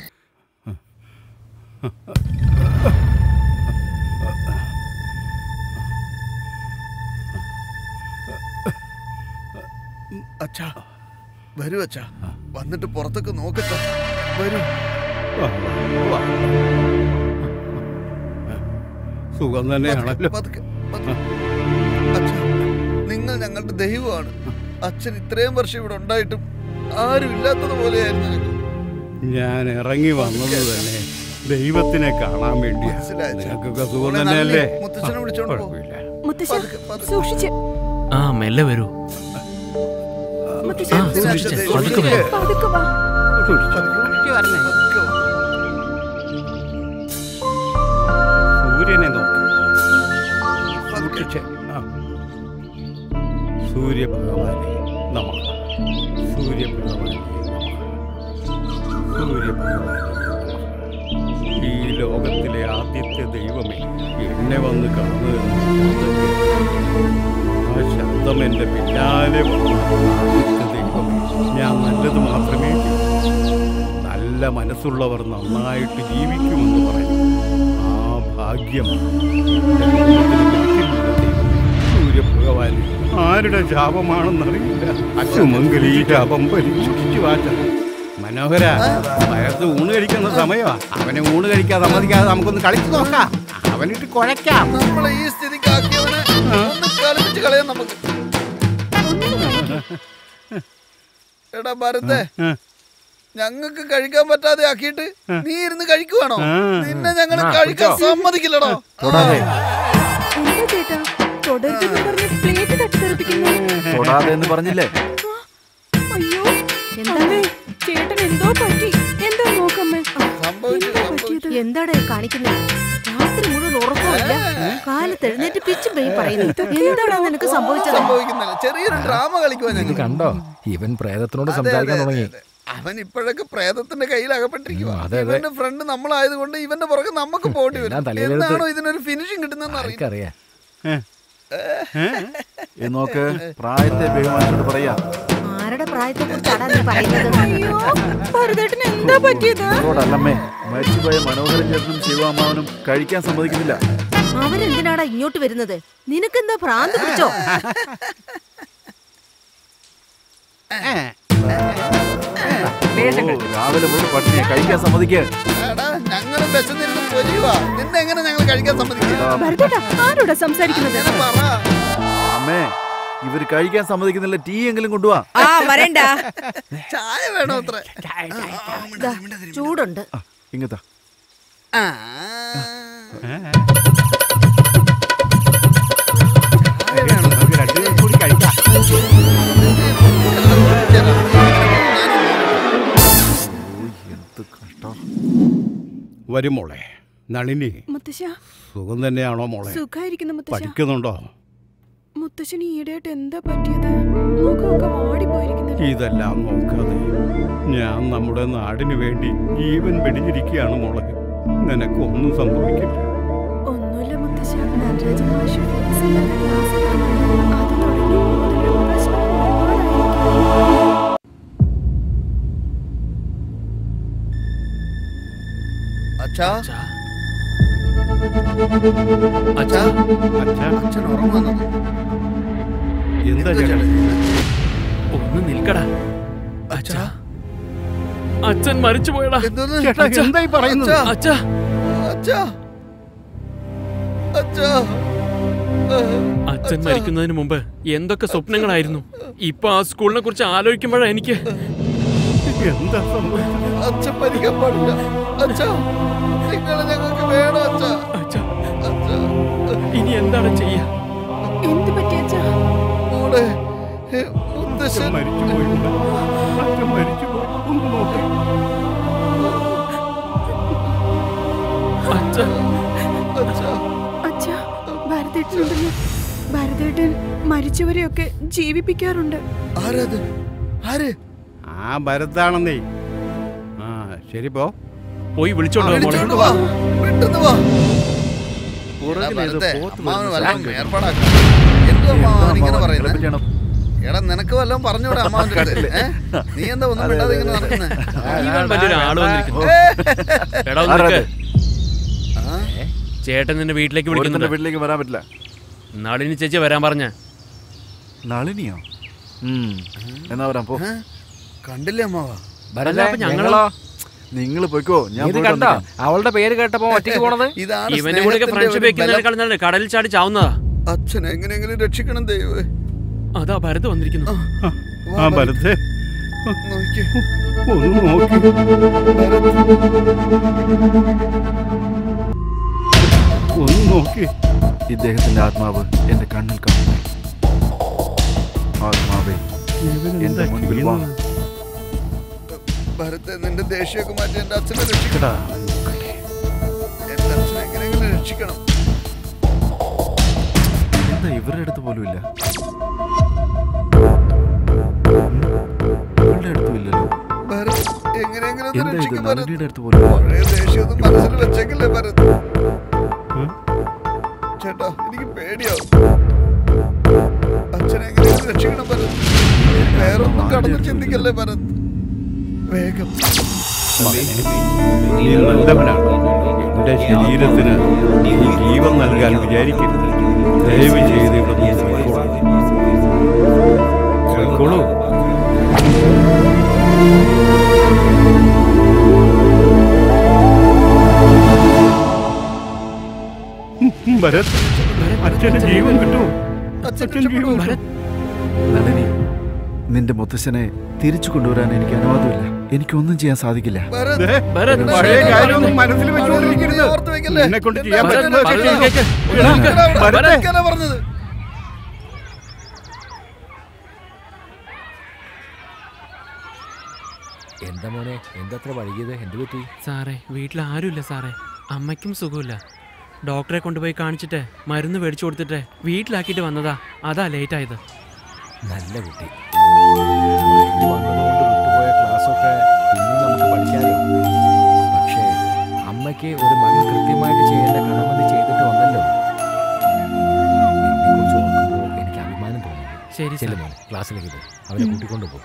[SPEAKER 4] അച്ഛാ വരൂ അച്ഛാ വന്നിട്ട് പുറത്തൊക്കെ നോക്കച്ചാ വരൂ
[SPEAKER 10] സുഖം തന്നെയാണല്ലോ
[SPEAKER 4] പതുക്കെ, പതുക്കെ. അച്ഛാ നിങ്ങൾ ഞങ്ങളുടെ ദൈവമാണ് അച്ഛൻ ഇത്രയും വർഷം ഇവിടെ ഉണ്ടായിട്ടും ആരും ഇല്ലാത്തത് പോലെയായിരുന്നു ഞങ്ങൾ
[SPEAKER 10] ഞാൻ ഇറങ്ങി വന്നത് തന്നെ ദൈവത്തിനെ കാണാൻ വേണ്ടിയാ
[SPEAKER 4] മനസ്സിലായി.
[SPEAKER 10] നിങ്ങൾക്കൊക്കെ സുഖം തന്നെയല്ലേ
[SPEAKER 4] മുത്തച്ഛനെ വിളിച്ചോണ്ട് പോ.
[SPEAKER 10] കുഴപ്പമില്ല
[SPEAKER 2] മുത്തശ്ശ സൂക്ഷിച്ച്
[SPEAKER 3] ആ മെല്ലെ വരൂ
[SPEAKER 2] മുത്തശ്ശ
[SPEAKER 3] ആ സൂക്ഷിച്ച് പതുക്കെ വരൂ
[SPEAKER 2] പതുക്കെ വാ
[SPEAKER 10] സൂര്യനെ നോക്ക് സൂക്ഷിച്ച് ആ. സൂര്യഭഗവാനെ നമ സൂര്യഭഗവാനെ നമ സൂര്യഭഗവാനെ നമഃ. ഈ ലോകത്തിലെ ആദ്യത്തെ ദൈവമേ എന്നെ വന്ന് കാണുക ആ ശബ്ദം എൻ്റെ പിന്നാലെ വന്ന ആദ്യത്തെ ദൈവമേ ഞാൻ നല്ലത് മാത്രമേ ചെയ്യൂ. നല്ല മനസ്സുള്ളവർ നന്നായിട്ട് ജീവിക്കുമെന്ന് പറയും ആ ഭാഗ്യം എൻ്റെ കുടുംബത്തിന് ലഭിക്കുന്നില്ല ദൈവമേ. സൂര്യഭഗവാൻ ആരുടെ ശാപമാണെന്നറിയില്ല സുമംഗലി ശാപം പരീക്ഷിച്ചു വാച്ച മനോഹര വയർത്ത് ഊണ് കഴിക്കുന്ന സമയമാ അവനെ ഊണ് കഴിക്കാൻ സമ്മതിക്കാതെ നമുക്കൊന്ന് കളിച്ചു നോക്കാം അവനിട്ട് കുഴക്കാം
[SPEAKER 4] നമ്മളെ ഈ സ്ഥിതിക്കാക്കിയവനെ ഒന്ന് കളിപ്പിച്ച് കളയാം നമുക്ക് എടാ ഭരത്തെ ഞങ്ങൾക്ക് കഴിക്കാൻ പറ്റാതെ ആക്കിയിട്ട് നീ ഇരുന്ന് കഴിക്കുവാണോ
[SPEAKER 10] ആ.
[SPEAKER 4] നിന്നെ ഞങ്ങൾ കഴിക്കാൻ സമ്മതിക്കില്ലടോ
[SPEAKER 5] തൊടാതെ
[SPEAKER 2] എന്താ ചേട്ടാ തുടരുതെന്ന് പറഞ്ഞ് പ്ലേറ്റ് തട്ടിത്തെറിപ്പിക്കുന്നു
[SPEAKER 5] തൊടാതെ എന്ന് പറഞ്ഞില്ലേ
[SPEAKER 2] അയ്യോ എന്താ ചേട്ടൻ എന്തോ പറ്റി എന്താ നോക്കമ്മേ
[SPEAKER 4] സംഭവിച്ചു
[SPEAKER 2] എന്താ
[SPEAKER 4] സംഭവിച്ചു
[SPEAKER 2] പറ്റിയത്
[SPEAKER 7] എന്താടാ ഈ കാണിക്കുന്നത് രാത്രി മുഴുവൻ ഉറക്കമില്ല കാലത്ത് എഴുന്നേറ്റ് പിച്ചും പെയ്യും പറയുന്നു എന്താടാ നിനക്ക് സംഭവിച്ചത്
[SPEAKER 4] സംഭവിക്കുന്നില്ല ചെറിയൊരു ഡ്രാമ കളിക്കുവാൻ
[SPEAKER 6] ഇത്
[SPEAKER 4] ഞങ്ങൾ
[SPEAKER 6] കണ്ടോ ഇവൻ പ്രേതത്തിനോട്
[SPEAKER 4] അതെ,
[SPEAKER 6] സംസാരിക്കാൻ
[SPEAKER 4] അതെ,
[SPEAKER 6] തുടങ്ങി
[SPEAKER 4] അതെ. അവൻ ഇപ്പോഴൊക്കെ പ്രേതത്തിന്റെ കയ്യിൽ അകപ്പെട്ടിരിക്കുക
[SPEAKER 6] ഉം, അതെ, അതെ.
[SPEAKER 4] ഇവന്റെ ഫ്രണ്ട് നമ്മളായതുകൊണ്ട് ഇവന്റെ പുറകെ നമുക്ക് പോണ്ടി
[SPEAKER 6] എല്ലാം
[SPEAKER 4] വരും
[SPEAKER 6] തലയിലെടുത്ത്
[SPEAKER 4] എന്നാണോ ഇതിനൊരു ഫിനിഷിംഗ് കിട്ടുന്നതെന്ന് അറിയില്ല
[SPEAKER 6] ആർക്കറിയാം
[SPEAKER 5] ഇത് നോക്ക് പ്രായത്തെ ബഹുമാനിച്ചോട് പറയാ
[SPEAKER 7] ആരുടെ പ്രായത്തെ കുറിച്ചാടാ നീ പറയുന്നത്
[SPEAKER 2] അയ്യോ ഭരതേട്ടന് എന്താ പറ്റിയത്
[SPEAKER 5] അവരോടല്ലമ്മേ മരിച്ചുപോയ മനോഹരൻ ചേട്ടനും ശിവമാവനും കഴിക്കാൻ സമ്മതിക്കുന്നില്ല
[SPEAKER 7] അവരെന്തിനാടാ ഇങ്ങോട്ട് വരുന്നത് നിനക്കെന്താ ഭ്രാന്ത് പിടിച്ചോ
[SPEAKER 5] ഓ, രാവിലെ മുതൽ പട്ടിണിയെ കഴിക്കാൻ സമ്മതിക്കുക
[SPEAKER 4] എടാ ഞങ്ങളും വിശന്നിരുന്ന് പൊരിയുവാ നിന്നെ എങ്ങനെ ഞങ്ങൾ കഴിക്കാൻ സമ്മതിക്കുക
[SPEAKER 2] ഭരതേട്ടാ ആരോടാ സംസാരിക്കുന്നത്
[SPEAKER 4] അങ്ങനെ പറ
[SPEAKER 5] അമ്മേ ഇവര് കഴിക്കാൻ സമ്മതിക്കുന്നില്ല ടീ എങ്കിലും കൊണ്ടുപോവാ
[SPEAKER 7] ആ വരണ്ട
[SPEAKER 4] ചായ വേണോ അത്ര
[SPEAKER 7] ചൂടുണ്ട്
[SPEAKER 5] ആ, ഇങ്ങത്താ
[SPEAKER 4] ആ.
[SPEAKER 10] നമുക്ക് രണ്ടുപേരും കൂടി കഴിക്കാം
[SPEAKER 5] ഓ, എന്ത് കഷ്ടം
[SPEAKER 10] വരും മോളെ നളിനി
[SPEAKER 2] മുത്തശ്ശ
[SPEAKER 10] സുഖം തന്നെയാണോ മോളെ
[SPEAKER 2] സുഖായിരിക്കുന്നു മുത്തശ്ശ
[SPEAKER 10] പഠിക്കുന്നുണ്ടോ
[SPEAKER 2] മുത്തശ്ശന് ഈയിടെയായിട്ട് എന്താ പറ്റിയത് മുഖമൊക്കെ വാടി പോയിരിക്കുന്നില്ല
[SPEAKER 10] ഇതെല്ലാം നോക്കാതെ ഞാൻ നമ്മുടെ നാടിന് വേണ്ടി ജീവൻ വെടിഞ്ഞിരിക്കുകയാണ് മോളെ നിനക്കൊന്നും സംഭവിക്കില്ല
[SPEAKER 2] ഒന്നുമില്ല മുത്തശ്ശ നടരാജ മാഷ് ഫീസ് ഇല്ലാതെ ക്ലാസ് എടുക്കുന്നുണ്ട് അത് തുടങ്ങി മുതലുള്ള പ്രശ്നം ഒരുപാടായിരിക്കും
[SPEAKER 4] അച്ഛാ
[SPEAKER 3] അച്ഛാ
[SPEAKER 10] അച്ഛാ
[SPEAKER 4] അച്ഛൻ ഉറങ്ങുന്നു
[SPEAKER 10] എന്താ ചേട്ടാ
[SPEAKER 3] ഒന്ന് നിൽക്കടാ അച്ഛാ അച്ഛൻ മരിച്ചു പോയടാ
[SPEAKER 4] എന്തോന്ന്
[SPEAKER 10] ചേട്ടാ എന്തായി പറയുന്നത്
[SPEAKER 4] അച്ഛാ,
[SPEAKER 3] അച്ഛാ
[SPEAKER 4] അച്ഛാ അച്ഛാ
[SPEAKER 3] അച്ഛൻ മരിക്കുന്നതിന് മുമ്പ് എന്തൊക്കെ സ്വപ്നങ്ങളായിരുന്നു ഇപ്പൊ ആ സ്കൂളിനെ കുറിച്ച് ആലോചിക്കുമ്പോഴാ എനിക്ക്
[SPEAKER 10] എന്താ സംഭവിച്ചത്
[SPEAKER 4] അച്ഛൻ മരിക്കാൻ പാടില്ല അച്ഛാ നിങ്ങളെ ഞങ്ങൾക്ക് വേണം അച്ഛാ
[SPEAKER 3] അച്ഛാ
[SPEAKER 4] അച്ഛാ
[SPEAKER 3] ഇനി എന്താണ് ചെയ്യാ
[SPEAKER 2] എന്ത് പറ്റിയച്ചാ
[SPEAKER 4] മോളെ ഏ,
[SPEAKER 10] അച്ഛൻ
[SPEAKER 4] മുത്തശ്ശൻ
[SPEAKER 10] മരിച്ചു പോയി അച്ഛൻ മരിച്ചു പോയി ഒന്ന് നോക്ക്
[SPEAKER 3] അച്ഛാ
[SPEAKER 4] അച്ഛാ
[SPEAKER 2] അച്ഛാ ഭരതേട്ടനുണ്ടല്ലോ ഭരതേട്ടൻ മരിച്ചവരെയൊക്കെ ജീവിപ്പിക്കാറുണ്ട്
[SPEAKER 4] ആരത് ആര്
[SPEAKER 10] ആ ഭരത്താണെന്നേ ആ ശരി പോ
[SPEAKER 3] പോയി വിളിച്ചോണ്ട് വാ മോളെ
[SPEAKER 4] വിളിച്ചോണ്ട് വാ പെട്ടെന്ന് വാ
[SPEAKER 5] പുറകിലേത്
[SPEAKER 4] ഭരതേ,
[SPEAKER 5] പോത്ത്
[SPEAKER 4] അമ്മാവന്
[SPEAKER 5] വരുന്ന
[SPEAKER 4] വല്ലതും
[SPEAKER 5] ശബ്ദം കേൾക്കുന്നു.
[SPEAKER 4] ഏർപ്പാടാക്കണം എന്തോ അമ്മാവൻ ഇങ്ങനെ
[SPEAKER 5] അമ്മാവൻ
[SPEAKER 4] പറയുന്നത്
[SPEAKER 5] ഇതിനെപ്പറ്റിയാണ്
[SPEAKER 4] എടാ നിനക്ക് വല്ലതും പറഞ്ഞൂടെ അമ്മാവന്റെ അടുത്ത് ഏ? നീ എന്താ ഒന്നും മിണ്ടാതെ ഇങ്ങനെ നടക്കുന്നേ
[SPEAKER 3] ഇവൻ വലിയൊരു ആള് വന്നിരിക്കുന്നു എടാ ഒന്ന്
[SPEAKER 5] ആരാ
[SPEAKER 3] നിൽക്ക്.
[SPEAKER 4] ആ?
[SPEAKER 3] ചേട്ടൻ നിന്നെ വീട്ടിലേക്ക്
[SPEAKER 5] ഒരുത്തന്റെ
[SPEAKER 3] വിളിക്കുന്നുണ്ട്
[SPEAKER 5] വീട്ടിലേക്ക് വരാൻ പറ്റില്ല
[SPEAKER 3] നാളിനി ചേച്ചി വരാൻ പറഞ്ഞ
[SPEAKER 5] നളിനിയോ ഉം. എന്നാ വരാം പോ
[SPEAKER 4] ഏ? കണ്ടില്ലേ അമ്മാവാ
[SPEAKER 3] അല്ല, അപ്പൊ ഞങ്ങളോ?
[SPEAKER 5] നിങ്ങൾ പോയിക്കോ ഞാൻ
[SPEAKER 6] ഇത്
[SPEAKER 5] പോയിട്ട്
[SPEAKER 6] കണ്ടോ
[SPEAKER 5] വന്നേക്കാം.
[SPEAKER 6] അവളുടെ പേര് കേട്ടപ്പോ ഒറ്റയ്ക്ക് പോണത്
[SPEAKER 4] ഇതാണ്
[SPEAKER 3] ഇവന്റെ കൂടെ
[SPEAKER 4] സ്നേഹത്തിന്റെ
[SPEAKER 3] ഫ്രണ്ട്ഷിപ്പ്
[SPEAKER 4] ഒരു
[SPEAKER 3] വെക്കുന്നതിനെ
[SPEAKER 4] ബലം.
[SPEAKER 3] കളഞ്ഞാൽ കടലിൽ ചാടി ചാവുന്നതാ
[SPEAKER 4] അച്ഛനെ എങ്ങനെയെങ്കിലും രക്ഷിക്കണം ദൈവമേ
[SPEAKER 3] അതാ ഭരത് വന്നിരിക്കുന്നു
[SPEAKER 10] ആ ഭരത്തെ
[SPEAKER 4] നോക്കിയേ
[SPEAKER 10] ഒന്ന് നോക്കി ഒന്ന് നോക്കി
[SPEAKER 5] ഇദ്ദേഹത്തിന്റെ ആത്മാവ് എന്റെ കണ്ണിൽ കാണുന്നു ആത്മാവേ എന്റെ മുൻപിൽ വാ
[SPEAKER 4] ഭരത്തെ നിന്റെ ദേഷ്യമൊക്കെ മാറ്റി എന്റെ അച്ഛനെ രക്ഷിക്കണം എന്റെ അച്ഛനെ എങ്ങനെയെങ്കിലും രക്ഷിക്കണം
[SPEAKER 5] എന്താ ഇവരുടെ അടുത്ത് പോലും ഇല്ല ഇവരുടെ അടുത്തും ഇല്ലല്ലോ
[SPEAKER 4] ഭരത് എങ്ങനെയെങ്കിലും ഒന്ന്
[SPEAKER 5] എന്താ ഇത്
[SPEAKER 4] രക്ഷിക്കും ഭരത്
[SPEAKER 5] നളിനിയുടെ അടുത്ത് പോലും ഇല്ല.
[SPEAKER 4] പഴയ ദേഷ്യമൊന്നും മനസ്സിൽ വെച്ചേക്കല്ലേ ഭരത് ചേട്ടാ എനിക്ക് പേടിയാവും അച്ഛനെ എങ്ങനെയെങ്കിലും രക്ഷിക്കണം ഭരത് വേറൊന്നും കടന്ന് ചിന്തിക്കല്ലേ ഭരത് വേഗം
[SPEAKER 10] നീ നല്ലവനാണ് എന്റെ ശരീരത്തിന് നീ ജീവൻ നൽകാൻ വിചാരിക്കരുത് ദയവ് ചെയ്ത് ഇവിടെ നിന്ന് പോയിക്കോളൂ. പോയിക്കോളൂ ഭരത് അച്ഛന് ജീവൻ കിട്ടും അച്ഛൻ ജീവൻ
[SPEAKER 5] നളിനി നിന്റെ മുത്തശ്ശനെ തിരിച്ചു കൊണ്ടുവരാൻ എനിക്ക് അനുവാദമില്ല എനിക്കൊന്നും ചെയ്യാൻ സാധിക്കില്ല
[SPEAKER 4] ഭരത്
[SPEAKER 10] ദേ,
[SPEAKER 3] ഭരത്,
[SPEAKER 10] പഴയ കാര്യമൊന്നും മനസ്സിൽ വെച്ചുകൊണ്ടിരിക്കരുത്
[SPEAKER 4] ഓർത്ത് വെക്കല്ലേ?
[SPEAKER 10] എന്നെ കൊണ്ട്
[SPEAKER 4] എന്താ
[SPEAKER 10] ചെയ്യാൻ
[SPEAKER 4] ഭരത്
[SPEAKER 10] പറ്റുന്നത്
[SPEAKER 3] ഭരത്
[SPEAKER 10] ചെയ്യണം.
[SPEAKER 3] കേക്ക്.
[SPEAKER 10] എടാ,
[SPEAKER 4] നിൽക്കടാ അവിടെ.
[SPEAKER 10] ഭരത്.
[SPEAKER 4] നിൽക്കാനാ പറഞ്ഞത്
[SPEAKER 6] എന്താ മോനെ എന്തത്ര വൈകിയത് എന്ത് പറ്റി
[SPEAKER 3] സാറേ വീട്ടിൽ ആരുമില്ല സാറേ അമ്മയ്ക്കും സുഖമില്ല ഡോക്ടറെ കൊണ്ടുപോയി കാണിച്ചിട്ട് മരുന്ന് മേടിച്ചു കൊടുത്തിട്ട് വീട്ടിലാക്കിയിട്ട് വന്നതാ അതാ ലേറ്റ് ആയത്
[SPEAKER 6] നല്ല കുട്ടി വൈകി വന്നതുകൊണ്ട് വിട്ടുപോയ ക്ലാസ്സൊക്കെ പിന്നെ നമുക്ക് പഠിക്കാലോ പക്ഷേ അമ്മയ്ക്ക് ഒരു മകൻ കൃത്യമായിട്ട് ചെയ്യേണ്ട കടമതി ചെയ്തിട്ട് വന്നല്ലോ എന്നെക്കുറിച്ച് ഓർക്കുമ്പോൾ എനിക്ക് അഭിമാനം തോന്നുന്നു
[SPEAKER 3] ശരി
[SPEAKER 6] ചെല്ലു
[SPEAKER 3] സാർ
[SPEAKER 6] മോനെ ക്ലാസ്സിലേക്ക് പോ അവനെ കൂട്ടിക്കൊണ്ടു പോകും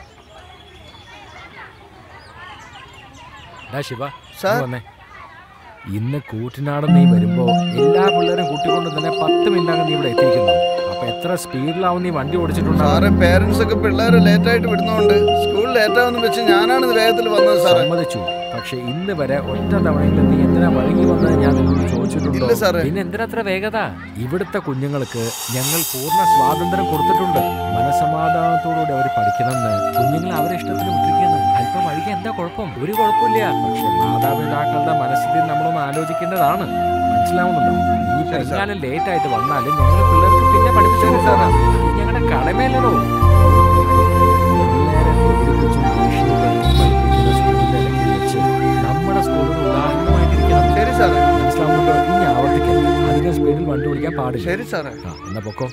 [SPEAKER 6] ഡാ ശിവ
[SPEAKER 4] സാർ.
[SPEAKER 6] ഇങ്ങ് വന്നേ ഇന്ന് കൂട്ടിനാട് നീ വരുമ്പോ എല്ലാ പിള്ളേരും കൂട്ടിക്കൊണ്ട് തന്നെ പത്ത് മിനിറ്റാകും നീ ഇവിടെ എത്തിയിരിക്കുന്നു അപ്പൊ എത്ര സ്പീഡിലാവും നീ വണ്ടി ഓടിച്ചിട്ടുണ്ടാവും
[SPEAKER 4] സാറേ പേരൻസ് ഒക്കെ പിള്ളേരെ ലേറ്റ് ആയിട്ട് വിടുന്നോണ്ട് സ്കൂൾ ലേറ്റ് ആവുന്ന വെച്ച് ഞാനാണ് ഇത് വേഗത്തിൽ വന്നത് സാറേ
[SPEAKER 6] സമ്മതിച്ചു പക്ഷെ ഇന്ന് വരെ ഒറ്റ തവണയെങ്കിലും നീ എന്തിനാ വഴങ്ങി വന്നത് ഞാൻ നിന്നോട് ചോദിച്ചിട്ടുണ്ടോ
[SPEAKER 4] ഇല്ല സാറേ.
[SPEAKER 6] പിന്നെ എന്തിനാ അത്ര വേഗത ഇവിടുത്തെ കുഞ്ഞുങ്ങൾക്ക് ഞങ്ങൾ പൂർണ്ണ സ്വാതന്ത്ര്യം കൊടുത്തിട്ടുണ്ട് മനസമാധാനത്തോടുകൂടി അവർ പഠിക്കണമെന്ന് കുഞ്ഞുങ്ങൾ അവരെ ഇഷ്ടത്തിന് വിട്ടിരിക്കുന്നു അല്പം വഴിക്ക് എന്താ കുഴപ്പം ഒരു കുഴപ്പമില്ല പക്ഷെ മാതാപിതാക്കളുടെ മനസ്ഥിതി നമ്മളൊന്ന് ആലോചിക്കേണ്ടതാണ് മനസ്സിലാവുന്നുണ്ടോ ഇനിയിപ്പോ
[SPEAKER 4] ശരി, സാർ.
[SPEAKER 6] എങ്ങാനും ലേറ്റ് ആയിട്ട് വന്നാലും ഞങ്ങൾ പിള്ളേർക്ക് പിന്നെ പഠിപ്പിച്ചു കൊടുക്കാറാ ഞങ്ങളുടെ കടമയല്ലടോ പിള്ളേരെ പേടിപ്പിച്ചും ഭീഷണിപ്പെടുത്തിയും പഠിപ്പിക്കുന്ന സ്കൂളിന്റെ ഇടയ്ക്ക് വെച്ച് നമ്മുടെ സ്കൂളിന് ഉദാഹരണമായിട്ടിരിക്കണം
[SPEAKER 4] ശരി സാറേ
[SPEAKER 6] മനസ്സിലാവുന്നുണ്ടോ ഇനി ആവർത്തിക്കരുത് അധികം സ്പീഡിൽ വണ്ടി ഓടിക്കാൻ പാടില്ല
[SPEAKER 4] ശരി സാറേ
[SPEAKER 6] ആ എന്നാ പൊക്കോ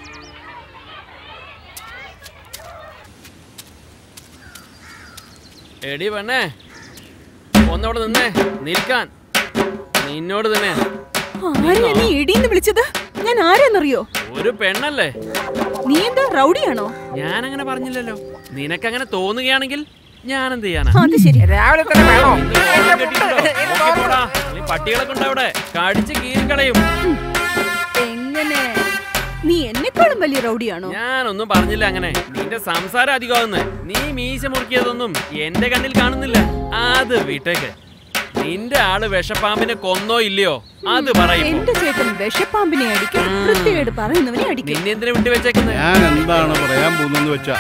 [SPEAKER 3] എടി പെണ്ണേ ഒന്നവിടെ നിന്നേ നിൽക്കാൻ നിന്നോട് തന്നെ
[SPEAKER 2] ആരെയാ നീ ഇടീന്ന് വിളിച്ചത് ഞാൻ ആരെന്നറിയോ
[SPEAKER 3] ഒരു പെണ്ണല്ലേ
[SPEAKER 2] നീ എന്താ റൗഡിയാണോ
[SPEAKER 3] ഞാൻ അങ്ങനെ പറഞ്ഞില്ലല്ലോ നിനക്കങ്ങനെ തോന്നുകയാണെങ്കിൽ ഞാൻ എന്ത് ചെയ്യാനാ
[SPEAKER 2] അത് ശരി
[SPEAKER 6] രാവിലെ തന്നെ വേണോ
[SPEAKER 3] ഇത് ഓണം കെട്ടിയിട്ടുണ്ടോ? നോക്കിക്കോടാ. നീ പട്ടികളൊക്കെ ഉണ്ട് അവിടെ കടിച്ച് കീറിക്കളയും
[SPEAKER 2] എങ്ങനെ നീ എന്നെക്കാളും വലിയ റൗഡിയാണോ
[SPEAKER 3] ഞാനൊന്നും പറഞ്ഞില്ല അങ്ങനെ നിന്റെ സംസാരം അധികമാകുന്നേ നീ മീശ മുറുക്കിയതൊന്നും എന്റെ കണ്ണിൽ കാണുന്നില്ല അത് വിട്ടേക്ക് നിന്റെ ആള് വിഷപ്പാമ്പിനെ കൊന്നോ ഇല്ലയോ അത് പറയും
[SPEAKER 2] എന്റെ ചേട്ടൻ വിഷപ്പാമ്പിനെ അടിക്കും വൃത്തികേട് പറയുന്നവനെ അടിക്കും
[SPEAKER 3] നിന്നെ എന്തിനാ വിട്ടു വെച്ചേക്കുന്നത്
[SPEAKER 10] ഞാൻ എന്താണ് പറയാൻ പോകുന്നതെന്ന് വെച്ചാ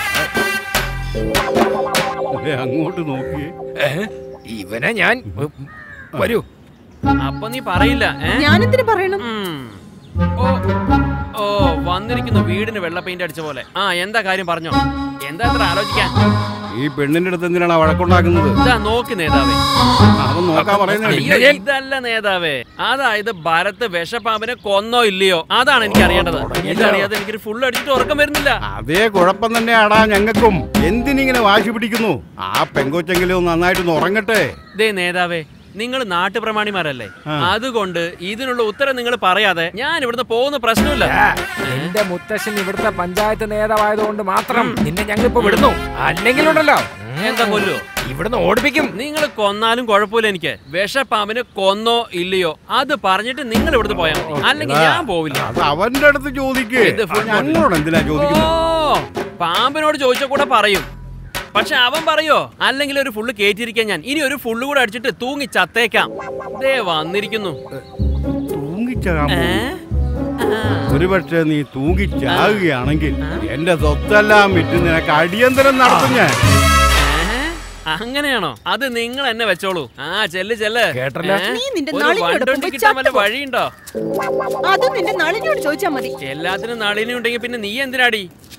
[SPEAKER 10] ദേ, അങ്ങോട്ട് നോക്കിയേ
[SPEAKER 6] ഇവനെ ഞാൻ ഉം, വരൂ
[SPEAKER 3] അപ്പൊ നീ പറയില്ല ഏ
[SPEAKER 2] ഞാനെന്തിനു പറയണം
[SPEAKER 3] ഉം. ഓ ഓ വന്നിരിക്കുന്നു വീടിന് വെള്ള പെയിന്റ് അടിച്ച പോലെ ആ എന്താ കാര്യം പറഞ്ഞോ എന്താ അത്ര ആലോചിക്കാൻ
[SPEAKER 10] ഈ പെണ്ണിന്റെ അടുത്ത് എന്തിനാണ് വഴക്കുണ്ടാക്കുന്നത്
[SPEAKER 3] ഇതാ നോക്ക് നേതാവേ
[SPEAKER 10] അവൻ നോക്കാൻ പറയുന്നത്
[SPEAKER 3] അയ്യോ, ഇതല്ല നേതാവേ അതായത് ഭരത് വിഷപ്പാമ്പിനെ കൊന്നോ ഇല്ലയോ അതാണ് എനിക്ക് അറിയേണ്ടത് ഇതറിയാതെ എനിക്കൊരു ഫുൾ അടിച്ചിട്ട് ഉറക്കം വരുന്നില്ല
[SPEAKER 10] അതേ കുഴപ്പം തന്നെയാടാ ഞങ്ങൾക്കും എന്തിനിങ്ങനെ വാശി പിടിക്കുന്നു ആ പെങ്കൊച്ചെങ്കിലും ഒന്ന് നന്നായിട്ടൊന്ന് ഉറങ്ങട്ടെ
[SPEAKER 3] ദേ നേതാവേ നിങ്ങൾ നാട്ടുപ്രമാണിമാരല്ലേ
[SPEAKER 10] ആ.
[SPEAKER 3] അതുകൊണ്ട് ഇതിനുള്ള ഉത്തരം നിങ്ങൾ പറയാതെ ഞാൻ ഇവിടുന്ന് പോകുന്ന പ്രശ്നമില്ല
[SPEAKER 6] എന്റെ മുത്തശ്ശൻ ഇവിടുത്തെ പഞ്ചായത്ത് നേതാവായതുകൊണ്ട് മാത്രം നിന്നെ ഞങ്ങൾ ഇപ്പൊ വിടുന്നു അല്ലെങ്കിലുണ്ടല്ലോ
[SPEAKER 3] എന്താ കൊല്ലോ
[SPEAKER 6] ഇവിടുന്ന് ഓടിപ്പിക്കും
[SPEAKER 3] നിങ്ങൾ കൊന്നാലും കുഴപ്പമില്ല എനിക്ക് വിഷപ്പാമ്പിനെ കൊന്നോ ഇല്ലയോ അത് പറഞ്ഞിട്ട് നിങ്ങൾ ഇവിടുന്ന് പോയാൽ മതി അല്ലെങ്കിൽ ഞാൻ പോവില്ല
[SPEAKER 10] അത് അവന്റെ അടുത്ത് ചോദിക്ക്
[SPEAKER 3] ഇത് full
[SPEAKER 10] ഞങ്ങളോട് എന്തിനാ
[SPEAKER 3] ഓ
[SPEAKER 10] ചോദിക്കുന്നത്
[SPEAKER 3] പാമ്പിനോട് ചോദിച്ച കൂടെ പറയും പക്ഷെ അവൻ പറയോ അല്ലെങ്കിൽ ഒരു ഫുള്ള് കേറ്റിരിക്കാൻ ഞാൻ ഇനി ഒരു ഫുള്ള് കൂടെ അടിച്ചിട്ട് തൂങ്ങി ചത്തേക്കാം ദേ വന്നിരിക്കുന്നു
[SPEAKER 10] തൂങ്ങിച്ചാകാൻ
[SPEAKER 3] ഏ?
[SPEAKER 10] പോകുന്നു. ഒരുപക്ഷെ നീ തൂങ്ങിച്ചാകുകയാണെങ്കിൽ എന്റെ സ്വത്തെല്ലാം വിറ്റ് നിനക്ക് അടിയന്തരം നടത്തും ഞാൻ
[SPEAKER 3] ഏ? അങ്ങനെയാണോ അത് നിങ്ങൾ എന്നെ വെച്ചോളൂ ആ ചെല്ല് ചെല്ല്
[SPEAKER 6] കേട്ടല്ലോ.
[SPEAKER 3] ഏ?
[SPEAKER 2] നീ നിന്റെ
[SPEAKER 3] ഒരു
[SPEAKER 2] നളിനിയോടൊപ്പം
[SPEAKER 3] വണ്ടി
[SPEAKER 2] പോയി
[SPEAKER 3] കിട്ടാൻ വല്ല
[SPEAKER 2] ചത്തുപോ.
[SPEAKER 3] വഴിയുണ്ടോ
[SPEAKER 2] അത് നിന്റെ നളിനിയോട് ചോദിച്ചാ മതി
[SPEAKER 3] എല്ലാത്തിനും നളിനി ഉണ്ടെങ്കിൽ പിന്നെ നീ എന്തിനാടി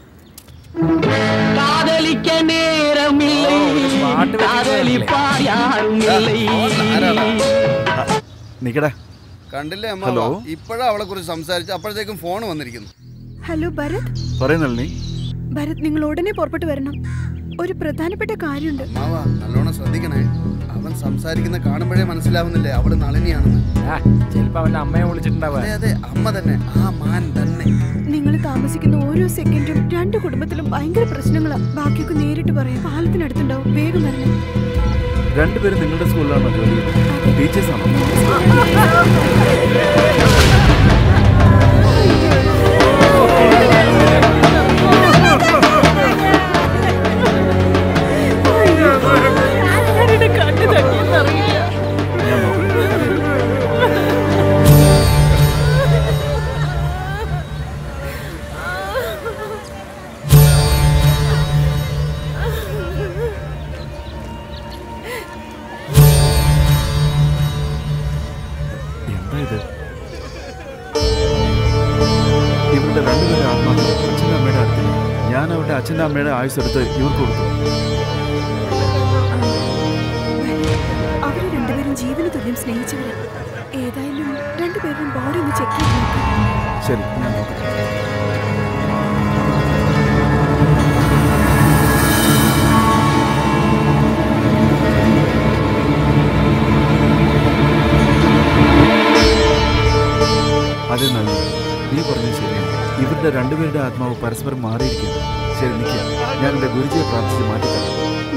[SPEAKER 12] காதலிக்க நேரமில்லை காதலிப்பார் யாரும் இல்லை
[SPEAKER 5] നിക്കടാ
[SPEAKER 4] കണ്ടില്ലേ അമ്മ
[SPEAKER 5] ഹലോ.
[SPEAKER 4] ഇപ്പോഴാ അവളെ കുറിച്ച് സംസാരിച്ച് അപ്പോഴത്തേക്കും ഫോൺ വന്നിരിക്കുന്നു
[SPEAKER 2] ഹലോ ഭരത്
[SPEAKER 5] പറയുന്നല്ലേ
[SPEAKER 2] ഭരത് നിങ്ങൾ ഉടനെ പുറപ്പെട്ടു വരണം ഒരു പ്രധാനപ്പെട്ട കാര്യമുണ്ട്
[SPEAKER 4] അമ്മാവാ നല്ലോണം ശ്രദ്ധിക്കണേ അവൻ സംസാരിക്കുന്ന കാണുമ്പോഴേ മനസ്സിലാവുന്നില്ലേ അവള് നളിനിയാണെന്ന്
[SPEAKER 6] ചിലപ്പോ അവന്റെ അമ്മയെ വിളിച്ചിട്ടുണ്ടാവുക
[SPEAKER 4] അതെ അതെ അമ്മ തന്നെ ആ മാൻ തന്നെ
[SPEAKER 2] നിങ്ങൾ താമസിക്കുന്ന ഓരോ സെക്കൻഡും രണ്ട് കുടുംബത്തിലും ഭയങ്കര പ്രശ്നങ്ങളാ ബാക്കിയൊക്കെ നേരിട്ട് പറയാം പാലത്തിനടുത്തുണ്ടാവും വേഗം വരണം
[SPEAKER 5] രണ്ടുപേരും നിങ്ങളുടെ സ്കൂളിലാണോ ജോലി ചെയ്യുന്നത് ടീച്ചേഴ്സാണോ
[SPEAKER 2] കണ്ണു തട്ടിയെന്നറിയില്ല
[SPEAKER 5] ഞാൻ നോക്കാം. എന്താ ഇത് ഇവരുടെ രണ്ടുപേരുടെ ആത്മാക്കൾ അച്ഛൻ്റെ അമ്മയുടെ അടുത്തില്ല ഞാൻ അവരുടെ അച്ഛൻ്റെ അമ്മയുടെ ആയുസ് എടുത്ത് ഇവർക്ക് കൊടുത്തു
[SPEAKER 2] അവര് രണ്ടുപേരും ജീവന് തുല്യം സ്നേഹിച്ചവരാ ഏതായാലും രണ്ടുപേരും ബോഡി ഒന്ന് ചെക്ക് ചെയ്ത് നോക്കാം
[SPEAKER 5] ശരി ഞാൻ നോക്കാം അതെ നന്ദി നീ പറഞ്ഞത് ശരിയാണ് ഇവരുടെ രണ്ടുപേരുടെ ആത്മാവ് പരസ്പരം മാറിയിരിക്കുന്നു ശരി നിൽക്കുക ഞാൻ എൻ്റെ ഗുരുജിയെ പ്രാർത്ഥിച്ച് മാറ്റിത്തരാം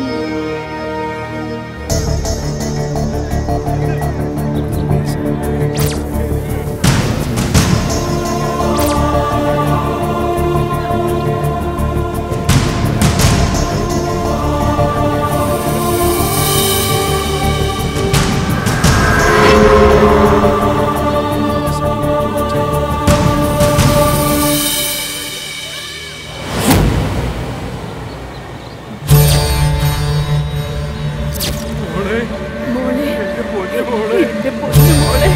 [SPEAKER 2] മോളെ എന്റെ പൊന്നു മോളെ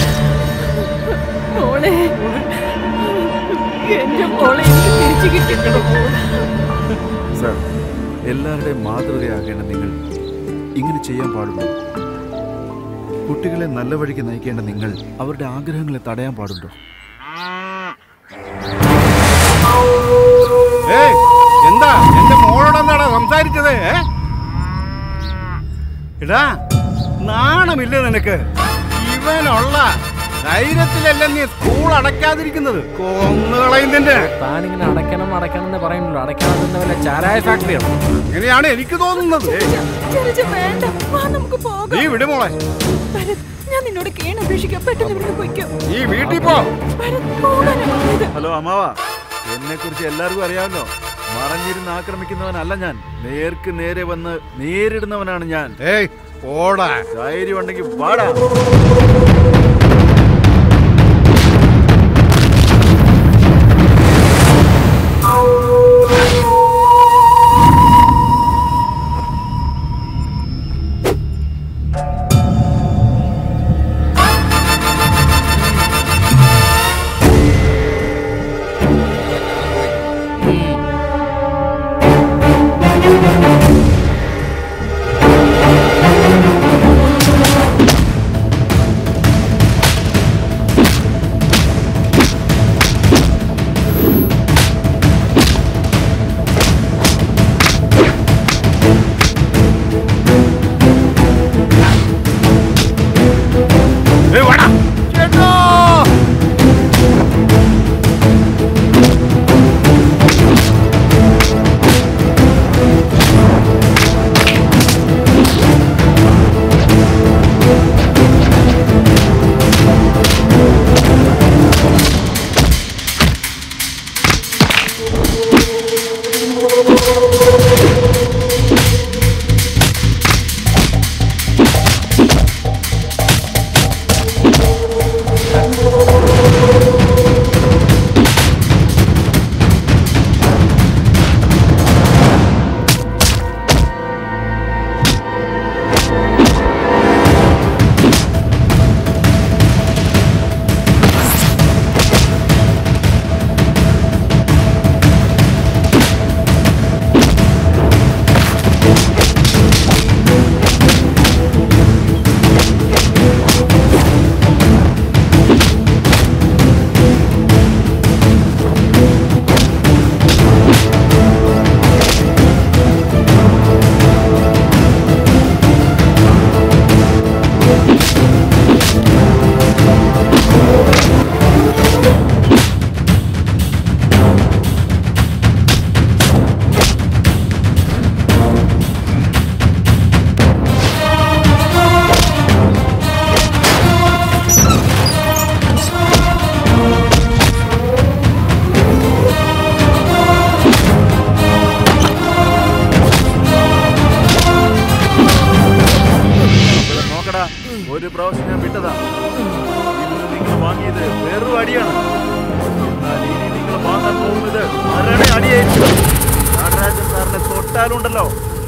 [SPEAKER 2] മോളെ എന്റെ മോളെ എനിക്ക് തിരിച്ചു കിട്ടിക്കണം
[SPEAKER 5] സാർ എല്ലാവരുടെയും മാതൃകയാകേണ്ട നിങ്ങൾ ഇങ്ങനെ ചെയ്യാൻ പാടുണ്ടോ കുട്ടികളെ നല്ല വഴിക്ക് നയിക്കേണ്ട നിങ്ങൾ അവരുടെ ആഗ്രഹങ്ങളെ തടയാൻ പാടുണ്ടോ
[SPEAKER 10] ഏയ് എന്താ എന്റെ മോളോട് എന്താടാ സംസാരിച്ചത് ഏ? എടാ നാണമില്ല നിനക്ക് ഇവനുള്ള ധൈര്യത്തിലല്ല നീ സ്കൂൾ അടയ്ക്കാതിരിക്കുന്നത് കൊന്നുകളയും നിന്റെ
[SPEAKER 6] താനിങ്ങനെ അടയ്ക്കണം അടയ്ക്കണം എന്ന് പറയുന്നുള്ളൂ അടയ്ക്കണം വല്ല ചാരായ ഫാക്ടറിയാണ്
[SPEAKER 10] അങ്ങനെയാണ് എനിക്ക് തോന്നുന്നത്
[SPEAKER 2] ചെറുച്ച വേണ്ട വാ നമുക്ക് പോകാം
[SPEAKER 10] നീ വിട് മോളെ
[SPEAKER 2] ഭരത് ഞാൻ നിന്നോട് കേണ് അപേക്ഷിക്കാം പെട്ടെന്ന് ഇവിടുന്ന് പൊയ്ക്കോ
[SPEAKER 10] നീ വീട്ടിൽ പോ
[SPEAKER 2] ഭരത് പോകാനാ പറഞ്ഞത്
[SPEAKER 5] ഹലോ അമ്മാവ എന്നെ കുറിച്ച് എല്ലാവർക്കും അറിയാമല്ലോ മറഞ്ഞിരുന്ന് ആക്രമിക്കുന്നവനല്ല ഞാൻ നേർക്ക് നേരെ വന്ന് നേരിടുന്നവനാണ് ഞാൻ
[SPEAKER 10] ഏയ് ഓടാ
[SPEAKER 5] ധൈര്യം ഉണ്ടെങ്കിൽ വാടാ
[SPEAKER 10] ആ
[SPEAKER 5] പ്രാവശ്യം ഞാൻ വിട്ടതാ ഇന്ന് നിങ്ങൾ വാങ്ങിയത് വെറും അടിയാണ് എന്നാൽ ഇനി നിങ്ങൾ വാങ്ങാൻ പോകുന്നത് മരണ അടിയായിരിക്കും നടരാജൻ സാറിനെ തൊട്ടാലുണ്ടല്ലോ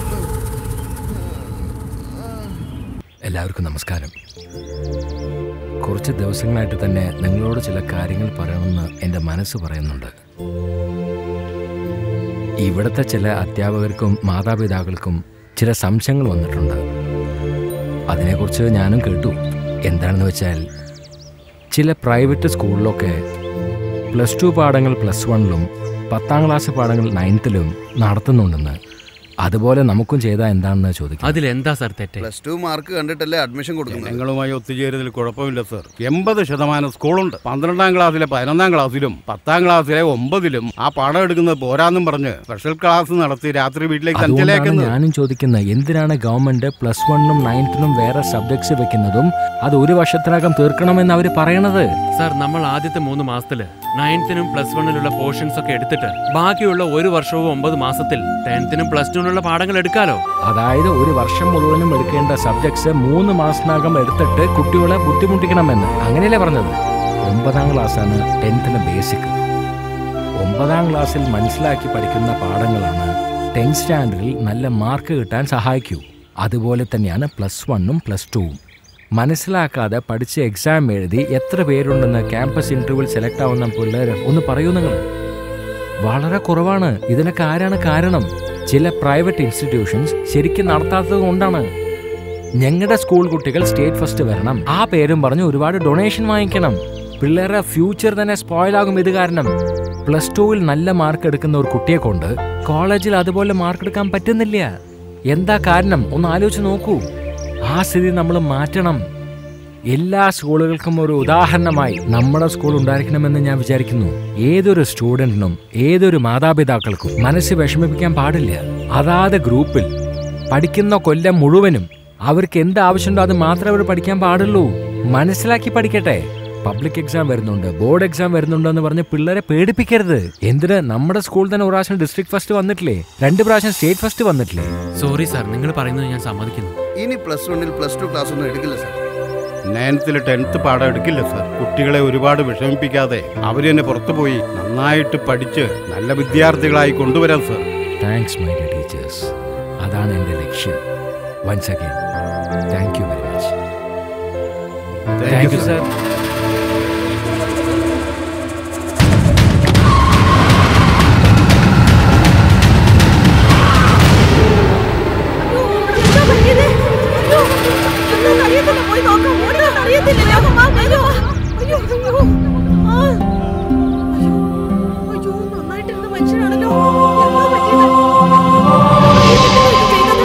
[SPEAKER 6] എല്ലാവർക്കും നമസ്കാരം കുറച്ച് ദിവസങ്ങളായിട്ട് തന്നെ നിങ്ങളോട് ചില കാര്യങ്ങൾ പറയണമെന്ന് എൻ്റെ മനസ്സ് പറയുന്നുണ്ട് ഇവിടുത്തെ ചില അധ്യാപകർക്കും മാതാപിതാക്കൾക്കും ചില സംശയങ്ങൾ വന്നിട്ടുണ്ട് അതിനെക്കുറിച്ച് ഞാനും കേട്ടു എന്താണെന്ന് വെച്ചാൽ ചില പ്രൈവറ്റ് സ്കൂളിലൊക്കെ പ്ലസ് ടു പാഠങ്ങൾ പ്ലസ് വണ്ണിലും പത്താം ക്ലാസ് പാഠങ്ങൾ നയൻത്തിലും നടത്തുന്നുണ്ടെന്ന് അതുപോലെ നമുക്കും ചെയ്താൽ എന്താണെന്ന് ചോദിക്കും
[SPEAKER 3] അതിലെന്താ സാർ തെറ്റ്
[SPEAKER 4] പ്ലസ് ടു മാർക്ക് കണ്ടിട്ടല്ലേ അഡ്മിഷൻ കൊടുക്കുന്നത്
[SPEAKER 10] ജനങ്ങളുമായി ഒത്തുചേരുന്നതിൽ കുഴപ്പമില്ല സർ എൺപത് ശതമാനം സ്കൂളുണ്ട് പന്ത്രണ്ടാം ക്ലാസ്സിലെ പതിനൊന്നാം ക്ലാസ്സിലും പത്താം ക്ലാസ്സിലെ ഒമ്പതിലും ആ പാഠം എടുക്കുന്നത് പോരാന്നും പറഞ്ഞ് സ്പെഷ്യൽ ക്ലാസ് നടത്തി രാത്രി വീട്ടിലേക്ക്
[SPEAKER 6] അതുകൊണ്ടാണ്
[SPEAKER 10] സഞ്ചലേക്കുന്നത്
[SPEAKER 6] ഞാനും ചോദിക്കുന്നത് എന്തിനാണ് ഗവൺമെന്റ് പ്ലസ് വണ്ണും നയൻത്തിനും വേറെ സബ്ജക്ട്സ് വെക്കുന്നതും അത് ഒരു വർഷത്തിനകം തീർക്കണമെന്ന് അവർ പറയണത്
[SPEAKER 3] സാർ നമ്മൾ ആദ്യത്തെ മൂന്ന് മാസത്തില് നയൻത്തിനും പ്ലസ് വണ്ണിലുള്ള പോർഷൻസ് ഒക്കെ എടുത്തിട്ട് ബാക്കിയുള്ള ഒരു വർഷവും ഒമ്പത് മാസത്തിൽ ടെൻത്തിനും പ്ലസ് ടുവിനുള്ള പാഠങ്ങൾ എടുക്കാലോ
[SPEAKER 6] അതായത് ഒരു വർഷം മുഴുവനും എടുക്കേണ്ട സബ്ജക്ട്സ് മൂന്ന് മാസത്തിനകം എടുത്തിട്ട് കുട്ടികളെ ബുദ്ധിമുട്ടിക്കണമെന്ന് അങ്ങനെയല്ലേ പറഞ്ഞത് ഒമ്പതാം ക്ലാസ്സാണ് ടെൻത്തിന് ബേസിക് ഒമ്പതാം ക്ലാസ്സിൽ മനസ്സിലാക്കി പഠിക്കുന്ന പാഠങ്ങളാണ് ടെൻത്ത് സ്റ്റാൻഡേർഡിൽ നല്ല മാർക്ക് കിട്ടാൻ സഹായിക്കൂ അതുപോലെ തന്നെയാണ് പ്ലസ് വണ്ണും പ്ലസ് ടുവും മനസ്സിലാക്കാതെ പഠിച്ച് എക്സാം എഴുതി എത്ര പേരുണ്ടെന്ന് ക്യാമ്പസ് ഇന്റർവ്യൂവിൽ സെലക്ട് ആവുന്ന പിള്ളേർ ഒന്ന് പറയൂ നിങ്ങൾ വളരെ കുറവാണ് ഇതിനൊക്കെ ആരാണ് കാരണം ചില പ്രൈവറ്റ് ഇൻസ്റ്റിറ്റ്യൂഷൻസ് ശരിക്കും നടത്താത്തത് കൊണ്ടാണ് ഞങ്ങളുടെ സ്കൂൾ കുട്ടികൾ സ്റ്റേറ്റ് ഫസ്റ്റ് വരണം ആ പേരും പറഞ്ഞ് ഒരുപാട് ഡൊണേഷൻ വാങ്ങിക്കണം പിള്ളേരുടെ ഫ്യൂച്ചർ തന്നെ സ്പോയിൽ ആകും ഇത് കാരണം പ്ലസ് ടുവിൽ നല്ല മാർക്ക് എടുക്കുന്ന ഒരു കുട്ടിയെ കൊണ്ട് കോളേജിൽ അതുപോലെ മാർക്ക് എടുക്കാൻ പറ്റുന്നില്ല എന്താ കാരണം ഒന്ന് ആലോചിച്ച് നോക്കൂ ആ സ്ഥിതി നമ്മൾ മാറ്റണം എല്ലാ സ്കൂളുകൾക്കും ഒരു ഉദാഹരണമായി നമ്മുടെ സ്കൂൾ ഉണ്ടായിരിക്കണമെന്ന് ഞാൻ വിചാരിക്കുന്നു ഏതൊരു സ്റ്റുഡന്റിനും ഏതൊരു മാതാപിതാക്കൾക്കും മനസ്സ് വിഷമിപ്പിക്കാൻ പാടില്ല അതാത് ഗ്രൂപ്പിൽ പഠിക്കുന്ന കൊല്ലം മുഴുവനും അവർക്ക് എന്ത് ആവശ്യമുണ്ടോ അത് മാത്രമേ അവർ പഠിക്കാൻ പാടുള്ളൂ മനസ്സിലാക്കി പഠിക്കട്ടെ പബ്ലിക് എക്സാം വരുന്നുണ്ട് ബോർഡ് എക്സാം വരുന്നുണ്ട് എന്ന് പറഞ്ഞ് പിള്ളേരെ പേടിപ്പിക്കരുത് എന്തിന് നമ്മുടെ സ്കൂൾ തന്നെ ഒരു പ്രാവശ്യം ഡിസ്ട്രിക്ട് ഫസ്റ്റ് വന്നിട്ടില്ലേ രണ്ട് പ്രാവശ്യം സ്റ്റേറ്റ് ഫസ്റ്റ് വന്നിട്ടില്ലേ
[SPEAKER 3] സോറി സാർ നിങ്ങൾ പറയുന്നത് ഞാൻ സമ്മതിക്കുന്നു
[SPEAKER 4] ഇനി പ്ലസ് വണ്ണിൽ പ്ലസ് ടു ക്ലാസ് ഒന്നും എടുക്കില്ല സാർ
[SPEAKER 10] നയൻത്തിൽ ടെൻത്ത് പാഠം എടുക്കില്ല സർ കുട്ടികളെ ഒരുപാട് വിഷമിപ്പിക്കാതെ അവർ തന്നെ പുറത്തു പോയി നന്നായിട്ട് പഠിച്ച് നല്ല വിദ്യാർത്ഥികളായി കൊണ്ടുവരാം sir
[SPEAKER 6] thanks my dear teachers അതാണ് എൻ്റെ ലക്ഷ്യം once again thank you very much
[SPEAKER 10] Thank you, sir.
[SPEAKER 7] പോയി നോക്കാം ഓടുന്നത് അറിയത്തില്ലല്ലോ അയ്യോ അയ്യോ അയ്യോ ആ. അയ്യോ അയ്യോ നന്നായിട്ടിരുന്ന മനുഷ്യനാണല്ലോ എന്താ പറ്റിയത് അറിയത്തില്ലല്ലോ ഇത് ചെയ്തത്.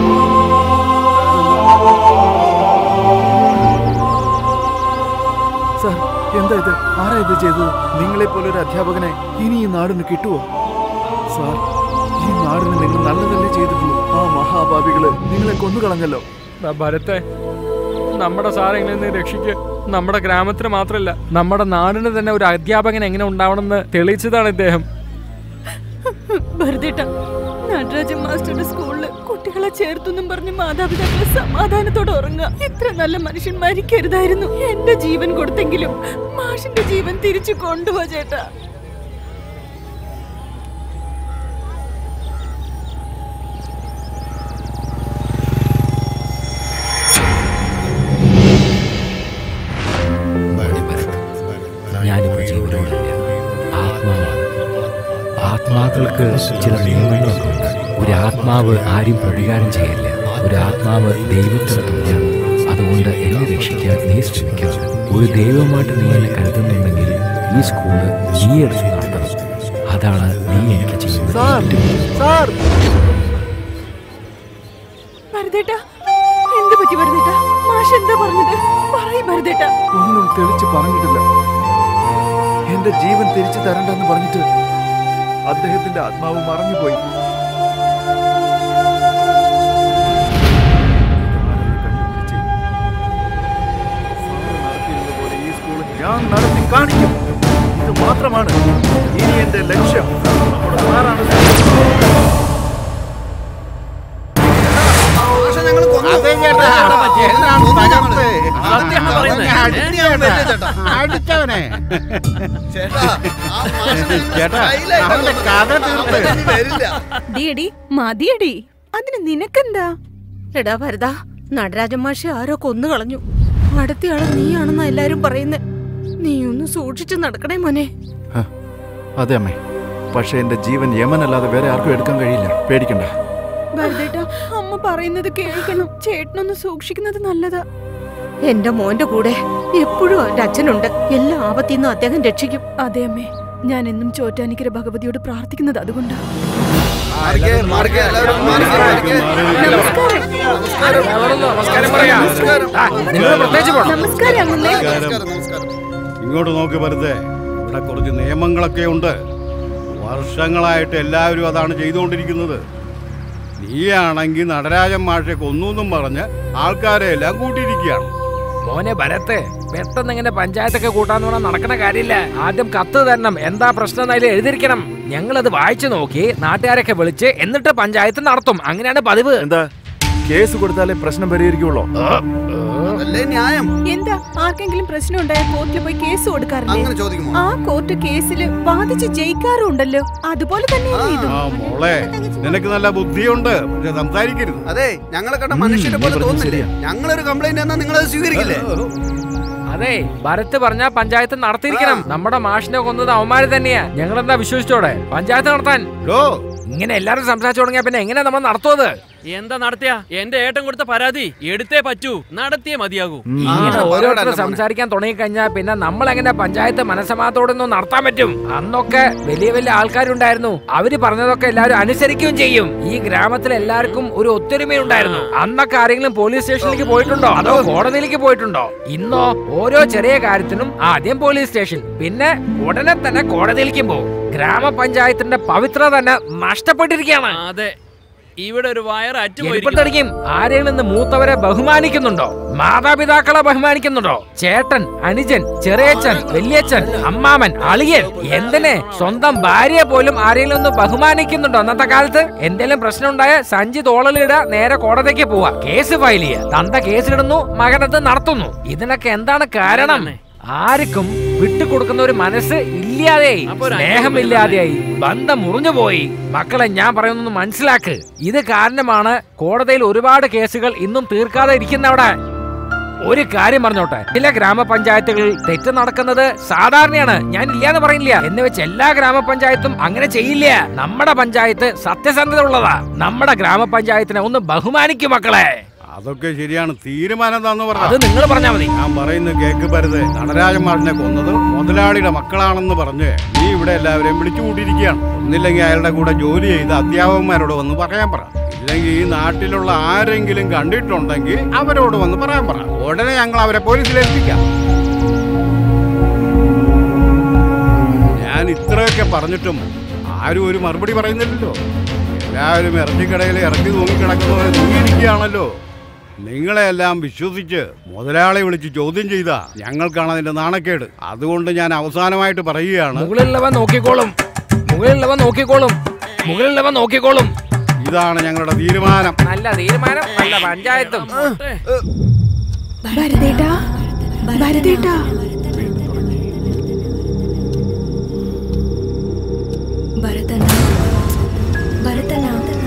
[SPEAKER 5] സാർ എന്താ ഇത് ആരാ ഇത് ചെയ്തത് നിങ്ങളെ പോലെ ഒരു അധ്യാപകനെ ഇനി ഈ നാടിന് കിട്ടുമോ സാർ ഈ നാടിന് നിങ്ങൾ നല്ലതല്ലേ ചെയ്തിട്ടുള്ളൂ ആ മഹാഭാവികള് നിങ്ങളെ കൊന്നുകളഞ്ഞല്ലോ
[SPEAKER 6] ഭരത്തെ നമ്മുടെ സാറെങ്ങനെ നിന്ന് രക്ഷിക്ക് നമ്മുടെ ഗ്രാമത്തിന് മാത്രമല്ല നമ്മുടെ നാടിന് തന്നെ ഒരു അധ്യാപകൻ എങ്ങനെ ഉണ്ടാവണമെന്ന് തെളിയിച്ചതാണ് ഇദ്ദേഹം
[SPEAKER 2] വെറുതെ നടരാജൻ മാസ്റ്ററുടെ സ്കൂളില് കുട്ടികളെ ചേർത്തെന്നും പറഞ്ഞ് മാതാപിതാക്കളെ സമാധാനത്തോടെ ഉറങ്ങുക ഇത്ര നല്ല മനുഷ്യൻ മരിക്കരുതായിരുന്നു എന്റെ ജീവൻ കൊടുത്തെങ്കിലും മാഷിന്റെ ജീവൻ തിരിച്ചു കൊണ്ടുപോ ചേട്ടാ
[SPEAKER 6] ഞാനിപ്പോൾ ജീവനോടില്ല ആത്മാവാണ് ആത്മാക്കൾക്ക് ചില നിയമങ്ങളൊക്കെ ഉണ്ട് ഒരു ആത്മാവ് ആരും പ്രതികാരം ചെയ്യില്ല ഒരു ആത്മാവ് ദൈവത്തിന് തുല്യമാണ് അതുകൊണ്ട് എന്നെ രക്ഷിക്കാൻ നീ ശ്രമിക്കരുത് ഒരു ദൈവമായിട്ട് നീ എന്നെ കരുതുന്നുണ്ടെങ്കിൽ ഈ സ്കൂള് നീ എടുത്ത് നടത്തണം അതാണ് നീ എനിക്ക്
[SPEAKER 5] സാർ
[SPEAKER 6] ചെയ്യുന്നത്
[SPEAKER 5] സാർ
[SPEAKER 2] ഭരതേട്ടാ എന്ത് പറ്റി ഭരതേട്ടാ മാഷ് എന്താ പറഞ്ഞത് പറയ് ഭരതേട്ടാ
[SPEAKER 5] ഒന്നും തെളിച്ച് പറഞ്ഞിട്ടില്ല എന്റെ ജീവൻ തിരിച്ചു തരണ്ടെന്ന് പറഞ്ഞിട്ട് അദ്ദേഹത്തിന്റെ ആത്മാവ് മറഞ്ഞുപോയി ഇതാരെന്ന് കണ്ടുപിടിച്ച് സാറ് നടത്തിയിരുന്ന പോലെ ഈ സ്കൂൾ ഞാൻ നടത്തി കാണിക്കും ഇത് മാത്രമാണ് ഇനി എന്റെ ലക്ഷ്യം നമ്മുടെ സാറാണ്
[SPEAKER 4] പക്ഷെ ഞങ്ങൾ കൊന്നു.
[SPEAKER 10] അതെ ചേട്ടാ,
[SPEAKER 4] കൊന്നു
[SPEAKER 10] എല്ലാം
[SPEAKER 4] ഞങ്ങള്.
[SPEAKER 10] തകർത്ത്
[SPEAKER 3] സത്യമാണോ പറയുന്നത്?
[SPEAKER 10] അടിച്ചവനെ
[SPEAKER 4] ചേട്ടാ ആ മാഷിനെ
[SPEAKER 10] ചേട്ടാ
[SPEAKER 4] സ്റ്റൈലായിട്ടാ
[SPEAKER 10] അവന്റെ കഥ തീർത്ത്
[SPEAKER 4] അവൻ ഇനി വരില്ല
[SPEAKER 2] ഡിയടി മതിയടി അതിന് നിനക്കെന്താ
[SPEAKER 7] എടാ ഭരത നടരാജൻ മാഷെ ആരോ കൊന്നു കളഞ്ഞു അടുത്തയാള് നീയാണെന്നാ എല്ലാരും പറയുന്നേ നീ ഒന്ന് സൂക്ഷിച്ചു നടക്കണേ മോനെ
[SPEAKER 5] ഹ, അതെ അമ്മേ പക്ഷെ എന്റെ ജീവൻ യമനല്ലാതെ വേറെ ആർക്കും എടുക്കാൻ കഴിയില്ല പേടിക്കണ്ട
[SPEAKER 2] ഭരതേട്ടാ അമ്മ പറയുന്നത് കേൾക്കണം ചേട്ടനൊന്ന് സൂക്ഷിക്കുന്നത് നല്ലതാ
[SPEAKER 7] എന്റെ മോന്റെ കൂടെ എപ്പോഴും അവന്റെ അച്ഛനുണ്ട് എല്ലാ ആപത്തിൽ നിന്നും അദ്ദേഹം രക്ഷിക്കും
[SPEAKER 2] അതെ അമ്മേ ഞാൻ എന്നും ചോറ്റാനിക്കര ഭഗവതിയോട് പ്രാർത്ഥിക്കുന്നത് അതുകൊണ്ടാ
[SPEAKER 4] മാറിക്കേ, മാറിക്കേ, എല്ലാവരും മാറിക്കേ, മാറിക്കേ. നമസ്കാരം.
[SPEAKER 3] നമസ്കാരം പറയാം
[SPEAKER 4] നമസ്കാരം.
[SPEAKER 3] നിങ്ങൾ പ്രത്യേകിച്ച് പോണം
[SPEAKER 2] നമസ്കാരം അമ്മേ
[SPEAKER 4] നമസ്കാരം, നമസ്കാരം.
[SPEAKER 10] ഇങ്ങോട്ട് നോക്കി വെറുതെ ഇവിടെ കുറച്ച് നിയമങ്ങളൊക്കെ ഉണ്ട് വർഷങ്ങളായിട്ട് എല്ലാവരും അതാണ് ചെയ്തുകൊണ്ടിരിക്കുന്നത് നീയാണെങ്കിൽ നടരാജൻ മാഷെ കൊന്നൂന്നും പറഞ്ഞ് ആൾക്കാരെ എല്ലാം കൂട്ടിയിരിക്കുകയാണ്
[SPEAKER 6] മോനെ ഭരത്തെ പെട്ടെന്ന് ഇങ്ങനെ പഞ്ചായത്തൊക്കെ കൂട്ടാന്ന് പറഞ്ഞാൽ നടക്കണ കാര്യമില്ല ആദ്യം കത്ത് തരണം എന്താ പ്രശ്നം അതിൽ എഴുതിയിരിക്കണം ഞങ്ങളത് വായിച്ചു നോക്കി നാട്ടുകാരൊക്കെ വിളിച്ച് എന്നിട്ട് പഞ്ചായത്ത് നടത്തും അങ്ങനെയാണ് പതിവ്
[SPEAKER 5] എന്താ കേസ് കൊടുത്താലേ പ്രശ്നം പരിഹരിക്കുള്ളൂ
[SPEAKER 4] അതല്ലേ ന്യായം
[SPEAKER 2] എന്താ ആർക്കെങ്കിലും പ്രശ്നം ഉണ്ടായ കോർട്ടിൽ പോയി കേസ് കൊടുക്കാറില്ലേ
[SPEAKER 4] അങ്ങനെ ചോദിക്കുമോ
[SPEAKER 2] ആ കോർട്ട് കേസില് വാദിച്ച് ജയിക്കാറുണ്ടല്ലോ അതുപോലെ തന്നെയാണ് ഇതും
[SPEAKER 10] ആ മോളെ നിനക്ക് നല്ല ബുദ്ധിയുണ്ട് പക്ഷെ സംസാരിക്കരുത്
[SPEAKER 4] അതെ ഞങ്ങളെ കണ്ട മനുഷ്യരെ പോലെ തോന്നില്ലേ ഞങ്ങളൊരു കംപ്ലൈന്റ് എന്നാ നിങ്ങളത് സ്വീകരിക്കില്ലേ
[SPEAKER 6] അതെ ഭരത്ത് പറഞ്ഞ പഞ്ചായത്ത് നടത്തിയിരിക്കണം നമ്മുടെ മാഷിനെ കൊന്നത് അവന്മാര് തന്നെയാ ഞങ്ങൾ എന്താ വിശ്വസിച്ചോടെ പഞ്ചായത്ത് നടത്താൻ
[SPEAKER 10] ഡോ
[SPEAKER 6] ഇങ്ങനെ എല്ലാരും സംസാരിച്ചു തുടങ്ങിയാ പിന്നെ എങ്ങനെ നമ്മൾ നടത്തുന്നത്
[SPEAKER 3] എന്താ നടത്തിയ എന്റെ ഏട്ടൻ കൊടുത്ത പരാതി എടുത്തേ പറ്റൂ നടത്തിയേ മതിയാകൂ
[SPEAKER 6] ഇങ്ങനെ
[SPEAKER 4] ആ,
[SPEAKER 6] ഓരോരുത്തർ
[SPEAKER 4] പറയടാ
[SPEAKER 6] സംസാരിക്കാൻ തുടങ്ങിക്കഴിഞ്ഞാൽ പിന്നെ നമ്മൾ എങ്ങനെ പഞ്ചായത്ത് മനസ്സമാത്തോടെ ഒന്നും നടത്താൻ പറ്റും അന്നൊക്കെ വലിയ വലിയ ആൾക്കാരുണ്ടായിരുന്നു അവര് പറഞ്ഞതൊക്കെ എല്ലാവരും അനുസരിക്കുകയും ചെയ്യും ഈ ഗ്രാമത്തിൽ എല്ലാവർക്കും ഒരു ഒത്തൊരുമയുണ്ടായിരുന്നു അന്നൊക്കെ ആരെങ്കിലും പോലീസ് സ്റ്റേഷനിലേക്ക് പോയിട്ടുണ്ടോ അതോ കോടതിയിലേക്ക് പോയിട്ടുണ്ടോ ഇന്നോ ഓരോ ചെറിയ കാര്യത്തിനും ആദ്യം പോലീസ് സ്റ്റേഷൻ പിന്നെ ഉടനെ തന്നെ കോടതിയിലേക്കും പോകും ഗ്രാമപഞ്ചായത്തിന്റെ പവിത്രത തന്നെ നഷ്ടപ്പെട്ടിരിക്കുകയാണ്
[SPEAKER 3] അതെ ഇവിടെ ഒരു വയർ അറ്റുപോയിരിക്കുന്നു
[SPEAKER 6] എളുപ്പത്തടിക്കും ആരെങ്കിലും നിന്ന് മൂത്തവരെ ബഹുമാനിക്കുന്നുണ്ടോ മാതാപിതാക്കളെ ബഹുമാനിക്കുന്നുണ്ടോ ചേട്ടൻ അനുജൻ ചെറിയച്ഛൻ വല്യച്ഛൻ അമ്മാമൻ അളിയൻ എന്തിനെ സ്വന്തം ഭാര്യയെ പോലും ആരെങ്കിലും ഒന്ന് ബഹുമാനിക്കുന്നുണ്ടോ അന്നത്തെ കാലത്ത് എന്തെങ്കിലും പ്രശ്നം ഉണ്ടായ സഞ്ചി തോളലിട നേരെ കോടതിക്ക് പോവാ കേസ് ഫയൽ ചെയ്യുക തന്ത കേസിടുന്നു മകനത് നടത്തുന്നു ഇതിനൊക്കെ എന്താണ് കാരണം ആർക്കും വിട്ടുകൊടുക്കുന്ന ഒരു മനസ്സ് ഇല്ലാതെയായി
[SPEAKER 3] അപ്പൊ ഒരു
[SPEAKER 6] സ്നേഹമില്ലാതെയായി ബന്ധം മുറിഞ്ഞുപോയി മക്കളെ ഞാൻ പറയുന്നൊന്ന് മനസ്സിലാക്ക് ഇത് കാരണമാണ് കോടതിയിൽ ഒരുപാട് കേസുകൾ ഇന്നും തീർക്കാതെ ഇരിക്കുന്നവിടെ ഒരു കാര്യം പറഞ്ഞോട്ടെ ചില ഗ്രാമപഞ്ചായത്തുകളിൽ തെറ്റ് നടക്കുന്നത് സാധാരണയാണ് ഞാൻ ഇല്ലാന്ന് പറയില്ല എന്ന് വെച്ച് എല്ലാ ഗ്രാമപഞ്ചായത്തും അങ്ങനെ ചെയ്യില്ല നമ്മുടെ പഞ്ചായത്ത് സത്യസന്ധത ഉള്ളതാ നമ്മുടെ ഗ്രാമപഞ്ചായത്തിനെ ഒന്ന് ബഹുമാനിക്കും മക്കളെ
[SPEAKER 10] അതൊക്കെ ശരിയാണ് തീരുമാനം എന്താന്ന്
[SPEAKER 6] അത്
[SPEAKER 10] പറഞ്ഞ
[SPEAKER 6] നിങ്ങൾ പറഞ്ഞാ മതി
[SPEAKER 10] ഞാൻ പറയുന്നത് കേക്ക് പരുത് നടരാജന്മാരനെ കൊന്നത് മുതലാളിയുടെ മക്കളാണെന്ന് പറഞ്ഞ് നീ ഇവിടെ എല്ലാവരെയും വിളിച്ചു കൂട്ടിയിരിക്കുകയാണ് ഒന്നില്ലെങ്കിൽ അയാളുടെ കൂടെ ജോലി ചെയ്ത് അധ്യാപകന്മാരോട് വന്ന് പറയാൻ പറ ഇല്ലെങ്കിൽ ഈ നാട്ടിലുള്ള ആരെങ്കിലും കണ്ടിട്ടുണ്ടെങ്കിൽ അവരോട് വന്ന് പറയാൻ പറ ഉടനെ ഞങ്ങൾ അവരെ പോലീസിൽ ഏൽപ്പിക്കാം ഞാൻ ഇത്രയൊക്കെ പറഞ്ഞിട്ടും ആരും ഒരു മറുപടി പറയുന്നില്ലല്ലോ എല്ലാവരും ഇറച്ചിക്കടയിൽ ഇറക്കി തൂങ്ങിക്കിടക്കുന്നവരെ തൂങ്ങിയിരിക്കുകയാണല്ലോ നിങ്ങളെല്ലാം വിശ്വസിച്ച് മുതലാളി വിളിച്ച് ചോദ്യം ചെയ്ത ഞങ്ങൾക്കാണ് അതിന്റെ നാണക്കേട് അതുകൊണ്ട് ഞാൻ അവസാനമായിട്ട് പറയുകയാണ്
[SPEAKER 6] മുകളിലുള്ളവൻ നോക്കിക്കോളും മുകളിലുള്ളവൻ നോക്കിക്കോളും മുകളിലുള്ളവൻ നോക്കിക്കോളും
[SPEAKER 10] ഇതാണ് ഞങ്ങളുടെ തീരുമാനം
[SPEAKER 6] നല്ല തീരുമാനം നല്ല പഞ്ചായത്തും
[SPEAKER 2] ഭരതേട്ടാ ഭരതേട്ടാ
[SPEAKER 11] ഭരതന ഭരതന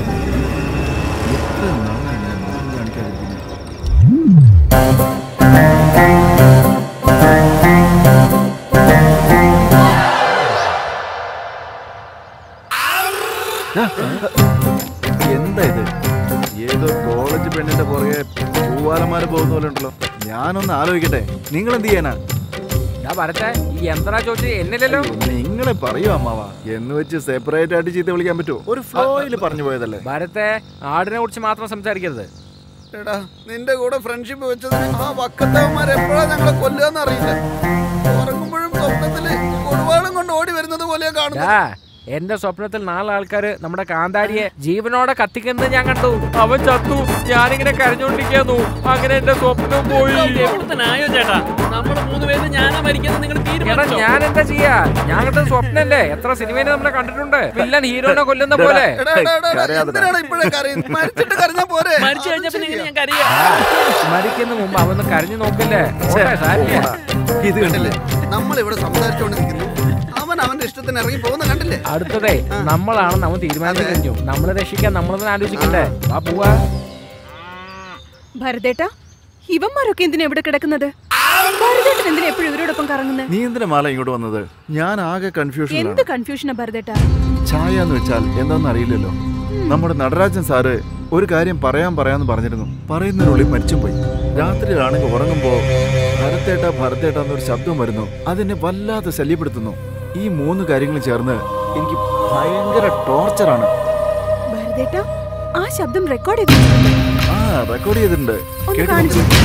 [SPEAKER 5] എന്താ ഇത് ഏതോ കോളേജ് പെണ്ണിന്റെ പുറകെ പൂവാലന്മാര് പോകുന്ന പോലെ ഉണ്ടല്ലോ ഞാനൊന്ന് ആലോചിക്കട്ടെ നിങ്ങൾ എന്ത് ചെയ്യാനാ
[SPEAKER 6] ഞാൻ വരട്ടെ ഈ യന്ത്ര ചോദിച്ചത് എന്നില്ലല്ലോ
[SPEAKER 5] നിങ്ങളെ പറയൂ അമ്മാവ എന്ന് വെച്ച് സെപ്പറേറ്റ് ആയിട്ട് ചീത്ത വിളിക്കാൻ പറ്റുമോ ഒരു ഫ്ലോയിൽ പറഞ്ഞു പോയതല്ലേ
[SPEAKER 6] ഭരത്തെ ആടിനെ കുറിച്ച് മാത്രം സംസാരിക്കരുത്
[SPEAKER 4] എടാ നിന്റെ കൂടെ ഫ്രണ്ട്ഷിപ്പ് വെച്ചതിന് ആ വക്കത്തവന്മാർ എപ്പോഴാ ഞങ്ങളെ കൊല്ലുകയെന്ന് അറിയില്ല ഉറങ്ങുമ്പോഴും സ്വപ്നത്തില് കൊടുവാളും കൊണ്ട് ഓടി വരുന്നത് പോലെയാ കാണുന്നത്
[SPEAKER 6] ഡാ, എന്റെ സ്വപ്നത്തിൽ നാല് ആൾക്കാര് നമ്മുടെ കാന്താരിയെ ജീവനോടെ കത്തിക്കുന്നത് ഞാൻ കണ്ടു അവൻ ചത്തു ഞാനിങ്ങനെ കരഞ്ഞോണ്ടിരിക്കുന്നു അങ്ങനെ എന്റെ സ്വപ്നം പോയി
[SPEAKER 3] എവിടുത്തെ ന്യായോ ചേട്ടാ നമ്മുടെ മൂന്ന് പേര് ഞാനാ മരിക്കുന്നത് നിങ്ങൾ
[SPEAKER 6] എടാ
[SPEAKER 3] തീരുമാനിച്ചോ
[SPEAKER 6] ഞാൻ എന്താ ചെയ്യാ ഞാൻ കണ്ട സ്വപ്നല്ലേ എത്ര സിനിമയിൽ നമ്മളെ കണ്ടിട്ടുണ്ട് വില്ലൻ ഹീറോനെ കൊല്ലുന്ന പോലെ
[SPEAKER 4] എടാ, എടാ, എടാ, എടാ, എന്തിനാണ് ഇപ്പോഴേ കരയുന്നത്? മരിച്ചിട്ട് കരഞ്ഞാ പോരെ
[SPEAKER 3] മരിച്ചു കഴിഞ്ഞ പിന്നെ ഇങ്ങനെ ഞാൻ കരയാ
[SPEAKER 6] മരിക്കുന്ന മുമ്പ് അവന്ന് കരഞ്ഞു നോക്കില്ലേ ഓട്ടെ, സാരില്ല.
[SPEAKER 4] ഇത് കണ്ടില്ലേ നമ്മൾ ഇവിടെ സംസാരിച്ചുകൊണ്ടിരിക്കുന്നു അവൻ അവന്റെ ഇഷ്ടത്തിന് ഇറങ്ങി പോകുന്ന കണ്ടില്ലേ
[SPEAKER 6] അടുത്തതേ നമ്മളാണെന്ന് അവൻ തീരുമാനിച്ചു കഴിഞ്ഞു നമ്മളെ രക്ഷിക്കാൻ നമ്മളൊന്നും ആലോചിക്കണ്ടേ ആ പോവാ
[SPEAKER 2] ഭരതേട്ട ഇവന്മാരൊക്കെ എന്തിനാ ഇവിടെ കിടക്കുന്നത് ഭരതേട്ടൻ എന്തിനാ എപ്പോഴും ഇവരോടൊപ്പം കറങ്ങുന്നത്
[SPEAKER 5] നീ എന്തിനാ മാല ഇങ്ങോട്ട് വന്നത് ഞാൻ ആകെ
[SPEAKER 2] എന്ത്
[SPEAKER 5] കൺഫ്യൂഷനിലാണ്
[SPEAKER 2] കൺഫ്യൂഷനാ ഭരതേട്ട
[SPEAKER 5] ചായ എന്ന് വെച്ചാൽ എന്താണെന്ന് അറിയില്ലല്ലോ നമ്മുടെ നടരാജൻ സാറ് ഒരു കാര്യം പറയാൻ പറയാന്ന് പറഞ്ഞിരുന്നു പറയുന്നതിനുള്ളിൽ മരിച്ചും പോയി രാത്രിയിലാണെങ്കിൽ ഉറങ്ങുമ്പോ ഭരത്തേട്ട ഭരത്തേട്ട എന്നൊരു ശബ്ദം വരുന്നു അതെന്നെ വല്ലാതെ ശല്യപ്പെടുത്തുന്നു ഈ മൂന്ന് കാര്യങ്ങളും ചേർന്ന് എനിക്ക് ഭയങ്കര ടോർച്ചറാണ്
[SPEAKER 2] ഭരതേട്ട ആ ശബ്ദം റെക്കോർഡ് ചെയ്തിട്ടുണ്ട്
[SPEAKER 5] ആ റെക്കോർഡ് ചെയ്തിട്ടുണ്ട്
[SPEAKER 2] ഒന്ന്
[SPEAKER 5] കേട്ട്
[SPEAKER 2] കാണിച്ചു
[SPEAKER 5] നോക്ക്.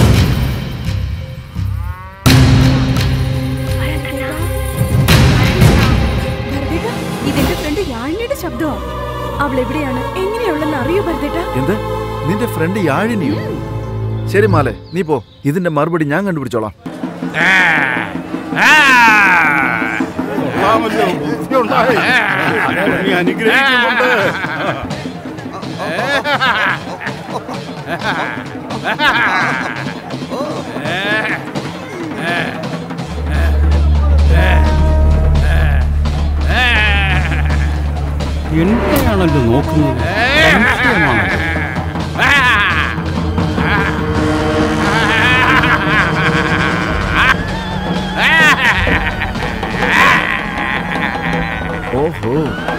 [SPEAKER 2] ഭരതേട്ട ഇതെന്റെ ഫ്രണ്ട് യാഴിനിയുടെ ശബ്ദമാ അവൾ എവിടെയാണ് എങ്ങനെയുള്ളെന്ന് അറിയോ ഭരതേട്ട
[SPEAKER 5] എന്ത് നിന്റെ ഫ്രണ്ട് യാഴിനിയോ ശരി മാലെ നീ പോ ഇതിന്റെ മറുപടി ഞാൻ കണ്ടുപിടിച്ചോളാം
[SPEAKER 10] കൊള്ളാമല്ലോ, ബുദ്ധിയുണ്ടായി. നീ അനുഗ്രഹിക്കുന്നുണ്ട് എന്നെയാണല്ലോ നോക്കുന്നത് സംശയമാണ്.
[SPEAKER 5] ഓഹോ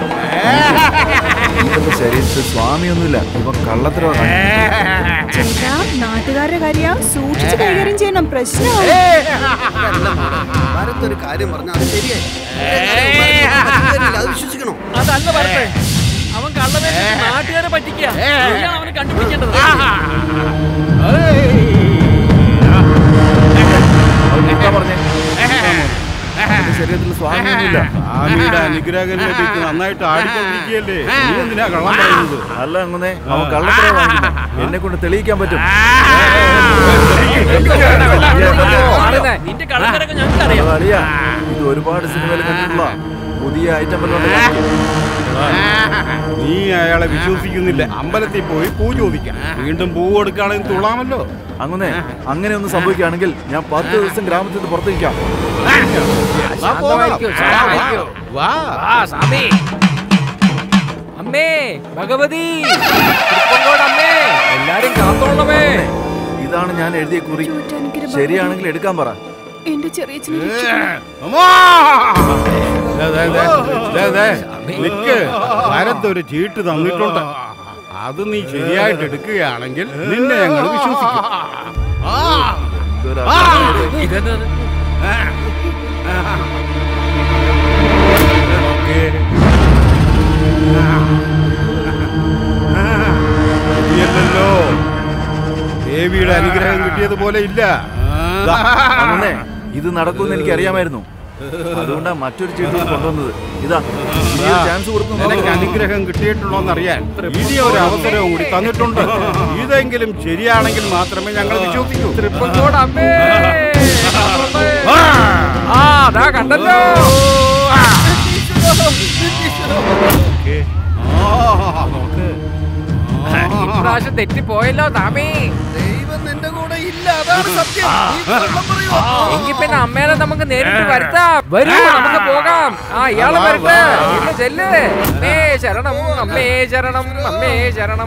[SPEAKER 5] ഇവന്റെ ശരീരത്തിൽ സ്വാമിയൊന്നുമില്ല ഇവൻ കള്ളത്തരവാ കാണിക്കുന്നത്.
[SPEAKER 2] ചേട്ടാ നാട്ടുകാരുടെ കാര്യ സൂക്ഷിച്ച് കൈകാര്യം ചെയ്യണം പ്രശ്നമാവും
[SPEAKER 4] ഭരത്തൊരു കാര്യം പറഞ്ഞാൽ അത് ശരിയായി അത് വിശ്വസിക്കണോ
[SPEAKER 3] അതല്ല പറഞ്ഞേ അവൻ കള്ളവേഷം നാട്ടുകാരെ പറ്റിക്കുക നീയാണ് അവനെ കണ്ടുപിടിക്കേണ്ടത്
[SPEAKER 5] അവൻ എന്താ പറഞ്ഞേ ഇവന്റെ ശരീരത്തിൽ സ്വാമിയൊന്നുമില്ല
[SPEAKER 10] സ്വാമിയുടെ അനുഗ്രഹം ലഭിച്ച് നന്നായിട്ട് ആടിക്കൊണ്ടിരിക്കുകയല്ലേ നീ എന്തിനാ കള്ളം പറയുന്നത്
[SPEAKER 5] അല്ല അങ്ങനെ അവൻ കള്ളത്തരവാ കാണിക്കുന്നത് എന്നെ കൊണ്ട് തെളിയിക്കാൻ പറ്റും
[SPEAKER 3] ആണെന്നേ, നിന്റെ കള്ളത്തരൊക്കെ ഞങ്ങൾക്ക് അറിയാം
[SPEAKER 5] അത് അളിയാ, ഇത് ഒരുപാട് സിനിമയിൽ കണ്ടിട്ടുള്ള പുതിയ ഐറ്റം വല്ലതും ഉണ്ടെങ്കിൽ
[SPEAKER 10] നീ അയാളെ വിശ്വസിക്കുന്നില്ല അമ്പലത്തിൽ പോയി പൂ ചോദിക്കാം വീണ്ടും പൂ കൊടുക്കുകയാണെങ്കിൽ തുള്ളാമല്ലോ
[SPEAKER 5] അങ്ങനെ അങ്ങനെ ഒന്നും സംഭവിക്കുകയാണെങ്കിൽ ഞാൻ പത്ത് ദിവസം ഗ്രാമത്തിൽ നിന്ന് പുറത്തേക്കാം
[SPEAKER 10] വാ, പോകാം.
[SPEAKER 6] ശാന്തമായിരിക്കൂ, ശാന്തമായിരിക്കൂ.
[SPEAKER 10] വാ
[SPEAKER 6] ആ സ്വാമി അമ്മേ ഭഗവതി തൃപ്പങ്കോട് അമ്മേ എല്ലാരും കാത്തോളണമേ
[SPEAKER 5] ഇതാണ് ഞാൻ എഴുതിയ കുറി ശരിയാണെങ്കിൽ എടുക്കാൻ പറ
[SPEAKER 2] എന്റെ ചെറിയ
[SPEAKER 10] അമ്മാ! ദേ, ദേ, ദേ, ദേ, ദേ, നിക്ക് ഭരത് ഒരു ചീട്ട് തന്നിട്ടുണ്ട് അത് നീ ശരിയായിട്ട് എടുക്കുകയാണെങ്കിൽ നിന്നെ ഞങ്ങൾ വിശ്വസിക്കും
[SPEAKER 5] ഇതൊരു
[SPEAKER 10] ആ!
[SPEAKER 6] ഇതെന്താണ്
[SPEAKER 10] നോക്ക്. ഇല്ലല്ലോ ദേവിയുടെ അനുഗ്രഹം കിട്ടിയതുപോലെ ഇല്ല
[SPEAKER 5] ദാ, അങ്ങനെ ഇത് നടക്കുമെന്ന് എനിക്ക് അറിയാമായിരുന്നു അതുകൊണ്ടാ മറ്റൊരു ചീട്ട് കൂടി കൊണ്ടുവന്നത് ഇതാ ഈ ഒരു ചാൻസ് കൊടുത്തു
[SPEAKER 10] നിനക്ക്
[SPEAKER 5] നോക്ക്.
[SPEAKER 10] അനുഗ്രഹം കിട്ടിയിട്ടുണ്ടോന്ന് അറിയാൻ ഇനി ഒരു അവസരവും കൂടി തന്നിട്ടുണ്ട് ഇതെങ്കിലും ശരിയാണെങ്കിൽ മാത്രമേ ഞങ്ങൾ വിശ്വസിക്കൂ
[SPEAKER 6] തൃപ്പങ്കോട് അമ്മേ ആ അതാ കണ്ടല്ലോ ഇപ്രാവശ്യം തെറ്റിപ്പോയല്ലോ താമേ
[SPEAKER 4] ദൈവം നിന്റെ കൂടെ ഇല്ല അതാണ് സത്യം നീ കള്ളം പറയുവാ.
[SPEAKER 6] എങ്കിൽ പിന്നെ അമ്മേനെ നമുക്ക് നേരിട്ട് വരുത്താം വരൂ നമുക്ക് പോകാം ആ ഇയാള് വരട്ടെ ഇല്ല ചെല്ല് അമ്മേ ശരണം അമ്മേ ശരണം അമ്മേ ശരണം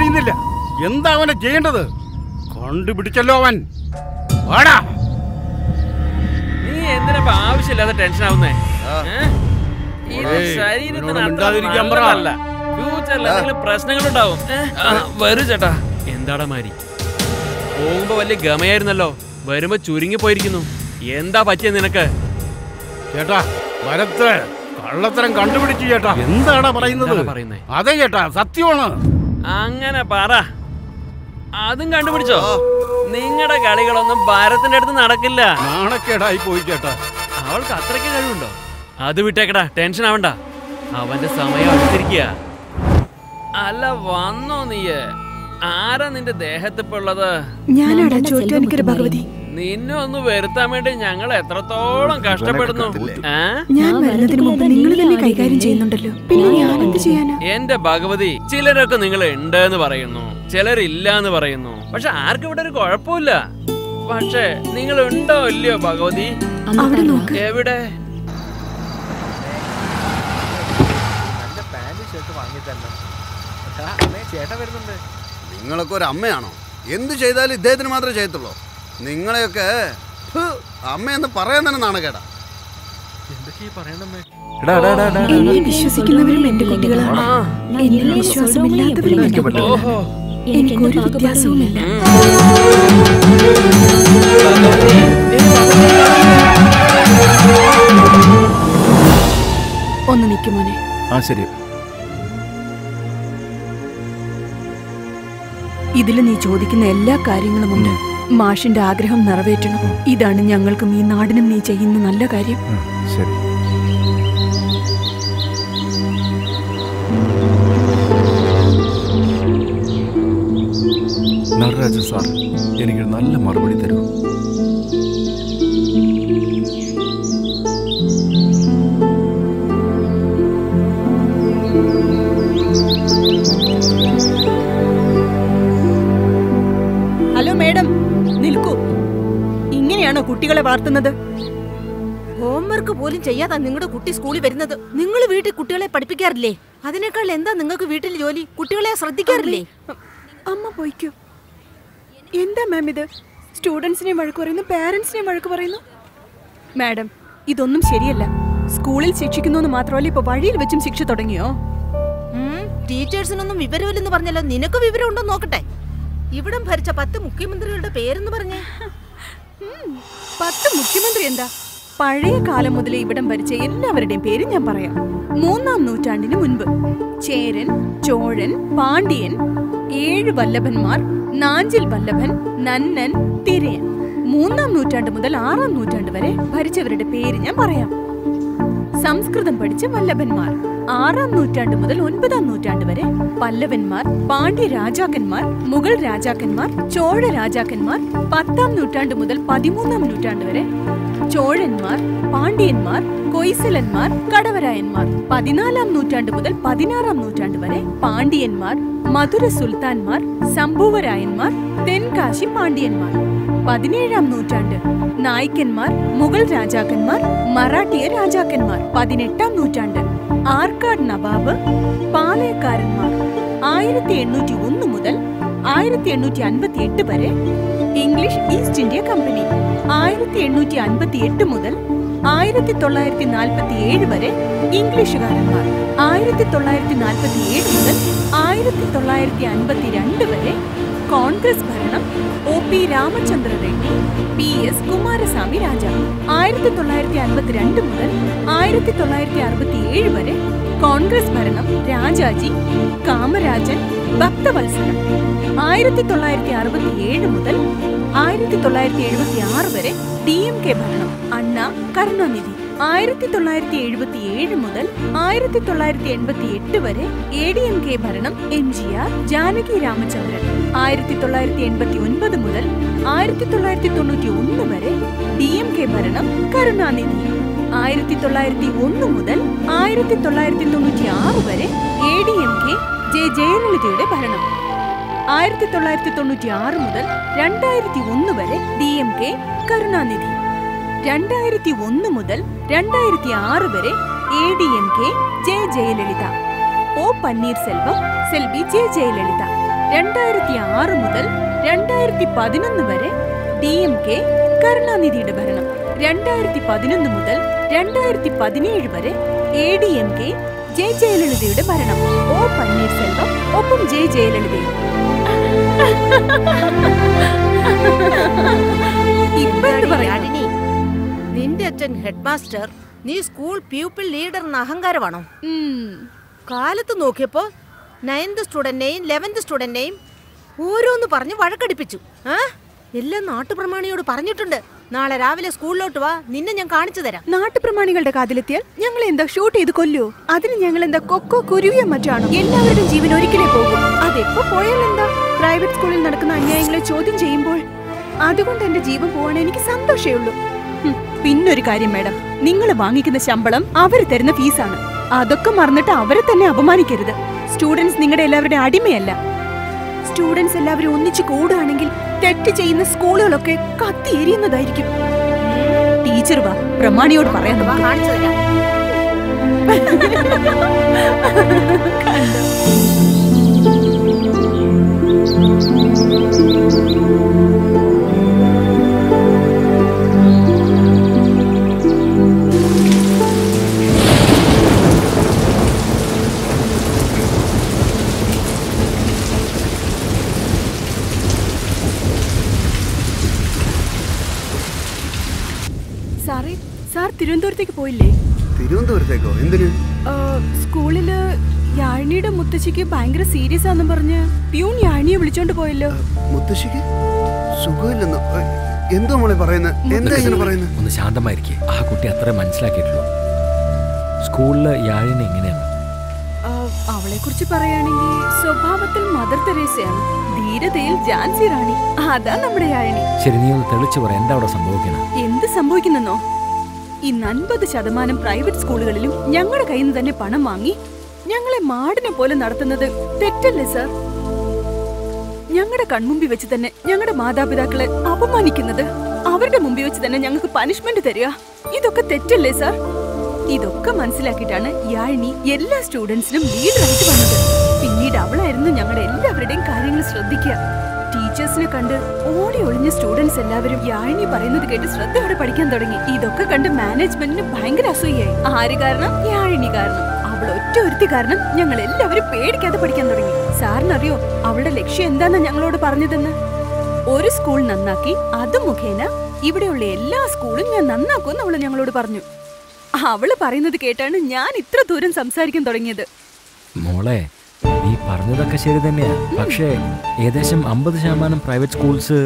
[SPEAKER 10] അറിയുന്നില്ല എന്താ അവനെ ചെയ്യേണ്ടത് കണ്ടുപിടിച്ചല്ലോ അവൻ വാടാ
[SPEAKER 3] നീ എന്തിനാ ഇപ്പൊ ആവശ്യമില്ലാതെ ടെൻഷൻ ആവുന്നേ ഏ? ഇത്
[SPEAKER 10] ഏയ്,
[SPEAKER 3] ശരീരത്തിന്
[SPEAKER 10] ഇവനോട്
[SPEAKER 3] അത്ര
[SPEAKER 10] മിണ്ടാതിരിക്കാൻ പറ.
[SPEAKER 3] നല്ലതല്ല ഫ്യൂച്ചറിൽ എന്തെങ്കിലും പ്രശ്നങ്ങളുണ്ടാവും ഏ? ആ, വരൂ ചേട്ടാ എന്താടാ മാരി പോകുമ്പോ വലിയ ഗമയായിരുന്നല്ലോ വരുമ്പോ ചുരുങ്ങി പോയിരിക്കുന്നു എന്താ പറ്റിയ നിനക്ക്
[SPEAKER 10] ചേട്ടാ ഭരത്ത് കള്ളത്തരം കണ്ടുപിടിച്ചു ചേട്ടാ എന്താടാ പറയുന്നത്
[SPEAKER 3] എന്താണ് പറയുന്നേ?
[SPEAKER 10] അതെ ചേട്ടാ സത്യമാണ്
[SPEAKER 3] അങ്ങനെ പറ അതും കണ്ടുപിടിച്ചോ നിങ്ങളുടെ കളികളൊന്നും ഭാരത്തിന്റെ അടുത്ത് നടക്കില്ല
[SPEAKER 10] നാണക്കേടായി പോയി ചേട്ടാ
[SPEAKER 3] അവൾക്ക് അത്രയ്ക്ക് കഴിവുണ്ടോ അത് വിട്ടേക്കടാ ടെൻഷൻ ആവണ്ട അവന്റെ സമയം അടുത്തിരിക്കുക അല്ല വന്നോ നീയ് ആരാ നിന്റെ ദേഹത്തിപ്പോ ഉള്ളത്
[SPEAKER 11] ഞാനാടാ ചോറ്റാനിക്കര ഭഗവതി
[SPEAKER 3] നിന്നെ ഒന്ന് വരുത്താൻ വേണ്ടി ഞങ്ങൾ എത്രത്തോളം കഷ്ടപ്പെടുന്നു ഏ?
[SPEAKER 11] ഞാൻ വരുന്നതിന് മുമ്പ് നിങ്ങൾ തന്നെ കൈകാര്യം ചെയ്യുന്നുണ്ടല്ലോ പിന്നെ ഞാൻ എന്ത് ചെയ്യാനാ
[SPEAKER 3] എന്റെ ഭഗവതി ചിലരൊക്കെ നിങ്ങൾ ഉണ്ട് എന്ന് പറയുന്നു ചിലരില്ല എന്ന് പറയുന്നു പക്ഷെ ആർക്കും ഇവിടെ ഒരു കുഴപ്പമില്ല പക്ഷേ നിങ്ങൾ ഉണ്ടോ ഇല്ലയോ ഭഗവതി
[SPEAKER 11] അവിടെ നോക്ക്
[SPEAKER 3] എവിടെ
[SPEAKER 13] നിങ്ങളൊക്കെ ഒരു അമ്മയാണോ എന്ത് ചെയ്താലും ഇദ്ദേഹത്തിന് മാത്രമേ ചെയ്യത്തുള്ളൂ നിങ്ങളെയൊക്കെ ഫു, അമ്മയെന്ന് പറയാൻ തന്നെ നാണക്കേടാ
[SPEAKER 5] എടാ, എടാ, എടാ, എടാ,
[SPEAKER 11] എന്നെ വിശ്വസിക്കുന്നവരും എന്റെ കുട്ടികളാണ് എന്നിൽ വിശ്വാസമില്ലാത്തവരും എന്റെ കുട്ടികളാണ് എനിക്കൊരു വ്യത്യാസവുമില്ല ഒന്ന് നിൽക്കുമോനെ
[SPEAKER 5] ആ ശരി
[SPEAKER 11] ഇതിൽ നീ ചോദിക്കുന്ന എല്ലാ കാര്യങ്ങളുമുണ്ട് മാഷിന്റെ ആഗ്രഹം നിറവേറ്റണം ഇതാണ് ഞങ്ങൾക്കും ഈ നാടിനും നീ ചെയ്യുന്ന നല്ല കാര്യം
[SPEAKER 5] ഉം, ശരി നടരാജ സാർ എനിക്കൊരു നല്ല മറുപടി തരൂ
[SPEAKER 2] ഹലോ മേഡം നിൽക്കൂ ഇങ്ങനെയാണോ കുട്ടികളെ വളർത്തുന്നത്
[SPEAKER 7] ഹോംവർക്ക് പോലും ചെയ്യാതാ നിങ്ങളുടെ കുട്ടി സ്കൂളിൽ വരുന്നത് നിങ്ങൾ വീട്ടിൽ കുട്ടികളെ പഠിപ്പിക്കാറില്ലേ അതിനേക്കാൾ എന്താ നിങ്ങൾക്ക് വീട്ടിൽ ജോലി കുട്ടികളെ ശ്രദ്ധിക്കാറില്ലേ
[SPEAKER 2] അമ്മ പോയിക്കോ എന്താ മാം ഇത് സ്റ്റുഡൻസിനെ വഴക്ക് പറയുന്നു പാരന്റ്സിനെ വഴക്ക് പറയുന്നു മാഡം ഇതൊന്നും ശരിയല്ല സ്കൂളിൽ ശിക്ഷിക്കുന്നു മാത്രമല്ല ഇപ്പൊ വഴിയിൽ വെച്ചും ശിക്ഷ തുടങ്ങിയോ
[SPEAKER 7] ഉം, ടീച്ചേഴ്സിനൊന്നും വിവരമില്ലെന്ന് പറഞ്ഞല്ലോ നിനക്ക് വിവരം ഉണ്ടോ നോക്കട്ടെ ഇവിടം ഭരിച്ച പത്ത് മുഖ്യമന്ത്രികളുടെ പേരെന്ന് പറഞ്ഞേ
[SPEAKER 2] ഉം, പത്ത് മുഖ്യമന്ത്രി എന്താ പഴയ കാലം മുതലേ ഇവിടം ഭരിച്ച എല്ലാവരുടെയും പേര് ഞാൻ പറയാം മൂന്നാം നൂറ്റാണ്ടിന് മുൻപ് ചേരൻ ചോഴൻ പാണ്ഡ്യൻ ഏഴ് വല്ലഭന്മാർ നാഞ്ചിൽ വല്ലഭൻ നന്നൻ തിരയൻ മൂന്നാം നൂറ്റാണ്ട് മുതൽ ആറാം നൂറ്റാണ്ട് വരെ ഭരിച്ചവരുടെ പേര് ഞാൻ പറയാം സംസ്കൃതം പഠിച്ച വല്ലഭന്മാർ ആറാം നൂറ്റാണ്ട് മുതൽ ഒൻപതാം നൂറ്റാണ്ട് വരെ പല്ലവന്മാർ പാണ്ഡ്യ രാജാക്കന്മാർ മുഗൾ രാജാക്കന്മാർ ചോഴ രാജാക്കന്മാർ പത്താം നൂറ്റാണ്ട് മുതൽ പതിമൂന്നാം നൂറ്റാണ്ട് വരെ ചോഴന്മാർ പാണ്ഡ്യന്മാർ കൊയ്സലന്മാർ കടവരായന്മാർ പതിനാലാം നൂറ്റാണ്ട് മുതൽ പതിനാറാം നൂറ്റാണ്ട് വരെ പാണ്ഡ്യന്മാർ മധുര സുൽത്താൻമാർ സംഭൂവരായന്മാർ തെൻകാശി പാണ്ഡ്യന്മാർ പതിനേഴാം നൂറ്റാണ്ട് നായ്ക്കന്മാർ മുഗൾ രാജാക്കന്മാർ മറാഠിയ രാജാക്കന്മാർ പതിനെട്ടാം നൂറ്റാണ്ട് ആർക്കാട് നവാബ് പാളയക്കാരന്മാർ ആയിരത്തി എണ്ണൂറ്റി ഒന്ന് മുതൽ ആയിരത്തി എണ്ണൂറ്റി അൻപത്തി എട്ട് വരെ ഇംഗ്ലീഷ് ഈസ്റ്റ് ഇന്ത്യ കമ്പനി ആയിരത്തി എണ്ണൂറ്റി അൻപത്തി എട്ട് മുതൽ ആയിരത്തി തൊള്ളായിരത്തി നാൽപ്പത്തി ഏഴ് വരെ ഇംഗ്ലീഷുകാരന്മാർ ആയിരത്തി തൊള്ളായിരത്തി നാൽപ്പത്തി ഏഴ് മുതൽ ആയിരത്തി തൊള്ളായിരത്തി അൻപത്തി രണ്ട് വരെ കോൺഗ്രസ് ഭരണം O P Ramachandra Reddy P S Kumaraswamy രാജാവ് ആയിരത്തി തൊള്ളായിരത്തി അൻപത്തിരണ്ട് മുതൽ ആയിരത്തി തൊള്ളായിരത്തി അറുപത്തി ഏഴ് വരെ കോൺഗ്രസ് ഭരണം രാജാജി കാമരാജൻ ഭക്തവത്സരം ആയിരത്തി തൊള്ളായിരത്തി അറുപത്തി ഏഴ് മുതൽ ആയിരത്തി തൊള്ളായിരത്തി എഴുപത്തി ആറ് വരെ ഡി എം കെ ഭരണം അണ്ണ കരുണാനിധി ആയിരത്തി തൊള്ളായിരത്തി എഴുപത്തി ഏഴ് മുതൽ ആയിരത്തി തൊള്ളായിരത്തി എൺപത്തി എട്ട് വരെ എ ഡി എം കെ ഭരണം M G R Janaki Ramachandran ആയിരത്തി തൊള്ളായിരത്തി എൺപത്തി ഒൻപത് മുതൽ ആയിരത്തി തൊള്ളായിരത്തി തൊണ്ണൂറ്റി ഒന്ന് വരെ ഡി എം കെ ഭരണം കരുണാനിധി ആയിരത്തി തൊള്ളായിരത്തി ഒന്ന് മുതൽ ആയിരത്തി തൊള്ളായിരത്തി തൊണ്ണൂറ്റി ആറ് വരെ A D M K J ജയലളിതയുടെ ഭരണം ആയിരത്തി തൊള്ളായിരത്തി തൊണ്ണൂറ്റി ആറ് മുതൽ രണ്ടായിരത്തി ഒന്ന് വരെ ഡി എം കെ കരുണാനിധി രണ്ടായിരത്തി ഒന്ന് മുതൽ രണ്ടായിരത്തി ആറ് വരെ A D M K J Jayalalithaa O Panneerselvam Selvi J Jayalalithaa രണ്ടായിരത്തി ആറ് മുതൽ രണ്ടായിരത്തി പതിനൊന്ന് വരെ ഡി എം കെ കരുണാനിധിയുടെ ഭരണം രണ്ടായിരത്തി പതിനൊന്ന് മുതൽ രണ്ടായിരത്തി പതിനേഴ് വരെ A D M K J ജയലളിതയുടെ ഭരണം ഒ പന്നീർസെൽവം ഒപ്പം ജെ ജയലളിതയും ഇപ്പൊ എന്ത് പറയുന്നു?
[SPEAKER 7] യാഴിനി, നിന്റെ അച്ഛൻ ഹെഡ് മാസ്റ്റർ നീ സ്കൂൾ പ്യൂപ്പിൾ ലീഡർ എന്ന അഹങ്കാരമാണോ കാലത്ത് നോക്കിയപ്പോ നയൻത് സ്റ്റുഡന്റിനെയും ലെവൻത് സ്റ്റുഡന്റിനെയും ഓരോന്ന് പറഞ്ഞ് വഴക്കടിപ്പിച്ചു ആ എല്ലാം നാട്ടുപ്രമാണിയോട് പറഞ്ഞിട്ടുണ്ട് നാളെ രാവിലെ സ്കൂളിലോട്ട് വാ നിന്നെ ഞാൻ കാണിച്ചു തരാം
[SPEAKER 2] നാട്ടുപ്രമാണികളുടെ കാതിലെത്തിയാൽ ഞങ്ങൾ എന്താ ഷൂട്ട് ചെയ്ത് കൊല്ലൂ അതിന് ഞങ്ങൾ എന്താ കൊക്കോ കുരുവിയോ മറ്റാണോ എല്ലാവരുടെയും ജീവൻ ഒരിക്കലേ പോകും അതെപ്പോ പോയാൽ എന്താ പ്രൈവറ്റ് സ്കൂളിൽ നടക്കുന്ന അന്യായങ്ങളെ ചോദ്യം ചെയ്യുമ്പോൾ അതുകൊണ്ട് എന്റെ ജീവൻ പോവാൻ എനിക്ക് സന്തോഷേ ഉള്ളൂ ഹും, പിന്നൊരു കാര്യം മേഡം നിങ്ങൾ വാങ്ങിക്കുന്ന ശമ്പളം അവർ തരുന്ന ഫീസാണ് അതൊക്കെ മറന്നിട്ട് അവരെ തന്നെ അപമാനിക്കരുത് സ്റ്റുഡൻസ് നിങ്ങളുടെ എല്ലാവരുടെ അടിമയല്ല സ്റ്റുഡൻസ് എല്ലാവരും ഒന്നിച്ചു കൂടുകയാണെങ്കിൽ തെറ്റ് ചെയ്യുന്ന സ്കൂളുകളൊക്കെ കത്തി എരിയുന്നതായിരിക്കും ടീച്ചർ വാ പ്രമാണിയോട് പറയാൻ
[SPEAKER 7] വാ, കാണിച്ചു തരാം
[SPEAKER 2] സാറേ സാർ തിരുവനന്തപുരത്തേക്ക് പോയില്ലേ
[SPEAKER 13] തിരുവനന്തപുരത്തേക്കോ എന്തിന്
[SPEAKER 2] ആ, സ്കൂളില് യാഴിനിയുടെ മുത്തശ്ശിക്ക് ഭയങ്കര സീരിയസ് ആണെന്ന് പറഞ്ഞ് പ്യൂൺ യാഴിനിയെ വിളിച്ചോണ്ട് പോയല്ലോ
[SPEAKER 13] മുത്തശ്ശിക്ക് സുഖമില്ലെന്നോ ഏ, എന്തോ മോളെ പറയുന്നത് എന്താ ഇങ്ങനെ പറയുന്നത്
[SPEAKER 6] ഒന്ന് ശാന്തമായിരിക്കേ ആ കുട്ടി അത്ര മനസ്സിലാക്കിയിട്ടുള്ളൂ സ്കൂളില് യാഴിനെ എങ്ങനെയാണ്
[SPEAKER 2] അവളെ കുറിച്ച് പറയുകയാണെങ്കിൽ സ്വഭാവത്തിൽ മദർ തെരേസയാണ് ധീരതയിൽ ജാൻസി റാണി അതാ നമ്മുടെ യാഴിനി
[SPEAKER 6] ശരി നീ ഒന്ന് തെളിച്ചു പറ എന്താ അവിടെ സംഭവിക്കണം
[SPEAKER 2] എന്ത് സംഭവിക്കുന്നെന്നോ ഇന്ന് അൻപത് ശതമാനം പ്രൈവറ്റ് സ്കൂളുകളിലും ഞങ്ങളുടെ കയ്യിൽ നിന്ന് തന്നെ പണം വാങ്ങി ഞങ്ങളെ മാടിനെ പോലെ നടത്തുന്നത് തെറ്റല്ലേ സർ ഞങ്ങളുടെ കൺമുമ്പിൽ വെച്ച് തന്നെ ഞങ്ങളുടെ മാതാപിതാക്കളെ അപമാനിക്കുന്നത് അവരുടെ മുമ്പിൽ വെച്ച് തന്നെ ഞങ്ങൾക്ക് പനിഷ്മെന്റ് തരിക ഇതൊക്കെ തെറ്റല്ലേ സർ ഇതൊക്കെ മനസ്സിലാക്കിയിട്ടാണ് യാഴിനി എല്ലാ സ്റ്റുഡൻസിനും ലീഡറായിട്ട് വന്നത് പിന്നീട് അവളായിരുന്നു ഞങ്ങളുടെ എല്ലാവരുടെയും കാര്യങ്ങൾ ശ്രദ്ധിക്കുക ടീച്ചേഴ്സിനെ കണ്ട് ഓടി ഒളിഞ്ഞ സ്റ്റുഡൻസ് എല്ലാവരും യാഴിനി പറയുന്നത് കേട്ട് ശ്രദ്ധയോടെ പഠിക്കാൻ തുടങ്ങി ഇതൊക്കെ കണ്ട് മാനേജ്മെന്റിന് ഭയങ്കര അസൂയായി ആര് കാരണം യാഴിനി കാരണം അവൾ ഒറ്റ ഒരുത്തി കാരണം ഞങ്ങൾ എല്ലാവരും പേടിക്കാതെ പഠിക്കാൻ തുടങ്ങി സാറിനറിയോ അവളുടെ ലക്ഷ്യം എന്താണെന്ന് ഞങ്ങളോട് പറഞ്ഞതെന്ന് ഒരു സ്കൂൾ നന്നാക്കി അത് മുഖേന ഇവിടെയുള്ള എല്ലാ സ്കൂളും ഞാൻ നന്നാക്കുമെന്ന് അവള് ഞങ്ങളോട് പറഞ്ഞു അവള് പറയുന്നത് കേട്ടാണ് ഞാൻ ഇത്ര ദൂരം സംസാരിക്കാൻ തുടങ്ങിയത്
[SPEAKER 6] മോളെ നീ പറഞ്ഞതൊക്കെ ശരി തന്നെയാ പക്ഷേ ഏകദേശം അമ്പത് ശതമാനം പ്രൈവറ്റ് സ്കൂൾസ്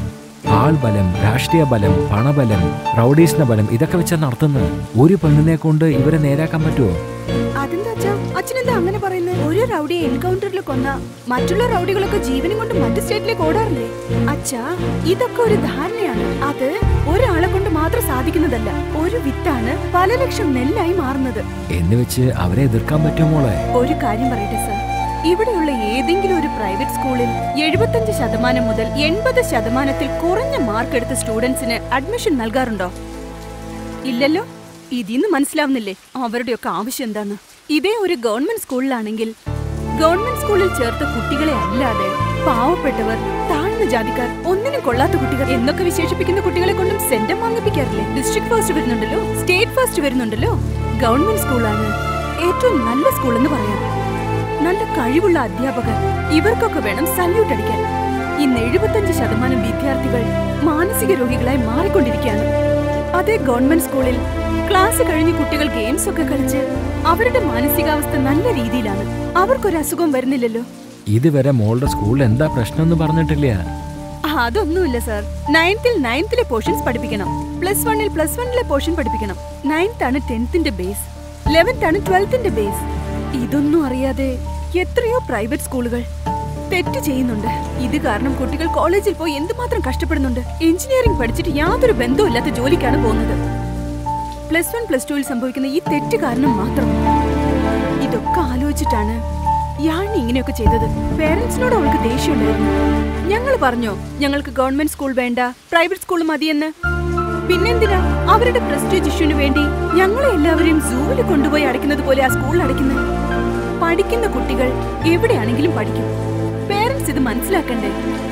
[SPEAKER 6] ആൾബലം രാഷ്ട്രീയ ബലം പണബലം റൗഡീസിന്റെ ബലം ഇതൊക്കെ വെച്ചാ നടത്തുന്നത് ഒരു പെണ്ണിനെ കൊണ്ട് ഇവരെ നേരാക്കാൻ പറ്റുമോ
[SPEAKER 2] അതെന്താ അച്ഛാ അച്ഛനെന്താ അങ്ങനെ പറയുന്നത് ഒരു റൗഡിയെ എൻകൗണ്ടറിൽ കൊന്ന മറ്റുള്ള റൗഡികളൊക്കെ ജീവനും കൊണ്ട് മറ്റു സ്റ്റേറ്റിലേക്ക് ഓടാറില്ലേ അച്ഛാ ഇതൊക്കെ ഒരു ധാരണയാണ് അത് ഒരാളെ കൊണ്ട് മാത്രം സാധിക്കുന്നതല്ല ഒരു വിത്താണ് പല ലക്ഷം നെല്ലായി മാറുന്നത്
[SPEAKER 6] എന്ന് വെച്ച് അവരെ എതിർക്കാൻ പറ്റുമോ മോളെ
[SPEAKER 2] ഒരു കാര്യം പറയട്ടെ സർ ഇവിടെയുള്ള ഏതെങ്കിലും ഒരു പ്രൈവറ്റ് സ്കൂളിൽ എഴുപത്തഞ്ച് ശതമാനം മുതൽ എൺപത് ശതമാനത്തിൽ കുറഞ്ഞ മാർക്ക് എടുത്ത സ്റ്റുഡൻസിന് അഡ്മിഷൻ നൽകാറുണ്ടോ ഇല്ലല്ലോ ഇതിന്ന് മനസ്സിലാവുന്നില്ലേ അവരുടെയൊക്കെ ആവശ്യം എന്താണ് ഇതേ ഒരു ഗവൺമെന്റ് സ്കൂളിലാണെങ്കിൽ ഗവൺമെന്റ് സ്കൂളിൽ ചേർത്ത കുട്ടികളെ അല്ലാതെ പാവപ്പെട്ടവർ താഴ്ന്ന ജാതിക്കാർ ഒന്നിനും കൊള്ളാത്ത കുട്ടികൾ എന്നൊക്കെ വിശേഷിപ്പിക്കുന്ന കുട്ടികളെ കൊണ്ടും സെന്റം വാങ്ങിപ്പിക്കാറില്ലേ ഡിസ്ട്രിക്ട് ഫസ്റ്റ് വരുന്നുണ്ടല്ലോ സ്റ്റേറ്റ് ഫസ്റ്റ് വരുന്നുണ്ടല്ലോ ഗവൺമെന്റ് സ്കൂളാണ് ഏറ്റവും നല്ല സ്കൂൾ എന്ന് പറയാം നല്ല കഴിവുള്ള അധ്യാപകർ ഇവർക്കൊക്കെ വേണം സല്യൂട്ട് അടിക്കാൻ ഇന്ന് എഴുപത്തഞ്ച് ശതമാനം വിദ്യാർത്ഥികൾ മാനസിക രോഗികളായി മാറിക്കൊണ്ടിരിക്കുകയാണ് അതേ ഗവൺമെന്റ് സ്കൂളിൽ ക്ലാസ് കഴിഞ്ഞ് കുട്ടികൾ ഗെയിംസ് ഒക്കെ കളിച്ച് അവരുടെ മാനസികാവസ്ഥ നല്ല രീതിയിലാണ് അവർക്കൊരു അസുഖം വരുന്നില്ലല്ലോ
[SPEAKER 6] ഇതുവരെ മോളുടെ സ്കൂളിൽ എന്താ പ്രശ്നം എന്ന് പറഞ്ഞിട്ടില്ല
[SPEAKER 2] അതൊന്നുമില്ല സാർ നയൻത്തിൽ നയൻത്തിലെ പോർഷൻസ് പഠിപ്പിക്കണം പ്ലസ് വണ്ണിൽ പ്ലസ് വണ്ണിലെ പോർഷൻ പഠിപ്പിക്കണം നയൻത്ത് ആണ് ടെൻത്തിന്റെ ബേസ് ലെവൻത്ത് ആണ് ട്വൽത്തിന്റെ ബേസ് ഇതൊന്നും അറിയാതെ എത്രയോ പ്രൈവറ്റ് സ്കൂളുകൾ തെറ്റ് ചെയ്യുന്നുണ്ട് ഇത് കാരണം കുട്ടികൾ കോളേജിൽ പോയി എന്തുമാത്രം കഷ്ടപ്പെടുന്നുണ്ട് എഞ്ചിനീയറിംഗ് പഠിച്ചിട്ട് യാതൊരു ബന്ധവുമില്ലാത്ത ജോലിക്കാണ് പോകുന്നത് പ്ലസ് വൺ പ്ലസ് ടുവിൽ സംഭവിക്കുന്ന ഈ തെറ്റ് കാരണം മാത്രം ഇതൊക്കെ ആലോചിച്ചിട്ടാണ് യാണി ഇങ്ങനെയൊക്കെ ചെയ്തത് പേരൻസിനോട് അവൾക്ക് ദേഷ്യമുണ്ടായിരുന്നു ഞങ്ങൾ പറഞ്ഞോ ഞങ്ങൾക്ക് ഗവൺമെന്റ് സ്കൂൾ വേണ്ട പ്രൈവറ്റ് സ്കൂൾ മതിയെന്ന് പിന്നെന്തിനാ അവരുടെ പ്രസ്റ്റീജ് ഇഷ്യൂന് വേണ്ടി ഞങ്ങളെ എല്ലാവരെയും സൂവിൽ കൊണ്ടുപോയി അടയ്ക്കുന്നത് പോലെ ആ സ്കൂളിൽ അടയ്ക്കുന്നത് പഠിക്കുന്ന കുട്ടികൾ എവിടെയാണെങ്കിലും പഠിക്കും പേരൻസ്
[SPEAKER 11] പേരൻസ് ഇത് മനസ്സിലാക്കണ്ടേ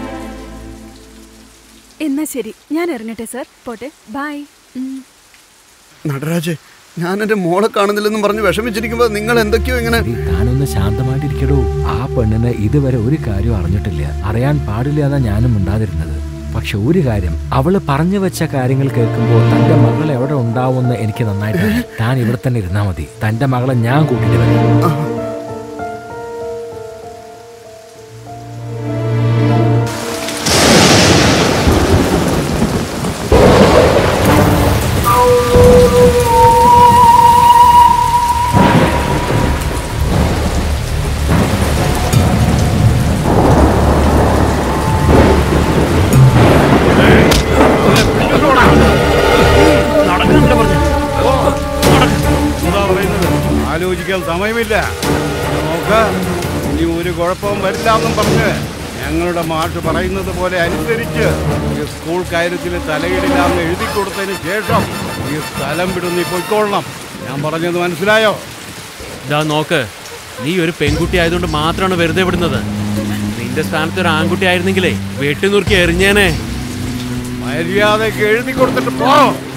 [SPEAKER 11] എന്നാ ശരി ഞാൻ ഇറങ്ങട്ടെ സർ പോട്ടെ ബൈ
[SPEAKER 13] നടരാജ് ഞാൻ എന്റെ മോളെ കാണുന്നില്ലെന്നും പറഞ്ഞ് വിഷമിച്ചിരിക്കുമ്പോ നിങ്ങൾ എന്തൊക്കെയോ ഇങ്ങനെ
[SPEAKER 6] താനൊന്ന് ശാന്തമായിട്ടിരിക്കടോ ആ പെണ്ണിന് ഇതുവരെ ഒരു കാര്യം അറിഞ്ഞിട്ടില്ല അറിയാൻ പാടില്ല എന്നാ ഞാനും ഉണ്ടാതിരുന്നത് പക്ഷെ ഒരു കാര്യം അവള് പറഞ്ഞു വെച്ച കാര്യങ്ങൾ കേൾക്കുമ്പോൾ തന്റെ മകൾ എവിടെ ഉണ്ടാവുമെന്ന് എനിക്ക് നന്നായിട്ട് അറിയാം. താൻ ഇവിടെ തന്നെ ഇരുന്നാ മതി തന്റെ മകളെ ഞാൻ കൂട്ടിട്ട് വരാം
[SPEAKER 10] ആലോചിക്കാൻ സമയമില്ല നോക്ക ഇനി ഒരു കുഴപ്പവും വരില്ല എന്നും പറഞ്ഞ് ഞങ്ങളുടെ മാഷ് പറയുന്നത് പോലെ അനുസരിച്ച് ഈ സ്കൂൾ കാര്യത്തിൽ തലയിടില്ല എന്ന് എഴുതി കൊടുത്തതിന് ശേഷം ഈ സ്ഥലം വിടുന്ന നീ പൊയ്ക്കൊള്ളണം ഞാൻ പറഞ്ഞത് മനസ്സിലായോ
[SPEAKER 3] ഇതാ നോക്ക് നീ ഒരു പെൺകുട്ടി ആയതുകൊണ്ട് മാത്രമാണ് വെറുതെ വിടുന്നത് നിന്റെ സ്ഥാനത്ത് ഒരു ആൺകുട്ടി ആയിരുന്നെങ്കിലേ വെട്ടിനുറുക്കി എറിഞ്ഞേനെ
[SPEAKER 10] മര്യാദയ്ക്ക് എഴുതി കൊടുത്തിട്ട് പോ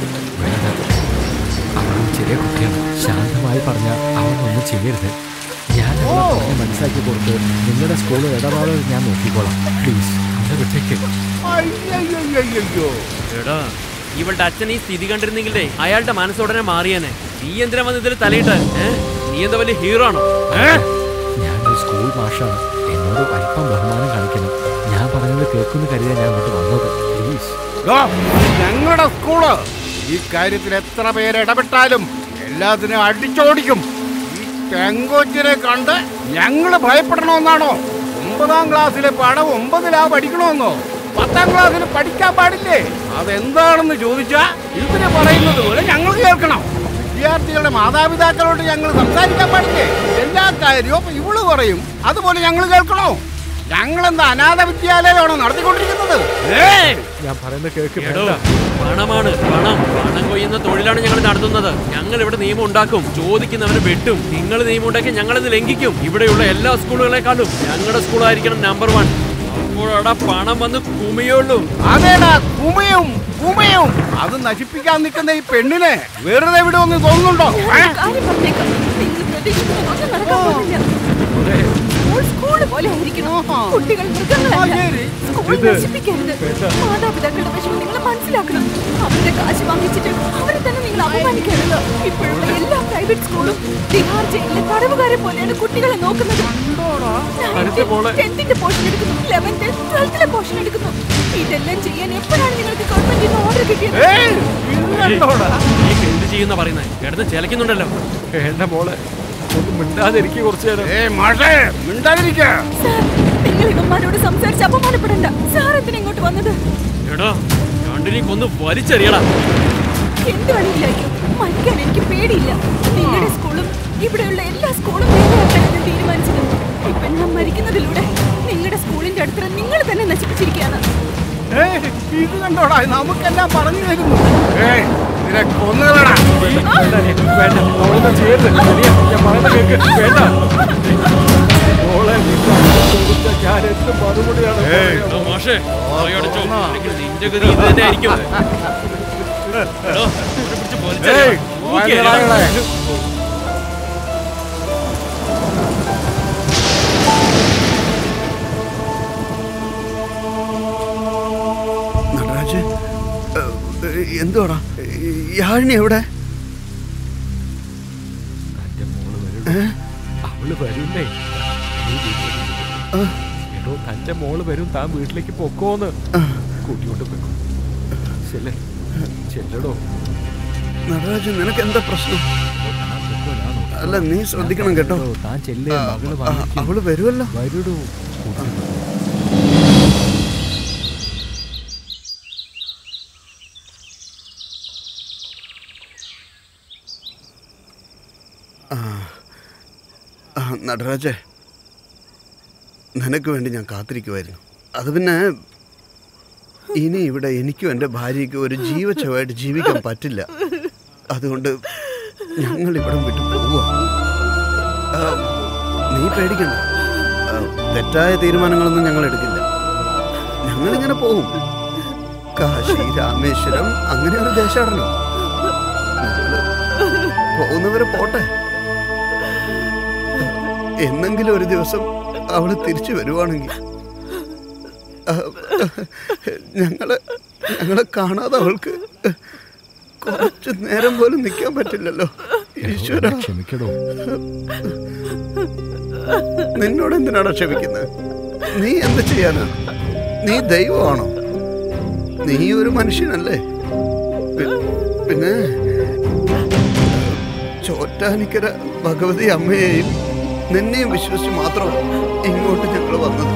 [SPEAKER 6] അവളും ചെറിയ കുട്ടിയാണ് ശാന്തമായി പറഞ്ഞ അവനൊന്നും ചെയ്യരുത് ഞാൻ അവളെ പറഞ്ഞ് മനസ്സിലാക്കി കൊടുത്ത് നിങ്ങളുടെ സ്കൂളിൽ ഇടപാടുകൾ ഞാൻ നോക്കിക്കോളാം പ്ലീസ് അവനെ വിട്ടേക്ക്
[SPEAKER 10] അയ്യോ
[SPEAKER 3] എടാ ഇവളുടെ അച്ഛൻ ഈ സ്ഥിതി കണ്ടിരുന്നെങ്കിലേ അയാളുടെ മനസ്സുടനെ മാറിയേനെ നീ എന്തിനാ വന്ന് ഇതിൽ തലയിട്ട് ഏ? നീ എന്താ വലിയ ഹീറോ ആണോ ഏ?
[SPEAKER 6] ഞാനൊരു സ്കൂൾ മാഷാണ് എന്നോട് അല്പം ബഹുമാനം കാണിക്കണം ഞാൻ പറഞ്ഞത് കേൾക്കുന്ന കരുതിയാ ഞാൻ അങ്ങോട്ട് വന്നത് പ്ലീസ്
[SPEAKER 10] ഞങ്ങളുടെ സ്കൂള് ഈ കാര്യത്തിൽ എത്ര പേര് ഇടപെട്ടാലും എല്ലാത്തിനും അടിച്ചോടിക്കും ഈ തെങ്കോച്ചിനെ കണ്ട് ഞങ്ങള് ഭയപ്പെടണമെന്നാണോ ഒമ്പതാം ക്ലാസ്സിലെ പാഠം ഒമ്പതിലാ പഠിക്കണമെന്നോ പത്താം ക്ലാസ്സിൽ പഠിക്കാൻ പാടില്ലേ അതെന്താണെന്ന് ചോദിച്ചാ ഇതിന് പറയുന്നത് പോലെ ഞങ്ങൾ കേൾക്കണം വിദ്യാർത്ഥികളുടെ മാതാപിതാക്കളോട് ഞങ്ങൾ സംസാരിക്കാൻ പാടില്ലേ എല്ലാ കാര്യവും ഇവള് പറയും അതുപോലെ ഞങ്ങൾ കേൾക്കണോ ഞങ്ങളെന്താ അനാഥ വിദ്യാലയമാണോ നടത്തിക്കൊണ്ടിരിക്കുന്നത് ഏയ്
[SPEAKER 6] ഞാൻ പറയുന്നത് കേൾക്ക്
[SPEAKER 3] എടോ, പണമാണ് പണം പണം കൊയ്യുന്ന തൊഴിലാണ് ഞങ്ങൾ നടത്തുന്നത് ഞങ്ങൾ ഇവിടെ നിയമം ഉണ്ടാക്കും ചോദിക്കുന്നവരെ വെട്ടും നിങ്ങൾ നിയമം ഉണ്ടാക്കി ഞങ്ങൾ ഇത് ലംഘിക്കും ഇവിടെയുള്ള എല്ലാ സ്കൂളുകളെക്കാളും ഞങ്ങളുടെ സ്കൂളായിരിക്കണം നമ്പർ വൺ അപ്പോഴാ പണം വന്ന് കുമിയുള്ളൂ
[SPEAKER 10] അതേടാ കുമയും കുമയും അത് നശിപ്പിക്കാൻ നിൽക്കുന്ന ഈ പെണ്ണിനെ വെറുതെ വിടുമെന്ന് തോന്നുന്നുണ്ടോ ഏ?
[SPEAKER 11] കാര്യം പറഞ്ഞേക്കാം നിങ്ങൾ പ്രതീക്ഷിക്കുന്നത് ഒന്നും നടക്കാൻ പോകുന്നില്ല സ്കൂൾ സ്കൂൾ പോലെ ആയിരിക്കണം കുട്ടികൾ മൃഗങ്ങളല്ല സ്കൂൾ നശിപ്പിക്കരുത് മാതാപിതാക്കളുടെ വിഷമം നിങ്ങൾ മനസ്സിലാക്കണം അവരുടെ കാശ് വാങ്ങിച്ചിട്ട് അവരെ തന്നെ നിങ്ങൾ അപമാനിക്കരുത് ഇപ്പോഴുള്ള എല്ലാ പ്രൈവറ്റ് സ്കൂളും ബിഹാർ ജയിലിലെ തടവുകാരെ പോലെയാണ് കുട്ടികളെ നോക്കുന്നത് ടെൻത്തിന്റെ പോർഷൻ എടുക്കുന്നു ലെവൻത്ത് ട്വൽത്തിലെ പോർഷൻ എടുക്കുന്നു ഇതെല്ലാം ചെയ്യാൻ എപ്പോഴാണ് നിങ്ങൾക്ക് ഗവൺമെന്റിന് ഓർഡർ കിട്ടിയത്
[SPEAKER 3] നീ എന്ത് ചെയ്യുന്ന പറയുന്നത് കിടന്ന് ചിലക്കുന്നുണ്ടല്ലോ
[SPEAKER 6] എന്റെ മോളെ ഒന്ന് മിണ്ടാതിരിക്കുക കുറച്ചു നേരം
[SPEAKER 10] ഏയ് മാഷേ മിണ്ടാതിരിക്ക
[SPEAKER 11] സാർ നിങ്ങൾ ഇവന്മാരോട് സംസാരിച്ച് അപമാനപ്പെടണ്ട സാർ എന്തിനാ ഇങ്ങോട്ട് വന്നത്
[SPEAKER 3] എടോ രണ്ടിനെ കൊന്ന് വലിച്ചെറിയടാ
[SPEAKER 11] എന്ത് വേണമെങ്കിലായിരിക്കും മരിക്കാൻ എനിക്ക് പേടിയില്ല നിങ്ങളുടെ സ്കൂളും ഇവിടെയുള്ള എല്ലാ സ്കൂളും വേറെയാക്കാൻ ഞാൻ തീരുമാനിച്ചത് ഇപ്പൊ ഞാൻ മരിക്കുന്നതിലൂടെ നിങ്ങളുടെ സ്കൂളിന്റെ അടുത്ത നിങ്ങൾ തന്നെ നശിപ്പിച്ചിരിക്കുകയാണ്
[SPEAKER 10] ഏയ്, ഇത് കണ്ടോടാ നമുക്കെല്ലാം പറഞ്ഞു തരുന്നു ഏയ് ഇതിനെ കൊന്നുകളടാ
[SPEAKER 6] വേണ്ട അവളൊന്നും ചെയ്യരുത് വലിയ ഞാൻ പറയുന്നത് കേൾക്ക് വേണ്ട മോളെ കൊടുത്ത ഞാൻ എന്ത് മറുപടിയാണ് പറയാ?
[SPEAKER 3] എടോ മാഷേ പറയടച്ചോ അല്ലെങ്കിൽ നിന്റെ ഗതി ഇത് തന്നെ ആയിരിക്കും എടോ, ഇവനെ പിടിച്ച് വലിച്ചെറിയണം.
[SPEAKER 10] ഏയ്,
[SPEAKER 3] തൂക്കിയെറിയണം.
[SPEAKER 10] വയലിളകളെ.
[SPEAKER 13] നടരാജ് എന്തുവാടാ യാഴിനി എവിടെ
[SPEAKER 6] തന്റെ മോള് വരും അവള് വരൂന്നേ നീ വീട്ടിലേക്ക് പോ. എടോ തന്റെ മോള് വരും താൻ വീട്ടിലേക്ക് പൊക്കോന്ന് കൂട്ടിക്കൊണ്ട് പോയിക്കോ ചെല്ലെ ചെല്ലടോ
[SPEAKER 13] നടരാജ് നിനക്ക് എന്താ പ്രശ്നം
[SPEAKER 6] താൻ പൊക്കോ, ഞാൻ നോക്കാം.
[SPEAKER 13] അല്ല നീ ശ്രദ്ധിക്കണം കേട്ടോ
[SPEAKER 6] എടോ, താൻ ചെല്ലേ
[SPEAKER 13] ആ,
[SPEAKER 6] മകള്
[SPEAKER 13] ആ,
[SPEAKER 6] വന്നിരിക്കും.
[SPEAKER 13] അവള് വരുമല്ലോ
[SPEAKER 6] വരൂടോ കൂട്ടിക്കൊണ്ട് പോ.
[SPEAKER 13] ആ ആ, നടരാജേ നിനക്ക് വേണ്ടി ഞാൻ കാത്തിരിക്കുമായിരുന്നു അത് പിന്നെ ഇനി ഇവിടെ എനിക്കും എൻ്റെ ഭാര്യയ്ക്കും ഒരു ജീവച്ചവായിട്ട് ജീവിക്കാൻ പറ്റില്ല അതുകൊണ്ട് ഞങ്ങൾ ഇവിടെ വിട്ടു പോവുക നീ പേടിക്കണ്ട ആ, തെറ്റായ തീരുമാനങ്ങളൊന്നും ഞങ്ങൾ എടുക്കില്ല ഞങ്ങളിങ്ങനെ പോവും കാശി രാമേശ്വരം അങ്ങനെ ഒരു ദേശാടനം ഞങ്ങള് പോകുന്നവരെ പോട്ടെ എന്നെങ്കിലും ഒരു ദിവസം അവള് തിരിച്ചു വരുവാണെങ്കിൽ അഹ്, ഞങ്ങളെ ഞങ്ങളെ കാണാതെ അവൾക്ക് കുറച്ച് നേരം പോലും നിൽക്കാൻ പറ്റില്ലല്ലോ ഈശ്വര
[SPEAKER 6] ക്ഷമിക്കടോ
[SPEAKER 13] നിന്നോട് എന്തിനാണോ ക്ഷമിക്കുന്നത് നീ എന്ത് ചെയ്യാനാ നീ ദൈവമാണോ നീ ഒരു മനുഷ്യനല്ലേ പി- പിന്നെ ചോറ്റാനിക്കര ഭഗവതി അമ്മയെയും നിന്നെയും വിശ്വസിച്ച് മാത്രമാണ് ഇങ്ങോട്ട് ഞങ്ങൾ വന്നത്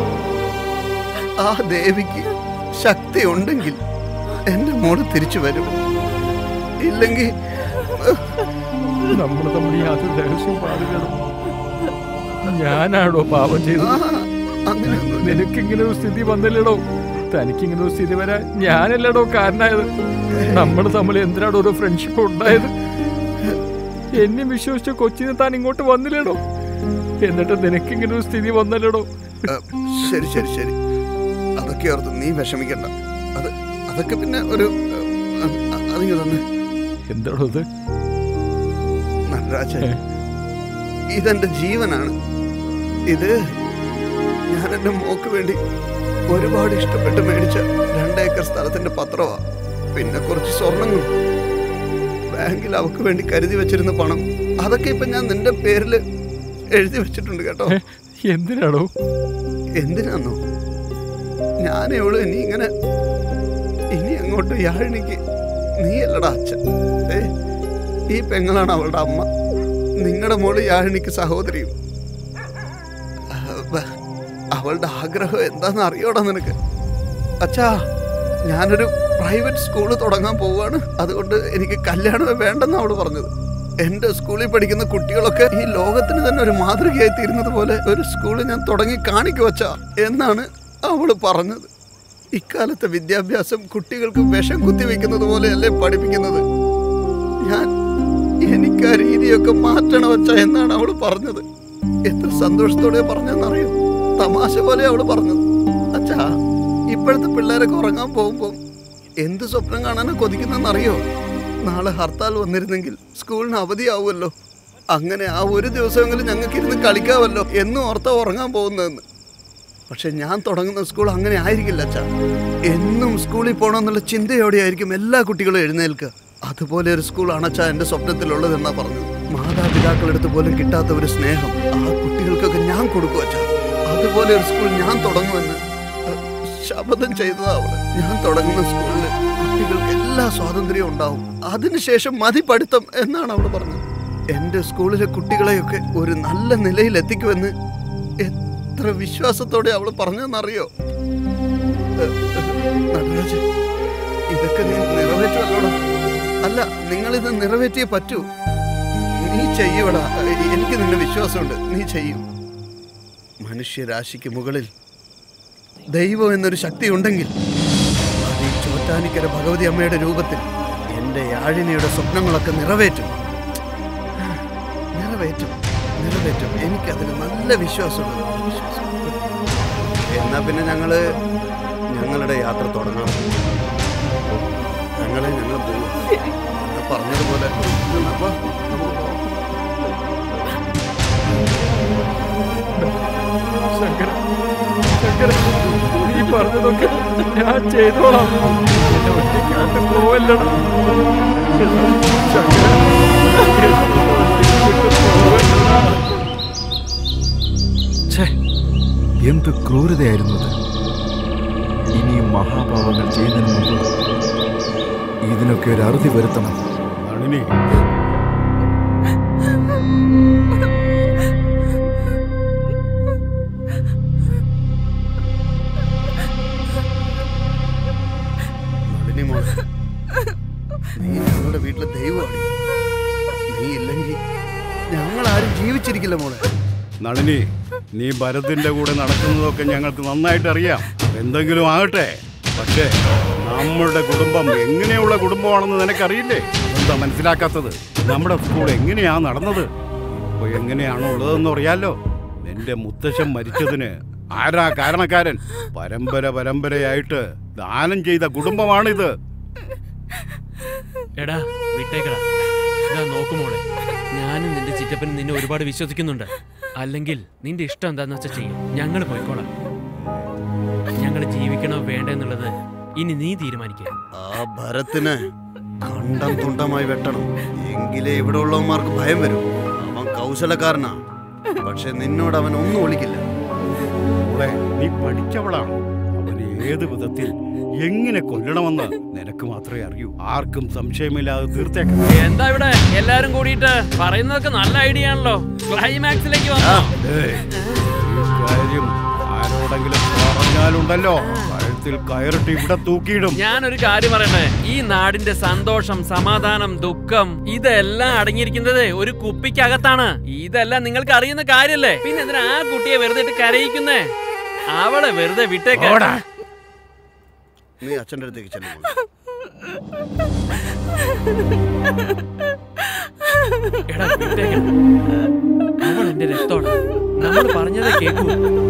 [SPEAKER 13] ആ ദേവിക്ക് ശക്തി ഉണ്ടെങ്കിൽ എന്റെ മോള് തിരിച്ചു വരും ഇല്ലെങ്കിൽ
[SPEAKER 6] നമ്മൾ തമ്മിൽ യാതൊരു രഹസ്യം പാടില്ലടോ ഞാനാണോ പാപം ചെയ്തത് നിനക്കിങ്ങനെ ഒരു സ്ഥിതി വന്നില്ലടോ തനിക്കിങ്ങനെ ഒരു സ്ഥിതി വരാൻ ഞാനല്ലടോ കാരണമായത് നമ്മൾ തമ്മിൽ എന്തിനാടോ ഒരു ഫ്രണ്ട്ഷിപ്പ് ഉണ്ടായത് എന്നെ വിശ്വസിച്ച കൊച്ചിനെ താൻ ഇങ്ങോട്ട് വന്നില്ലടോ എന്നിട്ട് നിനക്കിങ്ങനെ ഒരു സ്ഥിതി വന്നല്ലടോ
[SPEAKER 13] ശരി ശരി ശരി അതൊക്കെ ഓർത്ത് നീ വിഷമിക്കണ്ട അത് അതൊക്കെ പിന്നെ ഒരു അതിങ്ങ് തന്നെ
[SPEAKER 6] എന്താടോ ഇത്
[SPEAKER 13] നടരാജ ഇതെന്റെ ജീവനാണ് ഇത് ഞാൻ എന്റെ മോക്ക് വേണ്ടി ഒരുപാട് ഇഷ്ടപ്പെട്ട് മേടിച്ച രണ്ടേക്കർ സ്ഥലത്തിന്റെ പത്രമാ പിന്നെ കുറച്ച് സ്വർണങ്ങൾ ബാങ്കിൽ അവക്ക് വേണ്ടി കരുതി വെച്ചിരുന്ന പണം അതൊക്കെ ഇപ്പൊ ഞാൻ നിന്റെ പേരിൽ എഴുതി വെച്ചിട്ടുണ്ട് കേട്ടോ
[SPEAKER 6] എന്തിനാണോ
[SPEAKER 13] എന്തിനാന്നോ ഞാൻ എവള് ഇനി ഇങ്ങനെ ഇനി അങ്ങോട്ട് യാഴിനിക്ക് നീ അല്ലടാ അച്ഛൻ ഏ ഈ പെങ്ങളാണ് അവളുടെ അമ്മ നിങ്ങളുടെ മോള് യാഴിനിക്ക് സഹോദരിയും അവ- അവളുടെ ആഗ്രഹം എന്താന്ന് അറിയോടാ നിനക്ക് അച്ഛാ ഞാനൊരു പ്രൈവറ്റ് സ്കൂൾ തുടങ്ങാൻ പോവാണ് അതുകൊണ്ട് എനിക്ക് കല്യാണമേ വേണ്ടെന്ന് അവള് പറഞ്ഞത് എന്റെ സ്കൂളിൽ പഠിക്കുന്ന കുട്ടികളൊക്കെ ഈ ലോകത്തിന് തന്നെ ഒരു മാതൃകയായി തീരുന്നത് പോലെ ഒരു സ്കൂൾ ഞാൻ തുടങ്ങി കാണിക്കു വച്ചാ എന്നാണ് അവള് പറഞ്ഞത് ഇക്കാലത്തെ വിദ്യാഭ്യാസം കുട്ടികൾക്ക് വിഷം കുത്തിവെക്കുന്നത് പോലെയല്ലേ പഠിപ്പിക്കുന്നത് ഞാൻ എനിക്ക് ആ രീതിയൊക്കെ മാറ്റണം വച്ച എന്നാണ് അവള് പറഞ്ഞത് എത്ര സന്തോഷത്തോടെ പറഞ്ഞെന്നറിയോ തമാശ പോലെ അവള് പറഞ്ഞത് അച്ഛാ ഇപ്പോഴത്തെ പിള്ളേരൊക്കെ ഉറങ്ങാൻ പോകുമ്പോ എന്ത് സ്വപ്നം കാണാനാ കൊതിക്കുന്നെന്നറിയോ നാളെ ഹർത്താൽ വന്നിരുന്നെങ്കിൽ സ്കൂളിന് അവധിയാവുമല്ലോ അങ്ങനെ ആ ഒരു ദിവസമെങ്കിലും ഞങ്ങൾക്ക് ഇരുന്ന് കളിക്കാമല്ലോ എന്നും ഓർത്ത ഉറങ്ങാൻ പോകുന്നതെന്ന് പക്ഷെ ഞാൻ തുടങ്ങുന്ന സ്കൂൾ അങ്ങനെ ആയിരിക്കില്ല അച്ഛാ എന്നും സ്കൂളിൽ പോകണമെന്നുള്ള ചിന്തയോടെ ആയിരിക്കും എല്ലാ കുട്ടികളും എഴുന്നേൽക്കുക അതുപോലെ ഒരു സ്കൂളാണ് അച്ഛാ എൻ്റെ സ്വപ്നത്തിലുള്ളതെന്നാ പറഞ്ഞത് മാതാപിതാക്കളെടുത്ത് പോലും കിട്ടാത്ത ഒരു സ്നേഹം ആ കുട്ടികൾക്കൊക്കെ ഞാൻ കൊടുക്കും അച്ഛാ അതുപോലെ ഒരു സ്കൂൾ ഞാൻ തുടങ്ങുമെന്ന് അഹ്, ശപഥം ചെയ്തതാ അവള് ഞാൻ തുടങ്ങുന്ന സ്കൂളിൽ കുട്ടികൾക്ക് എല്ലാ സ്വാതന്ത്ര്യവും ഉണ്ടാവും അതിനുശേഷം മതി പഠിത്തം എന്നാണ് അവള് പറഞ്ഞത് എൻ്റെ സ്കൂളിലെ കുട്ടികളെയൊക്കെ ഒരു നല്ല നിലയിൽ എത്തിക്കുമെന്ന് എത്ര വിശ്വാസത്തോടെ അവള് പറഞ്ഞെന്നറിയോ ഏഹ്, ഏഹ്, നടരാജ് ഇതൊക്കെ നീ നിറവേറ്റുമല്ലോടാ അല്ല നിങ്ങളിത് നിറവേറ്റിയേ പറ്റൂ നീ ചെയ്യൂടാ എനിക്ക് നിന്നെ വിശ്വാസമുണ്ട് നീ ചെയ്യും മനുഷ്യരാശിക്ക് മുകളിൽ ദൈവം എന്നൊരു ശക്തി ഉണ്ടെങ്കിൽ അത് ഈ ചോറ്റാനിക്കര ഭഗവതി അമ്മയുടെ രൂപത്തിൽ എൻ്റെ യാഴിനിയുടെ സ്വപ്നങ്ങളൊക്കെ നിറവേറ്റും നിറവേറ്റും നിറവേറ്റും എനിക്കതിൽ നല്ല വിശ്വാസമുണ്ട് നല്ല വിശ്വാസം എന്നാ പിന്നെ ഞങ്ങള് ഞങ്ങളുടെ യാത്ര തുടങ്ങാം ഞങ്ങളെ ഞങ്ങൾ പോകും എന്നാ പറഞ്ഞതുപോലെ എന്നാ വാ, നമുക്ക് പോവാം.
[SPEAKER 6] ശങ്കര ശങ്കര നീ പറഞ്ഞതൊക്കെ ഞാൻ ചെയ്തോളാം എന്നെ ഒറ്റയ്ക്കാട്ട് പോവല്ലടാ ശങ്കര
[SPEAKER 5] ഛേ എന്ത് ക്രൂരതയായിരുന്നു അത് ഇനിയും മഹാപാപങ്ങൾ ചെയ്യുന്നതിന് മുമ്പ് ഇതിനൊക്കെ ഒരു അറുതി വരുത്തണം
[SPEAKER 10] നളിനി
[SPEAKER 13] നളിനി മോളെ നീ ഞങ്ങളുടെ വീട്ടിലെ ദൈവമാണ് നീ ഇല്ലെങ്കിൽ ഞങ്ങൾ ആരും ജീവിച്ചിരിക്കില്ല മോളെ
[SPEAKER 10] നളിനി നീ ഭരത്തിന്റെ കൂടെ നടക്കുന്നതൊക്കെ ഞങ്ങൾക്ക് നന്നായിട്ട് അറിയാം എന്തെങ്കിലും ആകട്ടെ പക്ഷേ നമ്മുടെ കുടുംബം എങ്ങനെയുള്ള കുടുംബമാണെന്ന് നിനക്കറിയില്ലേ എന്താ മനസ്സിലാക്കാത്തത് നമ്മുടെ സ്കൂൾ എങ്ങനെയാ നടന്നത് ഇപ്പൊ എങ്ങനെയാണോ ഉള്ളതെന്ന് അറിയാലോ എന്റെ മുത്തശ്ശൻ മരിച്ചതിന് ആരാ കാരണക്കാരൻ പരമ്പര പരമ്പരയായിട്ട് ദാനം ചെയ്ത കുടുംബമാണിത്
[SPEAKER 3] എടാ വിട്ടേക്കടാ ഇതാ നോക്കുമോളെ ഞാനും നിന്റെ ചിറ്റപ്പനും നിന്നെ ഒരുപാട് വിശ്വസിക്കുന്നുണ്ട് അല്ലെങ്കിൽ നിന്റെ ഇഷ്ടം എന്താന്ന് വെച്ചാൽ ചെയ്യും ഞങ്ങൾ പോയിക്കോളാം ഞങ്ങൾ ജീവിക്കണോ വേണ്ട എന്നുള്ളത് ഇനി നീ തീരുമാനിക്കുക
[SPEAKER 13] ആ ഭരത്തിനെ കണ്ടം തുണ്ടമായി വെട്ടണം എങ്കിലേ ഇവിടെ ഉള്ളവന്മാർക്ക് ഭയം വരും അവൻ കൗശലക്കാരനാ പക്ഷെ നിന്നോട് അവൻ ഒന്നും ഒളിക്കില്ല
[SPEAKER 10] മോളെ നീ പഠിച്ചവളാണ് അവനെ ഏത് വിധത്തിൽ എങ്ങനെ കൊല്ലണമെന്ന് നിനക്ക് മാത്രമേ അറിയൂ ആർക്കും സംശയമില്ലാതെ തീർത്തേക്കാം
[SPEAKER 3] എന്താ ഇവിടെ എല്ലാരും കൂടിയിട്ട് പറയുന്നതൊക്കെ നല്ല ഐഡിയ ആണല്ലോ ക്ലൈമാക്സിലേക്ക് വന്നോ
[SPEAKER 10] ഏയ്, ഈ കാര്യം ആരോടെങ്കിലും പറഞ്ഞാലുണ്ടല്ലോ കഴുത്തിൽ കയറിട്ട് ഇവിടെ തൂക്കിയിടും
[SPEAKER 3] ഞാനൊരു കാര്യം പറയട്ടെ ഈ നാടിന്റെ സന്തോഷം സമാധാനം ദുഃഖം ഇതെല്ലാം അടങ്ങിയിരിക്കുന്നത് ഒരു കുപ്പിക്കകത്താണ് ഇതെല്ലാം നിങ്ങൾക്ക് അറിയുന്ന കാര്യല്ലേ പിന്നെ എന്തിനാ ആ കുട്ടിയെ വെറുതെ ഇട്ട് കരയിക്കുന്നേ അവളെ വെറുതെ വിട്ടേക്ക
[SPEAKER 10] ഓടാ.
[SPEAKER 13] നീ അച്ഛൻ്റെ അടുത്തേക്ക് ചെല്ലുന്നു
[SPEAKER 3] എടാ വിട്ടേക്ക അവൾ എന്റെ രക്തോടാ നമ്മൾ പറഞ്ഞതേ കേക്കൂ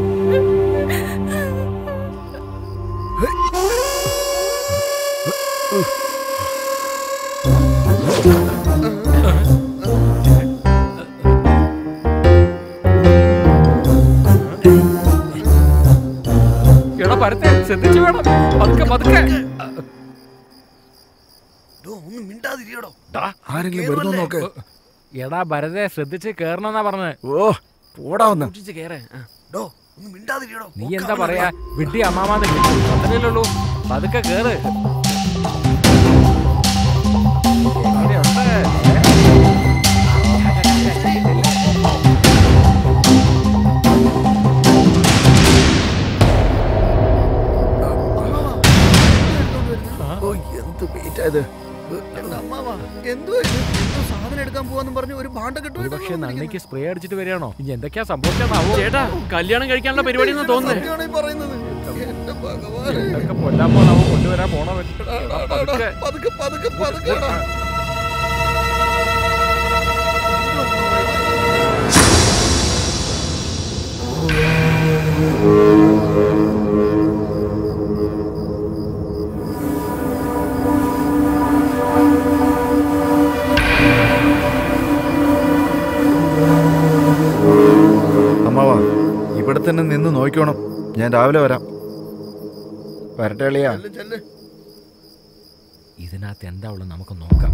[SPEAKER 6] എടാ പരത്തെ ശ്രദ്ധിച്ചു വേണം പതുക്കെ പതുക്കെ
[SPEAKER 13] ഒന്ന് മിണ്ടാതിരിയടോ
[SPEAKER 6] ആരെങ്കിലും വരുന്നോ നോക്ക് എടാ ഭരതെ ശ്രദ്ധിച്ച് കേറണമെന്നാ പറഞ്ഞത്
[SPEAKER 5] ഓ പോടാ ഒന്ന്
[SPEAKER 3] സൂക്ഷിച്ച് കേറേ ആ.
[SPEAKER 13] ഡോ ഒന്ന് മിണ്ടാതിരിയടോ
[SPEAKER 6] നീ എന്താ പറയാ വിഡ്ഢി അമ്മാമാന്ന് അത്രയല്ലേ ഉള്ളൂ പതുക്കെ കേറ് എങ്ങനെയുണ്ട്?
[SPEAKER 5] ഓ എന്ത് വെയിറ്റ് ആയത്
[SPEAKER 13] എന്റെ അമ്മാവാ എന്തുവാ ഇത് എന്തോ സാധനം എടുക്കാൻ പോവാന്ന് പറഞ്ഞ് ഒരു ഭാണ്ഡം കിട്ടും
[SPEAKER 6] ഒരു പക്ഷേ നന്ദിക്ക് സ്പ്രേ അടിച്ചിട്ട് വരികയാണോ ഇനി എന്തൊക്കെയാ സംഭവിക്കാന്നാവോ
[SPEAKER 3] ചേട്ടാ കല്യാണം കഴിക്കാനുള്ള പരിപാടി എന്ന് തോന്നുന്നേ
[SPEAKER 13] സത്യമാണ് ഈ പറയുന്നത് എന്റെ ഭഗവാൻ
[SPEAKER 6] എന്തൊക്കെ കൊല്ലാൻ പോണാവോ കൊണ്ടുവരാൻ പോണവൻ പതുക്കെ
[SPEAKER 13] പതുക്കെ പതുക്കെ പതുക്കെ എടാ.
[SPEAKER 5] അമ്മാവാ ഇവിടെ തന്നെ നിന്ന് നോക്കിക്കോണം ഞാൻ രാവിലെ വരാം വരട്ടെ അളിയാ
[SPEAKER 13] ചെല്ല്, ചെല്ല്.
[SPEAKER 6] ഇതിനകത്ത് എന്താ ഉള്ളത് നമുക്ക് നോക്കാം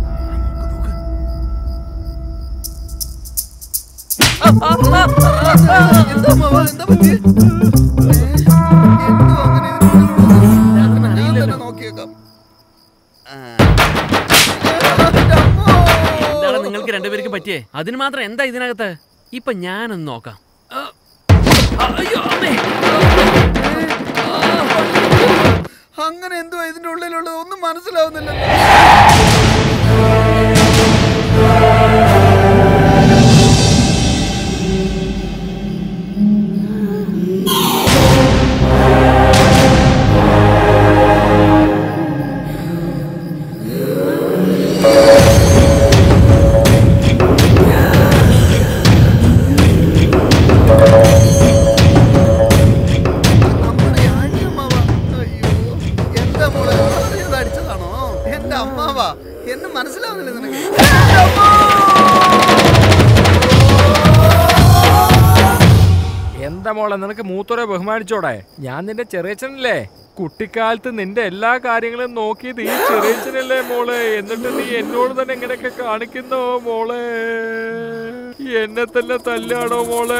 [SPEAKER 13] എന്താ അമ്മാവാ എന്താ പറ്റിയെ? ഏ, എന്തോ അങ്ങനെ ഇതിനുള്ളിലുള്ളത്? ഞാൻ തന്നെ നോക്കിയേക്കാം ആ.
[SPEAKER 3] എന്താണ് നിങ്ങൾക്ക് രണ്ടുപേർക്ക് പറ്റിയേ അതിന് മാത്രം എന്താ ഇതിനകത്ത് ഇപ്പൊ ഞാനൊന്ന് നോക്കാം ആ. അയ്യോ അമ്മേ
[SPEAKER 13] അങ്ങനെ എന്തുവാ ഇതിന്റെ ഉള്ളിലുള്ളത് ഒന്നും മനസ്സിലാവുന്നില്ല നമ്മുടെ ആന്റിയമ്മാവാ. അയ്യോ, എന്താ മോളെ അറിയാതെ അടിച്ചതാണോ എന്റെ അമ്മാവാ എന്ന് മനസ്സിലാവുന്നില്ല നിനക്ക് എന്റെ അമ്മാ!
[SPEAKER 6] എന്താ മോളെ നിനക്ക് മൂത്തോരെ ബഹുമാനിച്ചോടെ ഞാൻ നിന്റെ ചെറിയച്ഛനല്ലേ കുട്ടിക്കാലത്ത് നിന്റെ എല്ലാ കാര്യങ്ങളും നോക്കിയത് ഈ ചെറിയച്ഛനല്ലേ മോളെ എന്നിട്ട് നീ എന്നോട് തന്നെ ഇങ്ങനെയൊക്കെ കാണിക്കുന്നോ മോളെ എന്നെ തന്നെ തല്ലാണോ മോളെ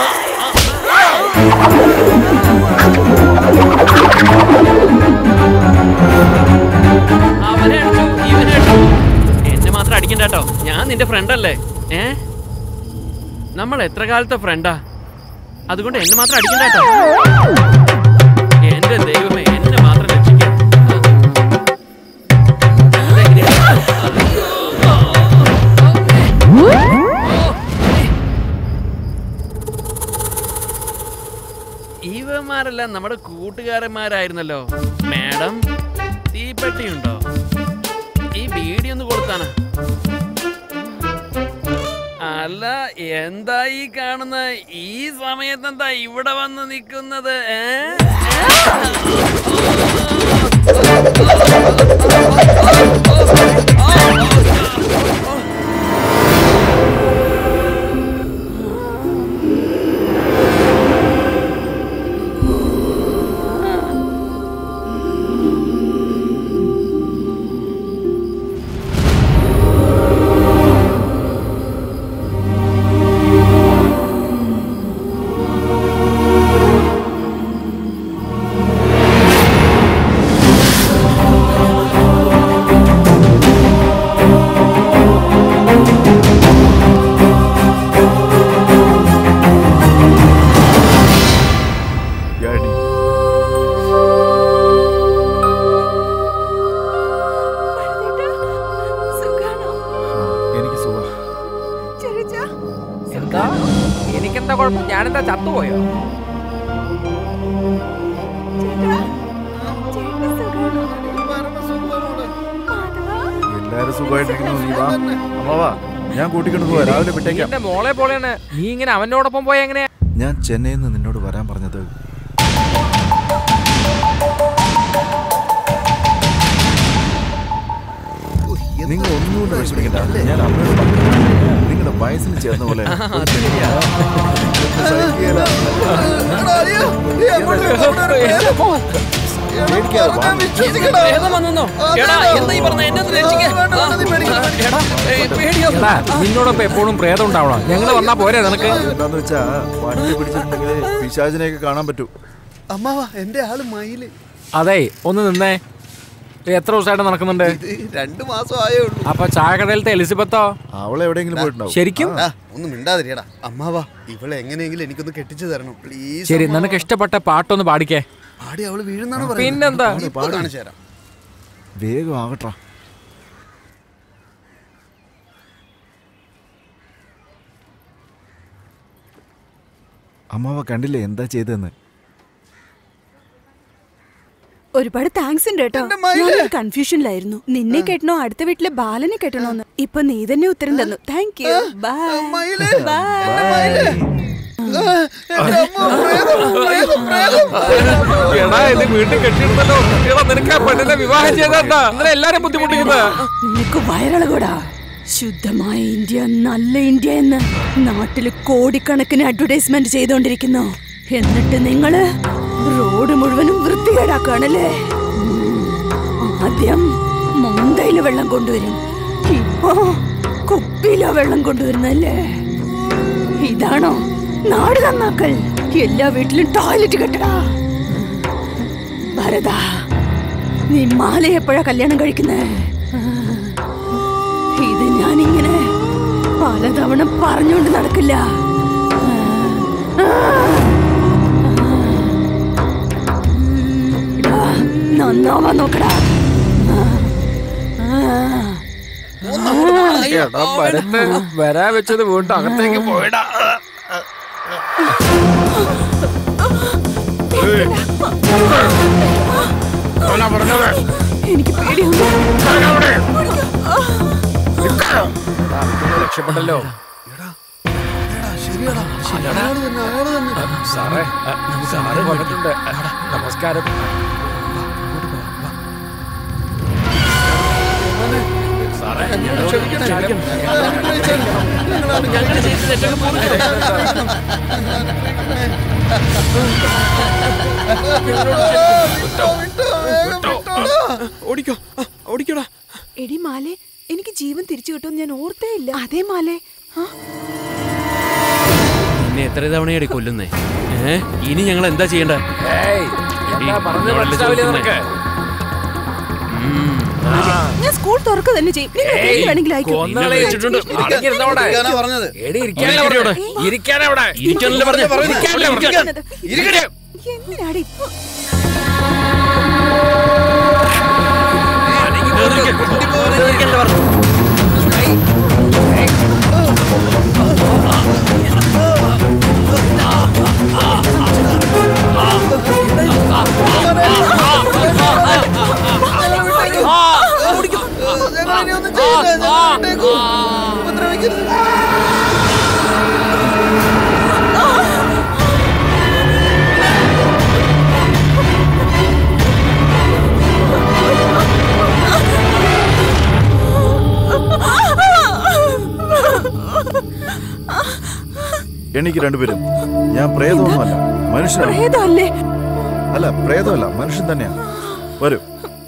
[SPEAKER 3] അവനെ അടിച്ചു ഇവനെ അടിച്ചു എന്നെ മാത്രം അടിക്കണ്ട കേട്ടോ ഞാൻ നിന്റെ ഫ്രണ്ട് അല്ലേ ഏ നമ്മൾ എത്ര കാലത്തെ ഫ്രണ്ടാ അതുകൊണ്ട് എന്നെ മാത്രം അടിക്കണ്ട കേട്ടോ എന്റെ ദൈവമേ എന്നെ മാത്രം രക്ഷിക്കാം ഇവന്മാരെല്ലാം നമ്മുടെ കൂട്ടുകാരന്മാരായിരുന്നല്ലോ മാഡം തീപ്പെട്ടിയുണ്ടോ ഈ ബീഡി ഒന്ന് കൊടുത്താനാ ആരാ അല്ല എന്താ ഈ കാണുന്ന ഈ സമയത്ത് എന്താ ഇവിടെ വന്ന് നിൽക്കുന്നത് ഏ?
[SPEAKER 5] ഡാഡി എനിക്ക് സുഖ
[SPEAKER 6] എന്താ എനിക്കെന്താ കുഴപ്പം ഞാനെന്താ ചത്തുപോയോ
[SPEAKER 5] എല്ലാരും സുഖമായിട്ടിരിക്കുന്നു നീ വാ അമ്മാവാ ഞാൻ കൂട്ടിക്കൊണ്ട് പോവാ രാവിലെ വിട്ടേക്കാം
[SPEAKER 6] എന്റെ മോളെ പോലെയാണ് നീ ഇങ്ങനെ അവനോടൊപ്പം പോയ എങ്ങനെയാ
[SPEAKER 5] ഞാൻ ചെന്നൈയിൽ നിന്ന് നിന്നോട് വരാൻ പറഞ്ഞത് നിങ്ങൾ ഒന്നുകൊണ്ട് വിഷമിക്കണ്ട ഞാൻ അമ്മയോട് പറഞ്ഞു നിങ്ങളുടെ വയസ്സിന് ചേർന്ന പോലെ
[SPEAKER 3] വേഗം വന്നെന്നോ? എടാ, എന്താ ഈ പറഞ്ഞത്? എന്നെ ഒന്ന് രക്ഷിക്ക്. ആ, എടാ, ഏയ്, പേടിയോ?
[SPEAKER 6] എടാ, നിന്നോടൊപ്പം എപ്പോഴും പ്രേതം ഉണ്ടാവണം ഞങ്ങൾ വന്നാ പോരെ നിനക്ക്
[SPEAKER 5] എന്താന്ന് വെച്ചാ വണ്ടി പിടിച്ചിട്ടുണ്ടെങ്കിൽ പിശാചിനെയൊക്കെ കാണാൻ പറ്റൂ
[SPEAKER 13] അമ്മാവാ എന്റെ ആള് മയില്
[SPEAKER 6] അതെ ഒന്ന് നിന്നേ എത്ര ദിവസമായിട്ട് നടക്കുന്നുണ്ട്
[SPEAKER 13] ഇത് രണ്ടു മാസം ആയേ ഉള്ളൂ
[SPEAKER 6] അപ്പൊ ചായക്കടയിലത്തെ എലിസബത്തോ
[SPEAKER 5] അവളെ എവിടെയെങ്കിലും പോയിട്ടുണ്ടാവും
[SPEAKER 6] ശരിക്കും
[SPEAKER 13] ആ, ഒന്ന് മിണ്ടാതിരിയടാ അമ്മാവാ ഇവളെ എങ്ങനെയെങ്കിലും എനിക്കൊന്ന് കെട്ടിച്ചു തരണം പ്ലീസ്
[SPEAKER 6] ശരി നിനക്ക് ഇഷ്ടപ്പെട്ട പാട്ടൊന്ന് പാടിക്കേ
[SPEAKER 13] പാടി അവള് വീഴുന്നാണ്
[SPEAKER 6] പിന്നെന്താ?
[SPEAKER 13] ഇപ്പൊ കാണിച്ചു തരാം
[SPEAKER 5] വേഗം ആകട്ടാ അമ്മാവ കണ്ടില്ലേ എന്താ ചെയ്തതെന്ന്
[SPEAKER 2] ഒരുപാട് താങ്ക്സ് ഉണ്ട് കേട്ടോ ഞാനൊരു കൺഫ്യൂഷനിലായിരുന്നു നിന്നെ കെട്ടണോ അടുത്ത വീട്ടിലെ ബാലനെ കെട്ടണോന്ന് ഇപ്പൊ നീ തന്നെ ഉത്തരം തന്നു താങ്ക് യു ബൈ
[SPEAKER 6] എടാ ഇത് വീട്ടിൽ കെട്ടിയിരുന്നല്ലോ എടാ നിനക്ക് ആ പെണ്ണിനെ വിവാഹം ചെയ്താ ഇന്നലെ എല്ലാരും ബുദ്ധിമുട്ടിക്കുന്നത്
[SPEAKER 2] നിനക്ക് വയറളകൂടാ ശുദ്ധമായ ഇന്ത്യ നല്ല ഇന്ത്യ എന്ന് നാട്ടില് കോടിക്കണക്കിന് അഡ്വർടൈസ്മെന്റ് ചെയ്തോണ്ടിരിക്കുന്നു എന്നിട്ട് നിങ്ങള് റോഡ് മുഴുവനും വൃത്തികേടാക്കാണല്ലേ ഉം. ആദ്യം മൊന്തയില് വെള്ളം കൊണ്ടുവരും ഇപ്പോ കുപ്പിയിലോ വെള്ളം കൊണ്ടുവരുന്നല്ലേ ഇതാണോ നാട് നന്നാക്കൽ എല്ലാ വീട്ടിലും ടോയ്ലറ്റ് കെട്ടടാ ഭരത നീ മാല എപ്പോഴാ കല്യാണം കഴിക്കുന്നേ ഇത് ഞാനിങ്ങനെ പലതവണ പറഞ്ഞുകൊണ്ട് നടക്കില്ല എടാ, നന്നാവാൻ നോക്കടാ
[SPEAKER 6] എടാ വരട്ടെ വരാ വെച്ചത് വീണ്ടും അകത്തേക്ക് പോയിടാ
[SPEAKER 2] എനിക്ക്
[SPEAKER 6] രക്ഷപ്പെട്ടല്ലോ
[SPEAKER 13] ശരിയാടാ അയാള് തന്നെ അയാള് തന്നെ
[SPEAKER 6] സാറേ സാറ് വന്നിട്ടുണ്ട് നമസ്കാരം സാറേ
[SPEAKER 3] ഞങ്ങൾ ചെയ്ത തെറ്റൊക്കെ
[SPEAKER 11] ഓടിക്കോ ആ, ഓടിക്കോടാ
[SPEAKER 2] എടി മാലെ എനിക്ക് ജീവൻ തിരിച്ചു കിട്ടുമെന്ന് ഞാൻ ഓർത്തേ ഇല്ല അതേ മാലെ ആ,
[SPEAKER 3] പിന്നെ എത്ര തവണയാടി കൊല്ലുന്നേ ഏ ഇനി ഞങ്ങൾ എന്താ ചെയ്യണ്ട
[SPEAKER 6] എന്താ പറഞ്ഞത് മനസ്സിലാവില്ല നിനക്ക്
[SPEAKER 2] ഞാൻ സ്കൂൾ തുറക്കുക തന്നെ ചെയ്യും നിങ്ങൾ
[SPEAKER 6] ഏയ്,
[SPEAKER 2] എന്ത് വേണമെങ്കിലും ആയിക്കോ.
[SPEAKER 6] കൊന്നകളെ വെച്ചിട്ടുണ്ട്. അടങ്ങിയിരുന്നോടെ.
[SPEAKER 13] ഇരിക്കാനാ പറഞ്ഞത്
[SPEAKER 6] എടി, ഇരിക്കാനല്ലേ പറഞ്ഞത്? ഇരിക്കാനവിടെ
[SPEAKER 3] ഇരിക്കാനല്ലേ പറഞ്ഞത്?
[SPEAKER 6] ഇരിക്കാനല്ലേ പറഞ്ഞത്? ഇരിക്കട്ടെ.
[SPEAKER 2] എന്തിനാടി ഇപ്പൊ
[SPEAKER 13] ഞങ്ങളിനി ഒന്നും ചെയ്യില്ല ഞങ്ങൾ വിട്ടേക്കൂ ഉപദ്രവിക്കരുത്
[SPEAKER 5] എണീക്ക് രണ്ടുപേരും ഞാൻ പ്രേതമൊന്നുമല്ല മനുഷ്യനാണ്
[SPEAKER 11] പ്രേതമല്ലേ
[SPEAKER 5] അല്ല പ്രേതമല്ല മനുഷ്യൻ തന്നെയാ വരൂ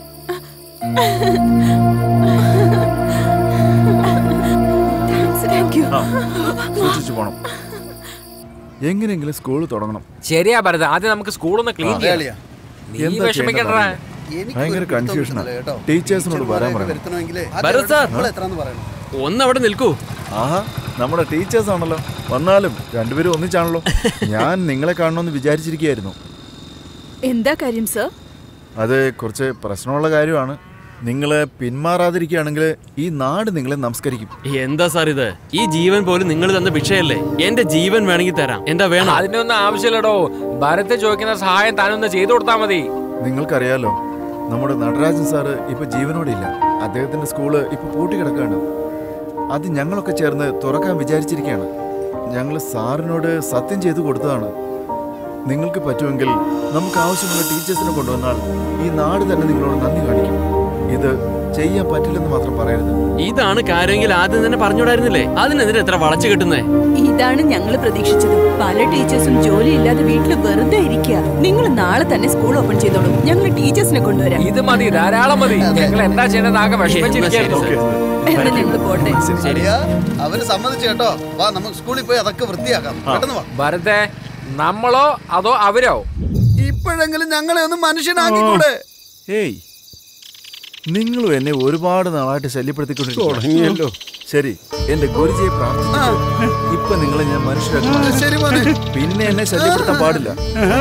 [SPEAKER 11] താങ്ക് യു
[SPEAKER 5] ആ സൂക്ഷിച്ചു പോണം എങ്ങനെയെങ്കിലും സ്കൂൾ തുടങ്ങണം
[SPEAKER 6] ശരിയാ ഭരത് ആദ്യം നമുക്ക് സ്കൂളൊന്ന് ക്ലീൻ
[SPEAKER 5] ആ.
[SPEAKER 6] ചെയ്യാം നീ
[SPEAKER 5] എന്താ
[SPEAKER 6] വിഷമിക്കണ്ടാ
[SPEAKER 5] ചെയ്യേണ്ടത് ഭയങ്കര കൺഫ്യൂഷനാണ് ടീച്ചേഴ്സിനോട് വരാൻ പറയണം
[SPEAKER 13] വരുത്തണമെങ്കിലേ
[SPEAKER 3] ഭരത് സാർ.
[SPEAKER 13] എത്രാന്ന് പറയണം
[SPEAKER 3] ഒന്ന് അവിടെ നിൽക്കൂ
[SPEAKER 5] ആഹാ നമ്മുടെ ടീച്ചേഴ്സ് ആണല്ലോ വന്നാലും രണ്ടുപേരും ഒന്നിച്ചാണല്ലോ ഞാൻ നിങ്ങളെ കാണണമെന്ന് വിചാരിച്ചിരിക്കുകയായിരുന്നു
[SPEAKER 11] എന്താ കാര്യം സർ
[SPEAKER 5] അത് കുറച്ച് പ്രശ്നമുള്ള കാര്യമാണ് നിങ്ങൾ പിന്മാറാതിരിക്കുകയാണെങ്കിൽ ഈ നാട് നിങ്ങളെ നമസ്കരിക്കും
[SPEAKER 3] എന്താ സാർ ഇത് ഈ ജീവൻ പോലും നിങ്ങൾ തന്ന ഭിക്ഷയല്ലേ എന്റെ ജീവൻ വേണമെങ്കിൽ തരാം എന്താ വേണം
[SPEAKER 6] അതിനൊന്നും ആവശ്യമില്ലടോ ഭരത് ചോദിക്കുന്ന സഹായം താനൊന്ന് ചെയ്തു കൊടുത്താ മതി
[SPEAKER 5] നിങ്ങൾക്കറിയാലോ നമ്മുടെ നടരാജൻ സാറ് ഇപ്പൊ ജീവനോടെ ഇല്ല അദ്ദേഹത്തിന്റെ സ്കൂള് ഇപ്പൊ പൂട്ടിക്കിടക്കുകയാണ് അത് ഞങ്ങളൊക്കെ ചേർന്ന് തുറക്കാൻ വിചാരിച്ചിരിക്കുകയാണ് ഞങ്ങൾ സാറിനോട് സത്യം ചെയ്തു കൊടുത്തതാണ് നിങ്ങൾക്ക് പറ്റുമെങ്കിൽ നമുക്ക് ആവശ്യമുള്ള ടീച്ചേഴ്സിനെ കൊണ്ടുവന്നാൽ ഈ നാട് തന്നെ നിങ്ങളോട് നന്ദി കാണിക്കും ഇത് ചെയ്യാൻ പറ്റില്ലെന്ന് മാത്രം പറയരുത്
[SPEAKER 3] ഇതാണ് കാര്യമെങ്കിൽ ആദ്യം തന്നെ പറഞ്ഞുകൂടായിരുന്നില്ലേ അതിനെതിരെ എത്ര വളച്ചു കിട്ടുന്നേ
[SPEAKER 11] ഇതാണ് ഞങ്ങൾ പ്രതീക്ഷിച്ചത് പല ടീച്ചേഴ്സും ജോലിയില്ലാതെ വീട്ടിൽ വെറുതെ ഇരിക്കുക നിങ്ങൾ നാളെ തന്നെ സ്കൂൾ ഓപ്പൺ ചെയ്തോളൂ ഞങ്ങൾ ടീച്ചേഴ്സിനെ കൊണ്ടുവരാം
[SPEAKER 6] ഇത് മതി ധാരാളം മതി ഞങ്ങൾ എന്താ ചെയ്യേണ്ടത് ആകെ വിഷമിച്ചിരിക്കുന്നു
[SPEAKER 11] എന്നാ ഞങ്ങൾ പോട്ടെ
[SPEAKER 13] ശരിയാ അവര് സമ്മതിച്ചു കേട്ടോ വാ നമുക്ക് സ്കൂളിൽ പോയി അതൊക്കെ വൃത്തിയാക്കാം പെട്ടെന്ന് വാ
[SPEAKER 6] ഭരതേ നമ്മളോ അതോ അവരോ
[SPEAKER 13] ഇപ്പോഴെങ്കിലും ഞങ്ങളെ ഒന്ന് മനുഷ്യനാക്കിക്കൂടെ
[SPEAKER 5] ഏയ് നിങ്ങളും എന്നെ ഒരുപാട് നാളായിട്ട് ശല്യപ്പെടുത്തിക്കൊണ്ടിരിക്കുന്നു
[SPEAKER 10] തുടങ്ങിയല്ലോ.
[SPEAKER 5] ശരി എന്റെ ഗുരുജിയെ പ്രാർത്ഥിച്ചു ഇപ്പൊ നിങ്ങളെ ഞാൻ മനുഷ്യരാക്കി
[SPEAKER 13] ശരി മോനെ.
[SPEAKER 5] പിന്നെ എന്നെ ശല്യപ്പെടുത്താൻ പാടില്ല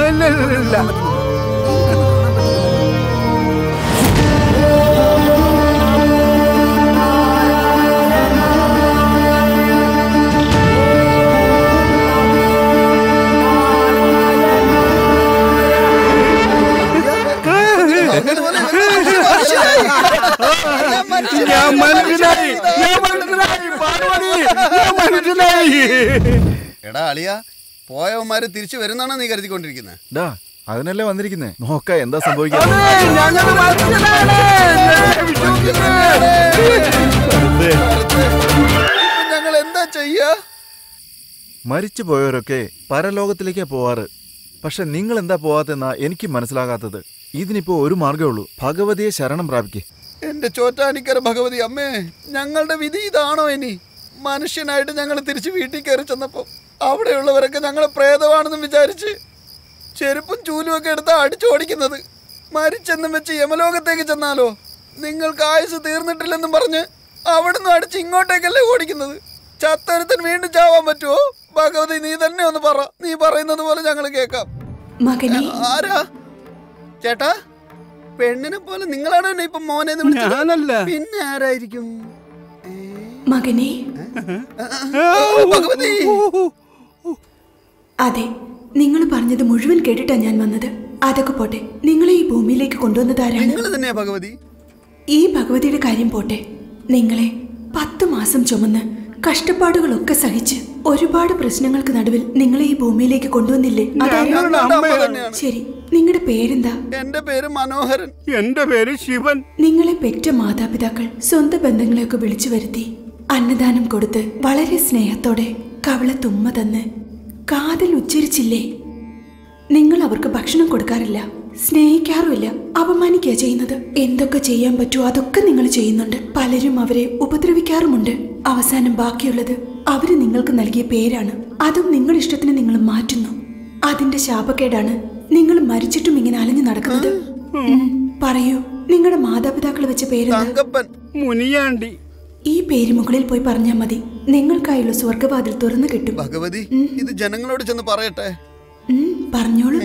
[SPEAKER 10] ഞാൻ മനുഷ്യനായി ഞാൻ മനുഷ്യനായി പാർവതി ഞാൻ മനുഷ്യനായി
[SPEAKER 13] എടാ അളിയ പോയവന്മാര് തിരിച്ചു വരുന്നാണോ നീ കരുതിക്കൊണ്ടിരിക്കുന്നത്
[SPEAKER 5] ഡാ അതിനല്ലേ വന്നിരിക്കുന്നേ നോക്ക എന്താ സംഭവിക്കുന്നത്
[SPEAKER 13] ഞങ്ങൾ എന്താ ചെയ്യാ
[SPEAKER 5] മരിച്ചു പോയവരൊക്കെ പരലോകത്തിലേക്കാ പോവാറ് പക്ഷെ നിങ്ങൾ എന്താ പോവാത്തെന്നാ എനിക്ക് മനസ്സിലാകാത്തത് ഇതിനിപ്പോ ഒരു മാർഗ്ഗമേ ഉള്ളൂ ഭഗവതിയെ ശരണം പ്രാപിക്കേ
[SPEAKER 13] എന്റെ ചോറ്റാനിക്കര ഭഗവതി അമ്മേ ഞങ്ങളുടെ വിധി ഇതാണോ ഇനി മനുഷ്യനായിട്ട് ഞങ്ങൾ തിരിച്ച് വീട്ടിൽ കയറി ചെന്നപ്പോ അവിടെയുള്ളവരൊക്കെ ഞങ്ങളെ പ്രേതമാണെന്നും വിചാരിച്ച് ചെരുപ്പും ചൂലും ഒക്കെ എടുത്താ അടിച്ചോടിക്കുന്നത് മരിച്ചെന്നും വെച്ച് യമലോകത്തേക്ക് ചെന്നാലോ നിങ്ങൾക്ക് ആയുസ് തീർന്നിട്ടില്ലെന്നും പറഞ്ഞ് അവിടുന്ന് അടിച്ച് ഇങ്ങോട്ടേക്കല്ലേ ഓടിക്കുന്നത് ചത്തരത്തിന് വീണ്ടും ചാവാൻ പറ്റുമോ ഭഗവതി നീ തന്നെ ഒന്ന് പറ നീ പറയുന്നത് പോലെ ഞങ്ങൾ കേൾക്കാം
[SPEAKER 11] മകനെ
[SPEAKER 13] ആരാ ചേട്ടാ പെണ്ണിനെ പോലെ നിങ്ങളാണോ എന്നെ ഇപ്പൊ മോനെ എന്ന് വിളിച്ചത്?
[SPEAKER 10] ഞാനല്ല.
[SPEAKER 13] പിന്നെ ആരായിരിക്കും
[SPEAKER 11] മകനെ
[SPEAKER 13] ഭഗവതി
[SPEAKER 11] അതെ നിങ്ങൾ പറഞ്ഞത് മുഴുവൻ കേട്ടിട്ടാ ഞാൻ വന്നത് അതൊക്കെ പോട്ടെ നിങ്ങളെ ഈ ഭൂമിയിലേക്ക് കൊണ്ടുവന്നതാരാണ്
[SPEAKER 13] നിങ്ങൾ തന്നെയാ ഭഗവതി
[SPEAKER 11] ഈ ഭഗവതിയുടെ കാര്യം പോട്ടെ നിങ്ങളെ പത്ത് മാസം ചുമന്ന് കഷ്ടപ്പാടുകളൊക്കെ സഹിച്ച് ഒരുപാട് പ്രശ്നങ്ങൾക്ക് നടുവിൽ നിങ്ങളെ ഈ ഭൂമിയിലേക്ക് കൊണ്ടുവന്നില്ലേ അതാരാ?
[SPEAKER 13] ഞങ്ങളുടെ അമ്മ തന്നെയാണ്.
[SPEAKER 11] ശരി നിങ്ങളുടെ പേരെന്താ
[SPEAKER 13] എന്റെ പേര് മനോഹരൻ
[SPEAKER 10] എന്റെ പേര് ശിവൻ
[SPEAKER 11] നിങ്ങളെ പെറ്റ മാതാപിതാക്കൾ സ്വന്തം ബന്ധങ്ങളെയൊക്കെ വിളിച്ചു വരുത്തി അന്നദാനം കൊടുത്ത് വളരെ സ്നേഹത്തോടെ കവള തുമ്മ തന്ന് കാതിൽ ഉച്ചരിച്ചില്ലേ നിങ്ങൾ അവർക്ക് ഭക്ഷണം കൊടുക്കാറില്ല സ്നേഹിക്കാറുമില്ല അപമാനിക്കുക ചെയ്യുന്നത് എന്തൊക്കെ ചെയ്യാൻ പറ്റുമോ അതൊക്കെ നിങ്ങൾ ചെയ്യുന്നുണ്ട് പലരും അവരെ ഉപദ്രവിക്കാറുമുണ്ട് അവസാനം ബാക്കിയുള്ളത് അവര് നിങ്ങൾക്ക് നൽകിയ പേരാണ് അതും നിങ്ങൾ ഇഷ്ടത്തിന് നിങ്ങൾ മാറ്റുന്നു അതിന്റെ ശാപക്കേടാണ് നിങ്ങൾ മരിച്ചിട്ടും ഇങ്ങനെ അലഞ്ഞു നടക്കുന്നത് ഉം, പറയൂ നിങ്ങളുടെ മാതാപിതാക്കൾ വെച്ച പേരെന്താ
[SPEAKER 13] തങ്കപ്പൻ
[SPEAKER 10] മുനിയാണ്ടി
[SPEAKER 11] ഈ പേര് മുകളിൽ പോയി പറഞ്ഞാൽ മതി നിങ്ങൾക്കായുള്ള സ്വർഗവാതിൽ തുറന്നു കിട്ടും
[SPEAKER 13] ഭഗവതി ഇത് ജനങ്ങളോട് ചെന്ന് പറയട്ടെ
[SPEAKER 11] ഉം, പറഞ്ഞോളൂ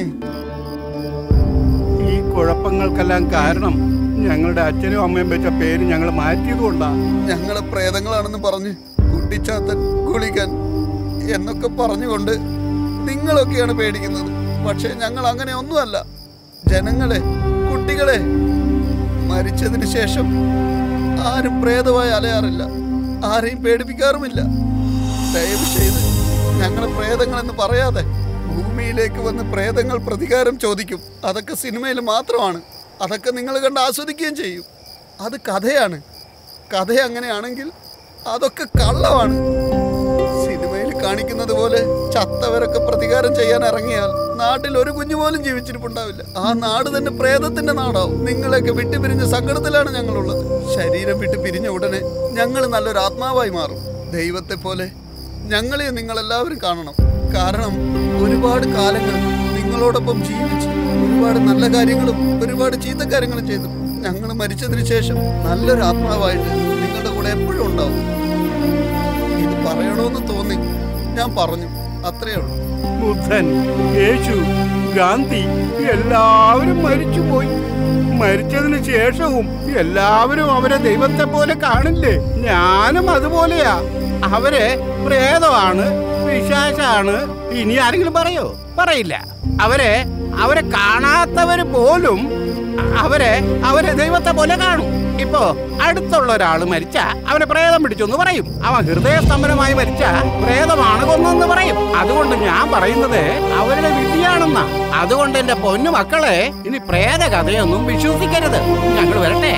[SPEAKER 10] ഈ കുഴപ്പങ്ങൾക്കെല്ലാം കാരണം ഞങ്ങളുടെ അച്ഛനും അമ്മയും വെച്ച പേര് ഞങ്ങൾ മാറ്റിയതുകൊണ്ടാ
[SPEAKER 13] ഞങ്ങളെ പ്രേതങ്ങളാണെന്ന് പറഞ്ഞ് കുട്ടിച്ചാത്തൻ കുളിക്കാൻ എന്നൊക്കെ പറഞ്ഞുകൊണ്ട് നിങ്ങളൊക്കെയാണ് പേടിക്കുന്നത് പക്ഷേ ഞങ്ങൾ അങ്ങനെ ഒന്നുമല്ല ജനങ്ങളെ കുട്ടികളെ മരിച്ചതിന് ശേഷം ആരും പ്രേതമായി അലയാറില്ല ആരെയും പേടിപ്പിക്കാറുമില്ല ദയവ് ചെയ്ത് ഞങ്ങളെ പ്രേതങ്ങളെന്ന് പറയാതെ ഭൂമിയിലേക്ക് വന്ന് പ്രേതങ്ങൾ പ്രതികാരം ചോദിക്കും അതൊക്കെ സിനിമയിൽ മാത്രമാണ് അതൊക്കെ നിങ്ങൾ കണ്ട് ആസ്വദിക്കുകയും ചെയ്യും അത് കഥയാണ് കഥ അങ്ങനെയാണെങ്കിൽ അതൊക്കെ കള്ളമാണ് സിനിമയിൽ കാണിക്കുന്നത് പോലെ ചത്തവരൊക്കെ പ്രതികാരം ചെയ്യാൻ ഇറങ്ങിയാൽ നാട്ടിൽ ഒരു കുഞ്ഞു പോലും ജീവിച്ചിരിപ്പുണ്ടാവില്ല ആ നാട് തന്നെ പ്രേതത്തിന്റെ നാടാവും നിങ്ങളെയൊക്കെ വിട്ടുപിരിഞ്ഞ സങ്കടത്തിലാണ് ഞങ്ങളുള്ളത് ശരീരം വിട്ട് പിരിഞ്ഞ ഉടനെ ഞങ്ങൾ നല്ലൊരു ആത്മാവായി മാറും ദൈവത്തെ പോലെ ഞങ്ങളെ നിങ്ങളെല്ലാവരും കാണണം കാരണം ഒരുപാട് കാലങ്ങൾ നിങ്ങളോടൊപ്പം ജീവിച്ചു ഒരുപാട് നല്ല കാര്യങ്ങളും ഒരുപാട് ചീത്ത കാര്യങ്ങളും ചെയ്തു ഞങ്ങൾ മരിച്ചതിന് ശേഷം നല്ലൊരു ആത്മാവായിട്ട് നിങ്ങളുടെ കൂടെ എപ്പോഴും ഉണ്ടാവും ഇത് പറയണമെന്ന് തോന്നി ഞാൻ പറഞ്ഞു അത്രേ ഉള്ളൂ
[SPEAKER 10] ബുദ്ധൻ യേശു ഗാന്ധി എല്ലാവരും മരിച്ചുപോയി മരിച്ചതിന് ശേഷവും എല്ലാവരും അവരെ ദൈവത്തെ പോലെ കാണില്ലേ ഞാനും അതുപോലെയാ അവരെ പ്രേതമാണ് പിശാചാണ് ഇനി ആരെങ്കിലും പറയോ പറയില്ല അവരെ അവരെ കാണാത്തവര് പോലും അവരെ അവരെ ദൈവത്തെ പോലെ കാണും ഇപ്പോ അടുത്തുള്ള ഒരാൾ മരിച്ച അവനെ പ്രേതം പിടിച്ചു എന്ന് പറയും അവൻ ഹൃദയസ്തംഭനമായി മരിച്ച പ്രേതമാണ് കൊന്നെന്ന് പറയും അതുകൊണ്ട് ഞാൻ പറയുന്നത് അവരുടെ വിധിയാണെന്നാ അതുകൊണ്ട് എന്റെ പൊന്നു മക്കളെ ഇനി പ്രേത കഥയൊന്നും വിശ്വസിക്കരുത് ഞങ്ങൾ വരട്ടെ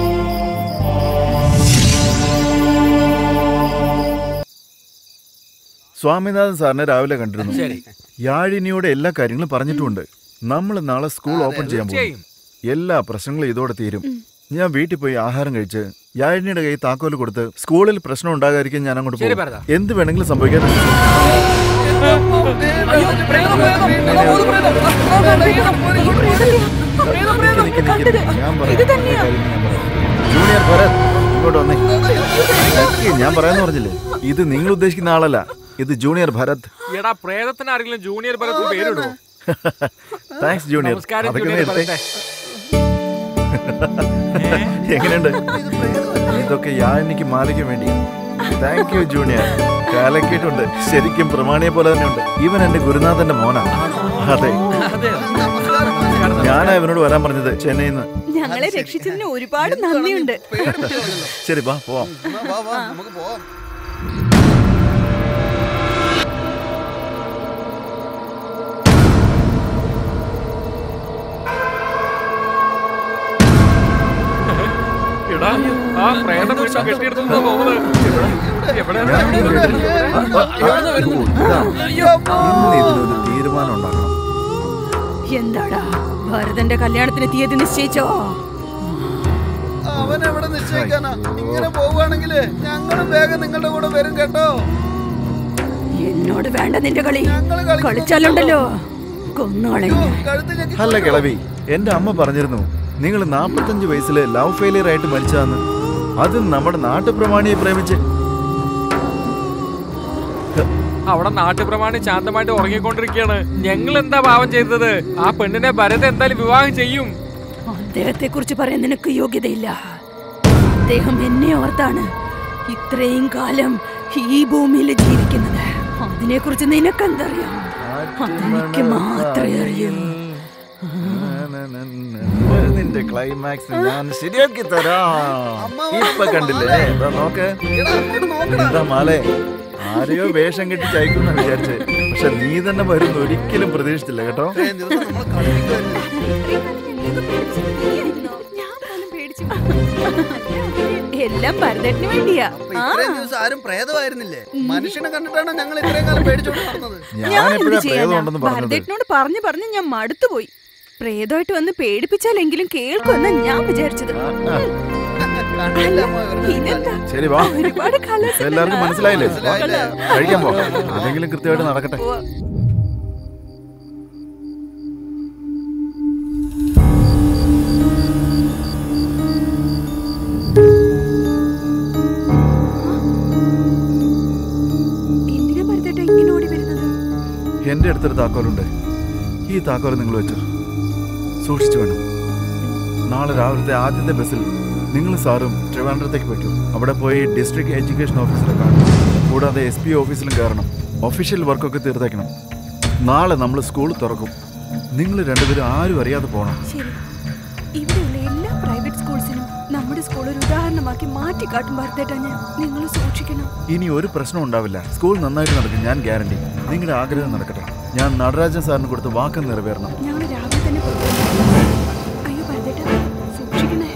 [SPEAKER 5] സ്വാമിനാഥൻ സാറിനെ രാവിലെ കണ്ടിരുന്നു
[SPEAKER 6] ശരി.
[SPEAKER 5] യാഴിനിയോട് എല്ലാ കാര്യങ്ങളും പറഞ്ഞിട്ടുമുണ്ട് നമ്മൾ നാളെ സ്കൂൾ ഓപ്പൺ ചെയ്യാൻ പോകും
[SPEAKER 6] തീർച്ചയായും.
[SPEAKER 5] എല്ലാ പ്രശ്നങ്ങളും ഇതോടെ തീരും ഞാൻ വീട്ടിൽ പോയി ആഹാരം കഴിച്ച് യാഴിനിയുടെ കൈ താക്കോല് കൊടുത്ത് സ്കൂളിൽ പ്രശ്നം ഉണ്ടാകാതിരിക്കാൻ ഞാൻ അങ്ങോട്ട്
[SPEAKER 6] ശരി,
[SPEAKER 5] പോകും
[SPEAKER 6] ഭരത.
[SPEAKER 5] എന്ത് വേണമെങ്കിലും സംഭവിക്കാൻ ഞാൻ പറയാം ജൂനിയർ ഭരത് ഇങ്ങോട്ട് വന്നേ നിക്ക്, ഞാൻ പറയാന്ന് പറഞ്ഞില്ലേ ഇത് നിങ്ങൾ ഉദ്ദേശിക്കുന്ന ആളല്ല ഇത് ജൂനിയർ ഭരത്
[SPEAKER 6] എടാ പ്രേതത്തിന് ആരെങ്കിലും ജൂനിയർ പരത്തിൽ പേരിടുവോ
[SPEAKER 5] താങ്ക്സ് ജൂനിയർ
[SPEAKER 6] നമസ്കാരം
[SPEAKER 5] അതൊക്കെ
[SPEAKER 6] ജൂനിയർ
[SPEAKER 5] നേരത്തെ
[SPEAKER 6] പരത്തെ
[SPEAKER 5] എങ്ങനെയുണ്ട് ഇതൊക്കെ യാനിക്ക് മാലിക്ക് വേണ്ടി താങ്ക് യു ജൂനിയർ കാലക്കിയിട്ടുണ്ട് ശരിക്കും പ്രമാണിയെ പോലെ തന്നെ ഉണ്ട് ഇവൻ എന്റെ ഗുരുനാഥന്റെ മോനാണ് അതെ ഞാനാ ഇവനോട് വരാൻ പറഞ്ഞത് ചെന്നൈയിൽ നിന്ന്
[SPEAKER 2] ഞങ്ങളെ രക്ഷിച്ചതിന് ഒരുപാട് നന്ദിയുണ്ട്
[SPEAKER 5] ശരി വാ പോവാം
[SPEAKER 13] എന്നാ വാ വാ നമുക്ക് പോവാം
[SPEAKER 6] എടാ ആ പ്രേതം വീട്ടിൽ കെട്ടിയെടുത്തു പോകുന്നത് എവിടെ
[SPEAKER 5] ഞാൻ കേട്ടില്ല. ആ, ആ, ആ, ഓ, ഇതാ. ഇന്ന് ഇതിനൊരു തീരുമാനം ഉണ്ടാക്കണം
[SPEAKER 2] എന്താടാ ഭരതന്റെ കല്യാണത്തിന് തീയതി നിശ്ചയിച്ചോ
[SPEAKER 13] അവൻ എവിടെ നിശ്ചയിക്കാനാ ഇങ്ങനെ പോവുകയാണെങ്കിലേ ഞങ്ങളും വേഗം നിങ്ങളുടെ കൂടെ വരും കേട്ടോ
[SPEAKER 2] എന്നോട് വേണ്ട നിന്റെ കളി കളിച്ചാലുണ്ടല്ലോ കൊന്നുകളയും
[SPEAKER 5] അല്ല കിളവി എന്റെ അമ്മ പറഞ്ഞിരുന്നു നിങ്ങൾ നാപ്പത്തഞ്ച് വയസ്സില് ലവ് ഫെയിലിയർ ആയിട്ട് മരിച്ചാന്ന് അത് നമ്മുടെ നാട്ടുപ്രമാണിയെ പ്രേമിച്ച്
[SPEAKER 6] അവിടെ നാട്ടുപ്രമാണി ശാന്തമായിട്ട് ഉറങ്ങിക്കൊണ്ടിരിക്കുകയാണ് ഞങ്ങൾ എന്താ പാവം ചെയ്തത് ആ പെണ്ണിനെ ഭരത് എന്തായാലും വിവാഹം ചെയ്യും
[SPEAKER 2] അദ്ദേഹത്തെ കുറിച്ച് പറയാൻ നിനക്ക് യോഗ്യതയില്ല അദ്ദേഹം എന്നെ ഓർത്താണ് ഇത്രയും കാലം ഈ ഭൂമിയിൽ ജീവിക്കുന്നത് അതിനെ കുറിച്ച് നിനക്കെന്തറിയാം അതെനിക്ക് മാത്രമേ അറിയൂ
[SPEAKER 5] നിന്റെ ക്ലൈമാക്സ് ഞാൻ ശരിയാക്കി തരാം ഇപ്പൊ കണ്ടില്ലേ ഇതാ നോക്ക് എന്താ മാലേ ആരെയോ വേഷം കെട്ടി ചയക്കുന്ന വിചാരിച്ച് പക്ഷെ നീ തന്നെ വരുന്ന ഒരിക്കലും പ്രതീക്ഷിച്ചില്ല കേട്ടോ
[SPEAKER 2] എല്ലാം ഭരതേട്ടന് വേണ്ടിയാ ആ,
[SPEAKER 13] ഇത്രയും ദിവസം ആരും പ്രേതമായിരുന്നില്ലേ മനുഷ്യനെ കണ്ടിട്ടാണ് ഞങ്ങൾ ഇത്രയും കാലം പേടിച്ചോണ്ട് നടന്നത്
[SPEAKER 2] ഞാൻ
[SPEAKER 5] ഞാൻ
[SPEAKER 2] എന്ത്
[SPEAKER 5] എപ്പോഴാ
[SPEAKER 2] ചെയ്യാനാ?
[SPEAKER 5] പ്രേതമുണ്ടെന്ന് പറഞ്ഞത്
[SPEAKER 2] ഭരതേട്ടനോട് പറഞ്ഞു പറഞ്ഞ് ഞാൻ മടുത്തുപോയി പ്രേതമായിട്ട് വന്ന് പേടിപ്പിച്ചാലെങ്കിലും കേൾക്കുമെന്നാ ഞാൻ വിചാരിച്ചത് അല്ല, ഇതെന്താ
[SPEAKER 5] ശരി വാ
[SPEAKER 2] ഒരുപാട് colours
[SPEAKER 5] ഇപ്പൊ എല്ലാവർക്കും
[SPEAKER 2] ഉണ്ടല്ലോ.
[SPEAKER 5] മനസ്സിലായില്ലേ വാ,
[SPEAKER 2] മനസ്സിലായില്ലേ?
[SPEAKER 5] കഴിക്കാൻ പോ അതെങ്കിലും കൃത്യമായിട്ട് നടക്കട്ടെ
[SPEAKER 2] എന്തിനാ ഭരതേട്ട ഇങ്ങനെ ഓടി വരുന്നത്
[SPEAKER 5] എന്റെ അടുത്തൊരു താക്കോലുണ്ട് ഈ താക്കോൽ നിങ്ങൾ വെച്ചു സൂക്ഷിച്ചു വേണം നാളെ രാവിലത്തെ ആദ്യത്തെ ബസ്സിൽ നിങ്ങൾ സാറും ട്രിവാൻഡ്രത്തേക്ക് പോയിക്കും അവിടെ പോയി ഡിസ്ട്രിക്ട് എഡ്യൂക്കേഷൻ ഓഫീസിലെ കാണും കൂടാതെ എസ് പി ഓഫീസിലും കയറണം ഒഫീഷ്യൽ വർക്കൊക്കെ തീർത്തേക്കണം നാളെ നമ്മൾ സ്കൂൾ തുറക്കും നിങ്ങൾ രണ്ടുപേരും ആരും അറിയാതെ പോകണം
[SPEAKER 2] ശരി ഇവിടെയുള്ള എല്ലാ പ്രൈവറ്റ് സ്കൂൾസിനും നമ്മുടെ സ്കൂൾ ഒരു ഉദാഹരണമാക്കി മാറ്റി കാട്ടും ഭരതേട്ട ഞാൻ നിങ്ങൾ സൂക്ഷിക്കണം
[SPEAKER 5] ഇനി ഒരു പ്രശ്നം ഉണ്ടാവില്ല സ്കൂൾ നന്നായിട്ട് നടക്കും ഞാൻ ഗ്യാരണ്ടി നിങ്ങളുടെ ആഗ്രഹം നടക്കട്ടെ ഞാൻ നടരാജൻ സാറിന് കൊടുത്ത വാക്ക് നിറവേറണം
[SPEAKER 2] ഞങ്ങൾ രാവിലെ തന്നെ പുറപ്പെടും. അയ്യോ ഭരതേട്ട സൂക്ഷിക്കണേ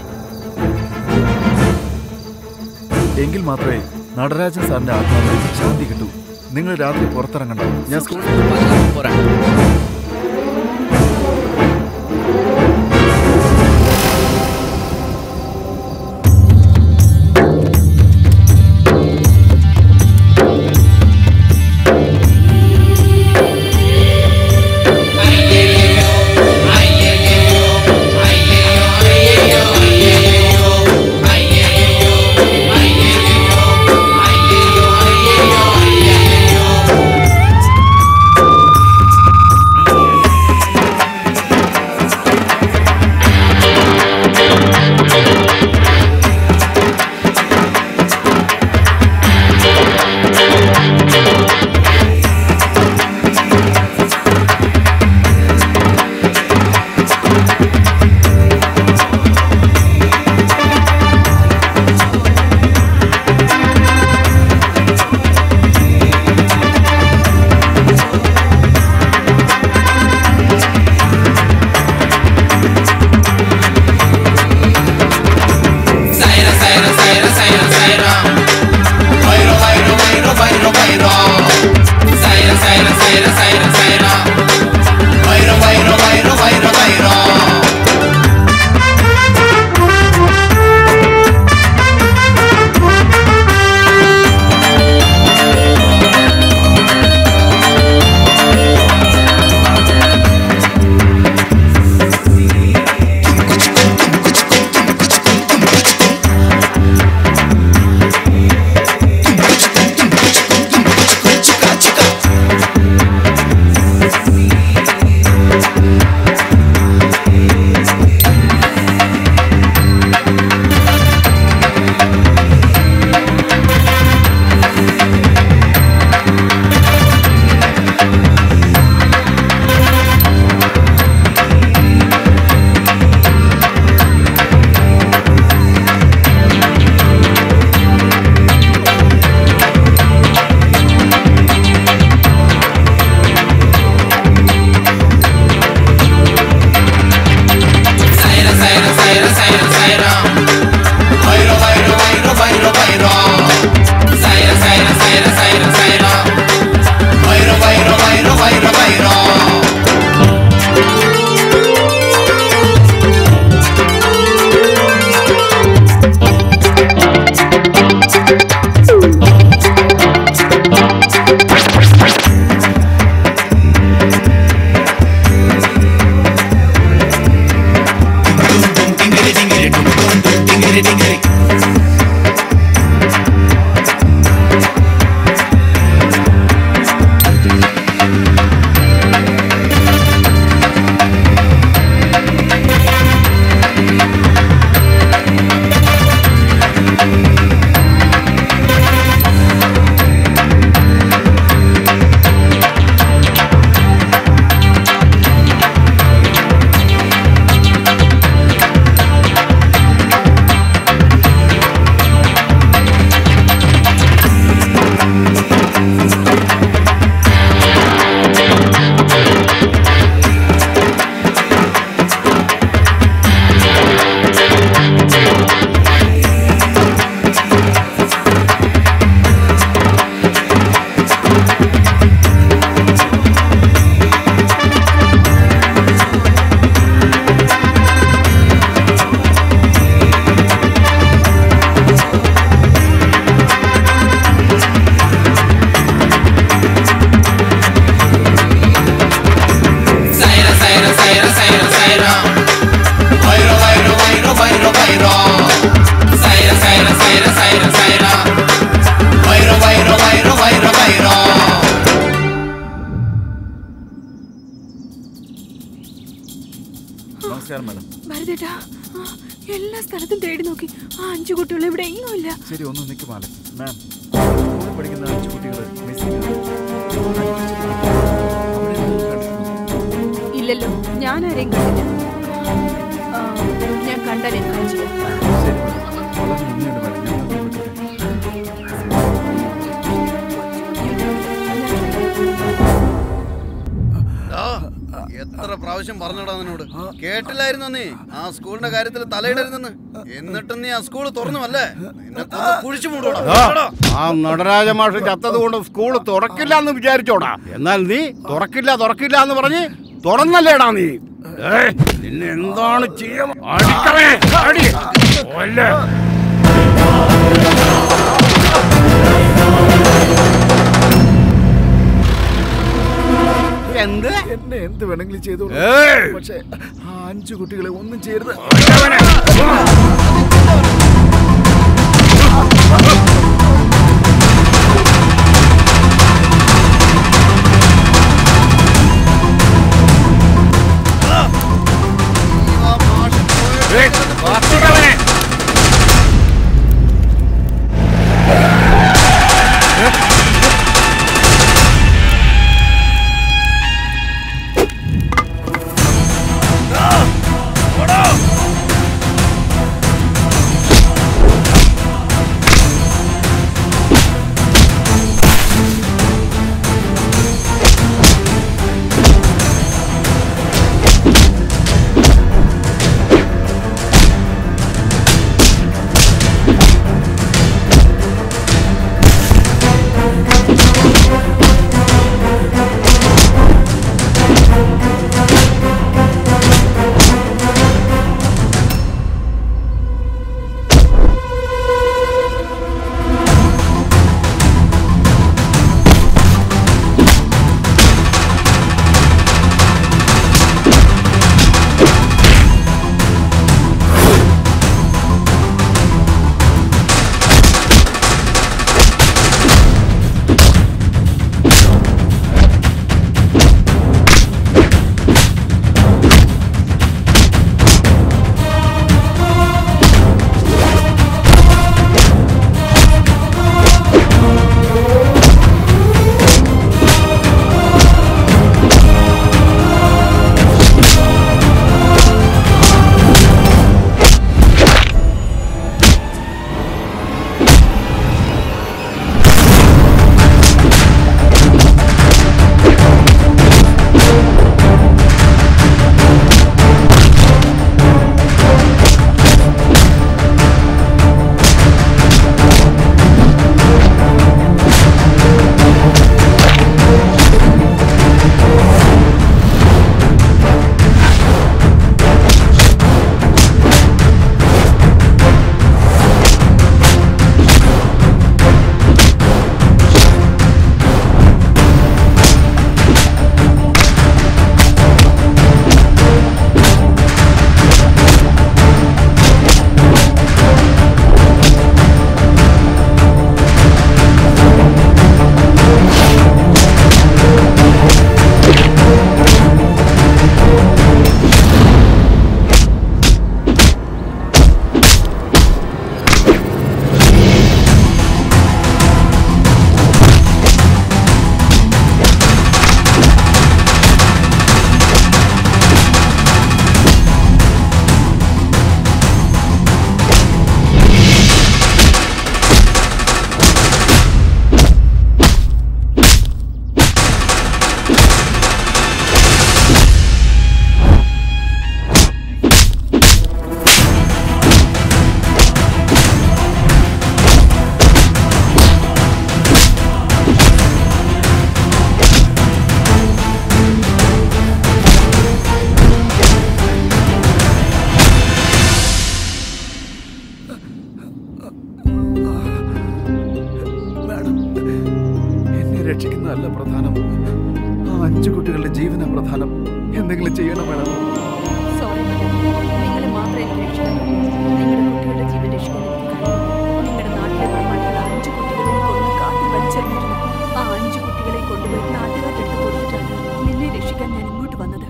[SPEAKER 5] എങ്കിൽ മാത്രമേ നടരാജൻ സാറിന്റെ ആത്മാവിന് ശാന്തി കിട്ടൂ നിങ്ങൾ രാത്രി പുറത്തിറങ്ങണ്ട ഞാൻ സ്കൂളിൽ
[SPEAKER 3] പോരാ
[SPEAKER 5] നമസ്കാരം മാഡം
[SPEAKER 11] ഭരതേട്ടാ ആ, എല്ലാ സ്ഥലത്തും തേടി നോക്കി ആ അഞ്ചു കുട്ടികൾ ഇവിടെ എങ്ങും ഇല്ല
[SPEAKER 5] ശരി ഒന്ന് നിൽക്കും മാലേ മാം സ്കൂളിൽ പഠിക്കുന്ന അഞ്ച് കുട്ടികൾ മിസ്സിംഗ്
[SPEAKER 11] ഇല്ലല്ലോ ഞാൻ ആരെയും കണ്ടില്ല ആ, ഞാൻ കണ്ടാൽ എന്താ ചെയ്യാം
[SPEAKER 5] ശരി മാഡം വളരെ നന്ദിയുണ്ട് മാഡം ഞാൻ അത് വിട്ടോട്ടെ
[SPEAKER 13] ആ, എത്ര പ്രാവശ്യം പ്രാവശ്യം പറഞ്ഞടാ നിന്നോട് കേട്ടില്ലായിരുന്നു നീ ആ സ്കൂളിന്റെ കാര്യത്തിൽ തലയിടരുതെന്ന് എന്നിട്ടും നീ ആ സ്കൂൾ തുറന്നുമല്ലേ നിന്നെ കൊന്ന് കുഴിച്ചു മൂടോടാ
[SPEAKER 10] ആ, ആ നടരാജ മാഷ് ചത്തത് കൊണ്ട് സ്കൂൾ തുറക്കില്ല എന്ന് വിചാരിച്ചോടാ എന്നാൽ നീ തുറക്കില്ല തുറക്കില്ല എന്ന് പറഞ്ഞ് തുറന്നല്ലേടാ നീ ഏയ്, നിന്നെ എന്താണ് ചെയ്യാൻ അടിക്കണേ അടി കൊല്ല്. എന്ത്
[SPEAKER 5] എന്നെ എന്ത് വേണമെങ്കിലും ചെയ്തോളൂ
[SPEAKER 10] ഏയ്!
[SPEAKER 5] പക്ഷേ ആ അഞ്ചു കുട്ടികളെ ഒന്നും ചെയ്യരുത്
[SPEAKER 10] ഏയ്, കാർത്തികവനെ.
[SPEAKER 5] മാഡം എന്നെ രക്ഷിക്കുന്നതല്ല പ്രധാനം ആ അഞ്ചു കുട്ടികളുടെ ജീവന പ്രധാനം എന്തെങ്കിലും ചെയ്യണം മാഡം
[SPEAKER 2] സോറി നിങ്ങളെ മാത്രമേ എനിക്ക് രക്ഷിക്കാനൂ നിങ്ങളുടെ കുട്ടികളുടെ ജീവൻ രക്ഷിക്കാൻ എനിക്ക് കഴിയും നിങ്ങളുടെ നാട്ടിലെ മൺമാട്ടികൾ അഞ്ചു കുട്ടികളെ കൊന്ന് കാട്ടിൽ വലിച്ചെറിഞ്ഞിരുന്നു ആ അഞ്ചു കുട്ടികളെ കൊണ്ടുപോയി നാട്ടുകാരുടെ അടുത്ത് കൊടുത്തിട്ടാണ് നിന്നെ രക്ഷിക്കാൻ ഞാൻ ഇങ്ങോട്ട് വന്നത്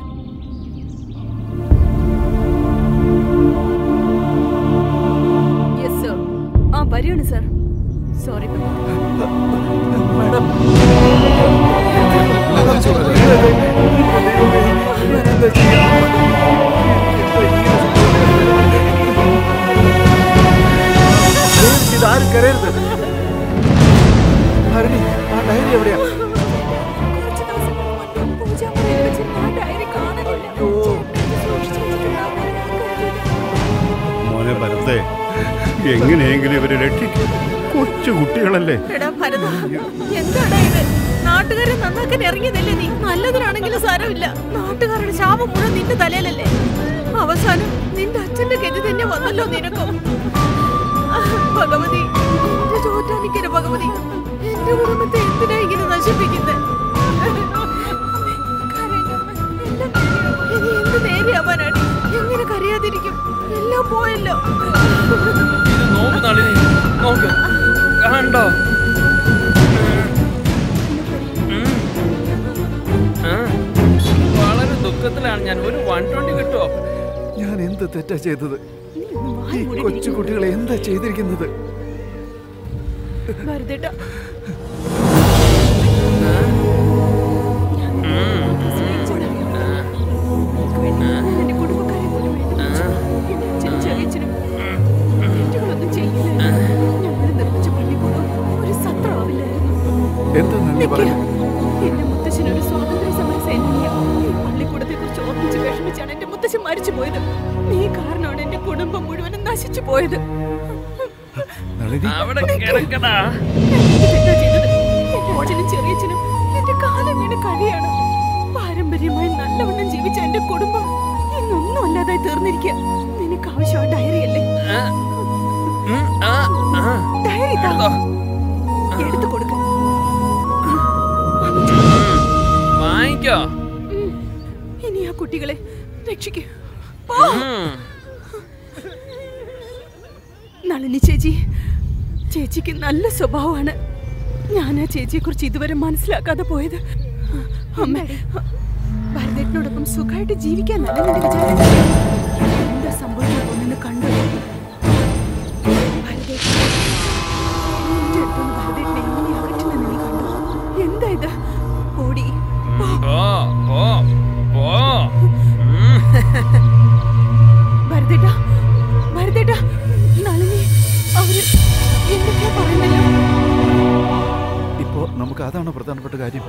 [SPEAKER 2] യെസ് സർ ആ വരികയാണ് സർ സോറി
[SPEAKER 5] മാഡം ഞാൻ എന്താ ചെയ്യാ
[SPEAKER 10] മോനെ ഭരത്തെ എങ്ങനെയെങ്കിലും ഇവരെ രക്ഷിക്കും കൊച്ചു കുട്ടികളല്ലേ
[SPEAKER 7] എടാ ഭരത എന്താടാ ഇത് നാട്ടുകാരെ നന്നാക്കാൻ ഇറങ്ങിയതല്ലേ നീ നല്ലതിനാണെങ്കിലും സാരമില്ല നാട്ടുകാരുടെ ശാപം മുഴുവൻ നിന്റെ തലയിലല്ലേ അവസാനം നിന്റെ അച്ഛന്റെ ഗതി തന്നെ വന്നല്ലോ നിനക്കും ഭഗവതി എന്റെ ചോറ്റാനിക്കര ഭഗവതി എന്റെ കുടുംബത്തെ എന്തിനാ ഇങ്ങനെ നശിപ്പിക്കുന്നത് ഇനി എന്ത് നേരെയാവാനാണ് എങ്ങനെ കരയാതിരിക്കും എല്ലാം പോയല്ലോ
[SPEAKER 3] ഇത് നോക്ക് നളിനി നോക്ക് കണ്ടോ ഉം. ആ. വളരെ ദുഃഖത്തിലാണ് ഞാൻ ഒരു വൺ ട്വന്റി കിട്ടുമോ
[SPEAKER 5] ഞാൻ എന്ത് തെറ്റാ ചെയ്തത് ഈ കൊച്ചു കുട്ടികളെ എന്താ ചെയ്തിരിക്കുന്നത്
[SPEAKER 11] ഭരതേട്ടാ എന്റെ കുടുംബക്കാരെ പോലും വേദനിപ്പിച്ചു. എന്റെ അച്ഛനും ചെറിയച്ഛനും തെറ്റുകളൊന്നും ചെയ്യില്ല. ഞങ്ങൾ നിർമ്മിച്ച പള്ളിക്കൂടം ഒരു സത്രമാവില്ലായിരുന്നു.
[SPEAKER 5] എന്താ നന്ദി
[SPEAKER 11] നിക്ക്.
[SPEAKER 5] പറയുന്നത്
[SPEAKER 11] എന്റെ മുത്തശ്ശൻ ഒരു സ്വാതന്ത്ര്യ സമര സേനാനിയാ. ഈ പള്ളിക്കൂടത്തെ കുറിച്ച് ഓർമ്മിച്ച് വിഷമിച്ചാണ് എന്റെ മുത്തശ്ശൻ മരിച്ചു പോയത് നീ കാരണമാണ് എന്റെ കുടുംബം മുഴുവനും നശിച്ചു പോയത്
[SPEAKER 5] നളിനി
[SPEAKER 3] അവിടെ കിടക്കടാ
[SPEAKER 11] തെറ്റാ ചെയ്തത്. എന്റെ അച്ഛനും ചെറിയച്ഛനും എന്റെ കാലം വീണ് കഴിയാണ് പാരമ്പര്യമായി നല്ലവണ്ണം ജീവിച്ച എന്റെ കുടുംബം ഇന്നൊന്നും അല്ലാതായി തീർന്നിരിക്കുക നിനക്ക് ആവശ്യമായ ഡയറി അല്ലേ
[SPEAKER 3] ഉം, ആ, ആ.
[SPEAKER 11] ഡയറി താ.
[SPEAKER 3] എടുത്തോ.
[SPEAKER 11] എടുത്തു കൊടുക്ക
[SPEAKER 3] വാങ്ങിക്കോ
[SPEAKER 11] ഇനി ആ കുട്ടികളെ രക്ഷിക്കൂ
[SPEAKER 3] ഉം.
[SPEAKER 11] നളിനി ചേച്ചി ചേച്ചിക്ക് നല്ല സ്വഭാവമാണ് ഞാൻ ആ ചേച്ചിയെ കുറിച്ച് ഇതുവരെ മനസ്സിലാക്കാതെ പോയത് അമ്മ ഭരതേട്ടനോടൊപ്പം സുഖമായിട്ട് ജീവിക്കാൻ നല്ല നിന്റെ വിചാരം എന്താ സംഭവിക്കാൻ പോകുന്നെന്ന് കണ്ടു ഭരതേട്ടൻ നിന്റെ അടുത്തുനിന്ന് ഭരതേട്ടനെ എങ്ങനെ അകറ്റുന്നെന്ന് നീ കണ്ടോ എന്താ ഇത് ഓടി
[SPEAKER 3] പോ പോ പോ ഉം.
[SPEAKER 11] ഭരതേട്ട ഭരതേട്ട നളിനി അവര് എന്തൊക്കെയാ പറയുന്നല്ലോ
[SPEAKER 5] ഇപ്പോ നമുക്ക് അതാണ് പ്രധാനപ്പെട്ട കാര്യം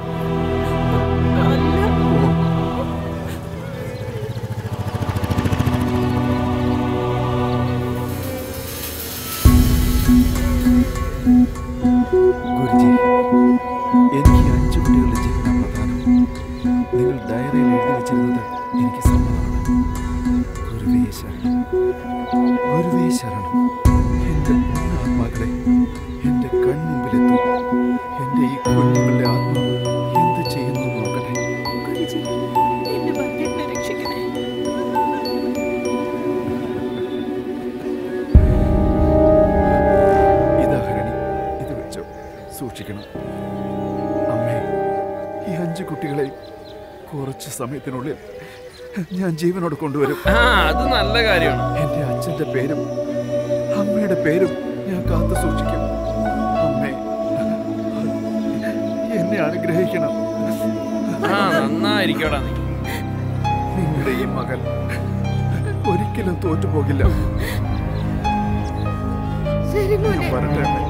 [SPEAKER 5] ഗുരുജി എനിക്ക് ഈ അഞ്ചു കുട്ടികളുടെ ജീവനാണ് പ്രധാനം നിങ്ങൾ ഡയറിയിൽ എഴുതി വെച്ചിരുന്നത് എനിക്ക് സമ്മതമാണ് ഗുരുവേ ശരണം ഗുരുവേ ശരണം എന്റെ ആത്മാക്കളെ എന്റെ കൺമുമ്പിലെത്തും എന്റെ ഈ കുഞ്ഞുങ്ങളുടെ ആത്മ എന്ത് ചെയ്യുന്നു എന്ന് നോക്കട്ടെ
[SPEAKER 11] ഗുരുജി എന്റെ ഭരതേട്ടനെ രക്ഷിക്കണേ
[SPEAKER 5] ഇതാ ഹരണി ഇത് വെച്ചോ സൂക്ഷിക്കണം അമ്മേ ഈ അഞ്ച് കുട്ടികളെ കുറച്ച് സമയത്തിനുള്ളിൽ ഞാൻ ജീവനോട് കൊണ്ടുവരും
[SPEAKER 3] ആ അത് നല്ല കാര്യമാണ്
[SPEAKER 5] എന്റെ അച്ഛന്റെ പേരും അമ്മയുടെ പേരും ഞാൻ കാത്തു സൂക്ഷിക്കും അമ്മേ എന്നെ അനുഗ്രഹിക്കണം
[SPEAKER 3] ആ നന്നായിരിക്കടാ നീ
[SPEAKER 5] നിങ്ങളുടെ ഈ മകൻ ഒരിക്കലും തോറ്റുപോകില്ല
[SPEAKER 7] ശരി
[SPEAKER 5] ഞാൻ
[SPEAKER 7] മോനെ
[SPEAKER 5] വരട്ടെ അമ്മേ.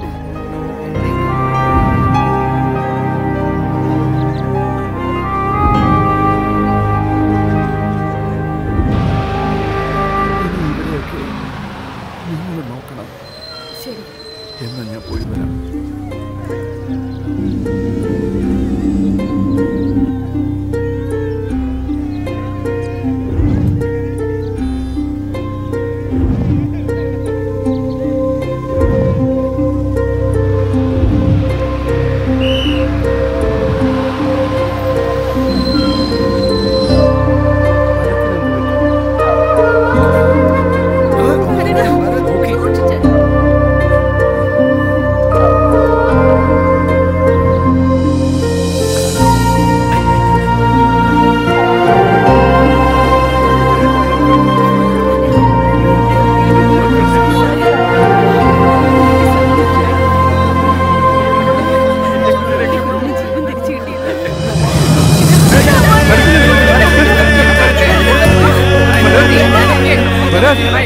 [SPEAKER 5] ഇനി ഇവരെയൊക്കെ നിങ്ങൾ നോക്കണം
[SPEAKER 11] ശരി
[SPEAKER 5] എന്ന് ഞാൻ പോയി വരാം
[SPEAKER 11] ഭരത്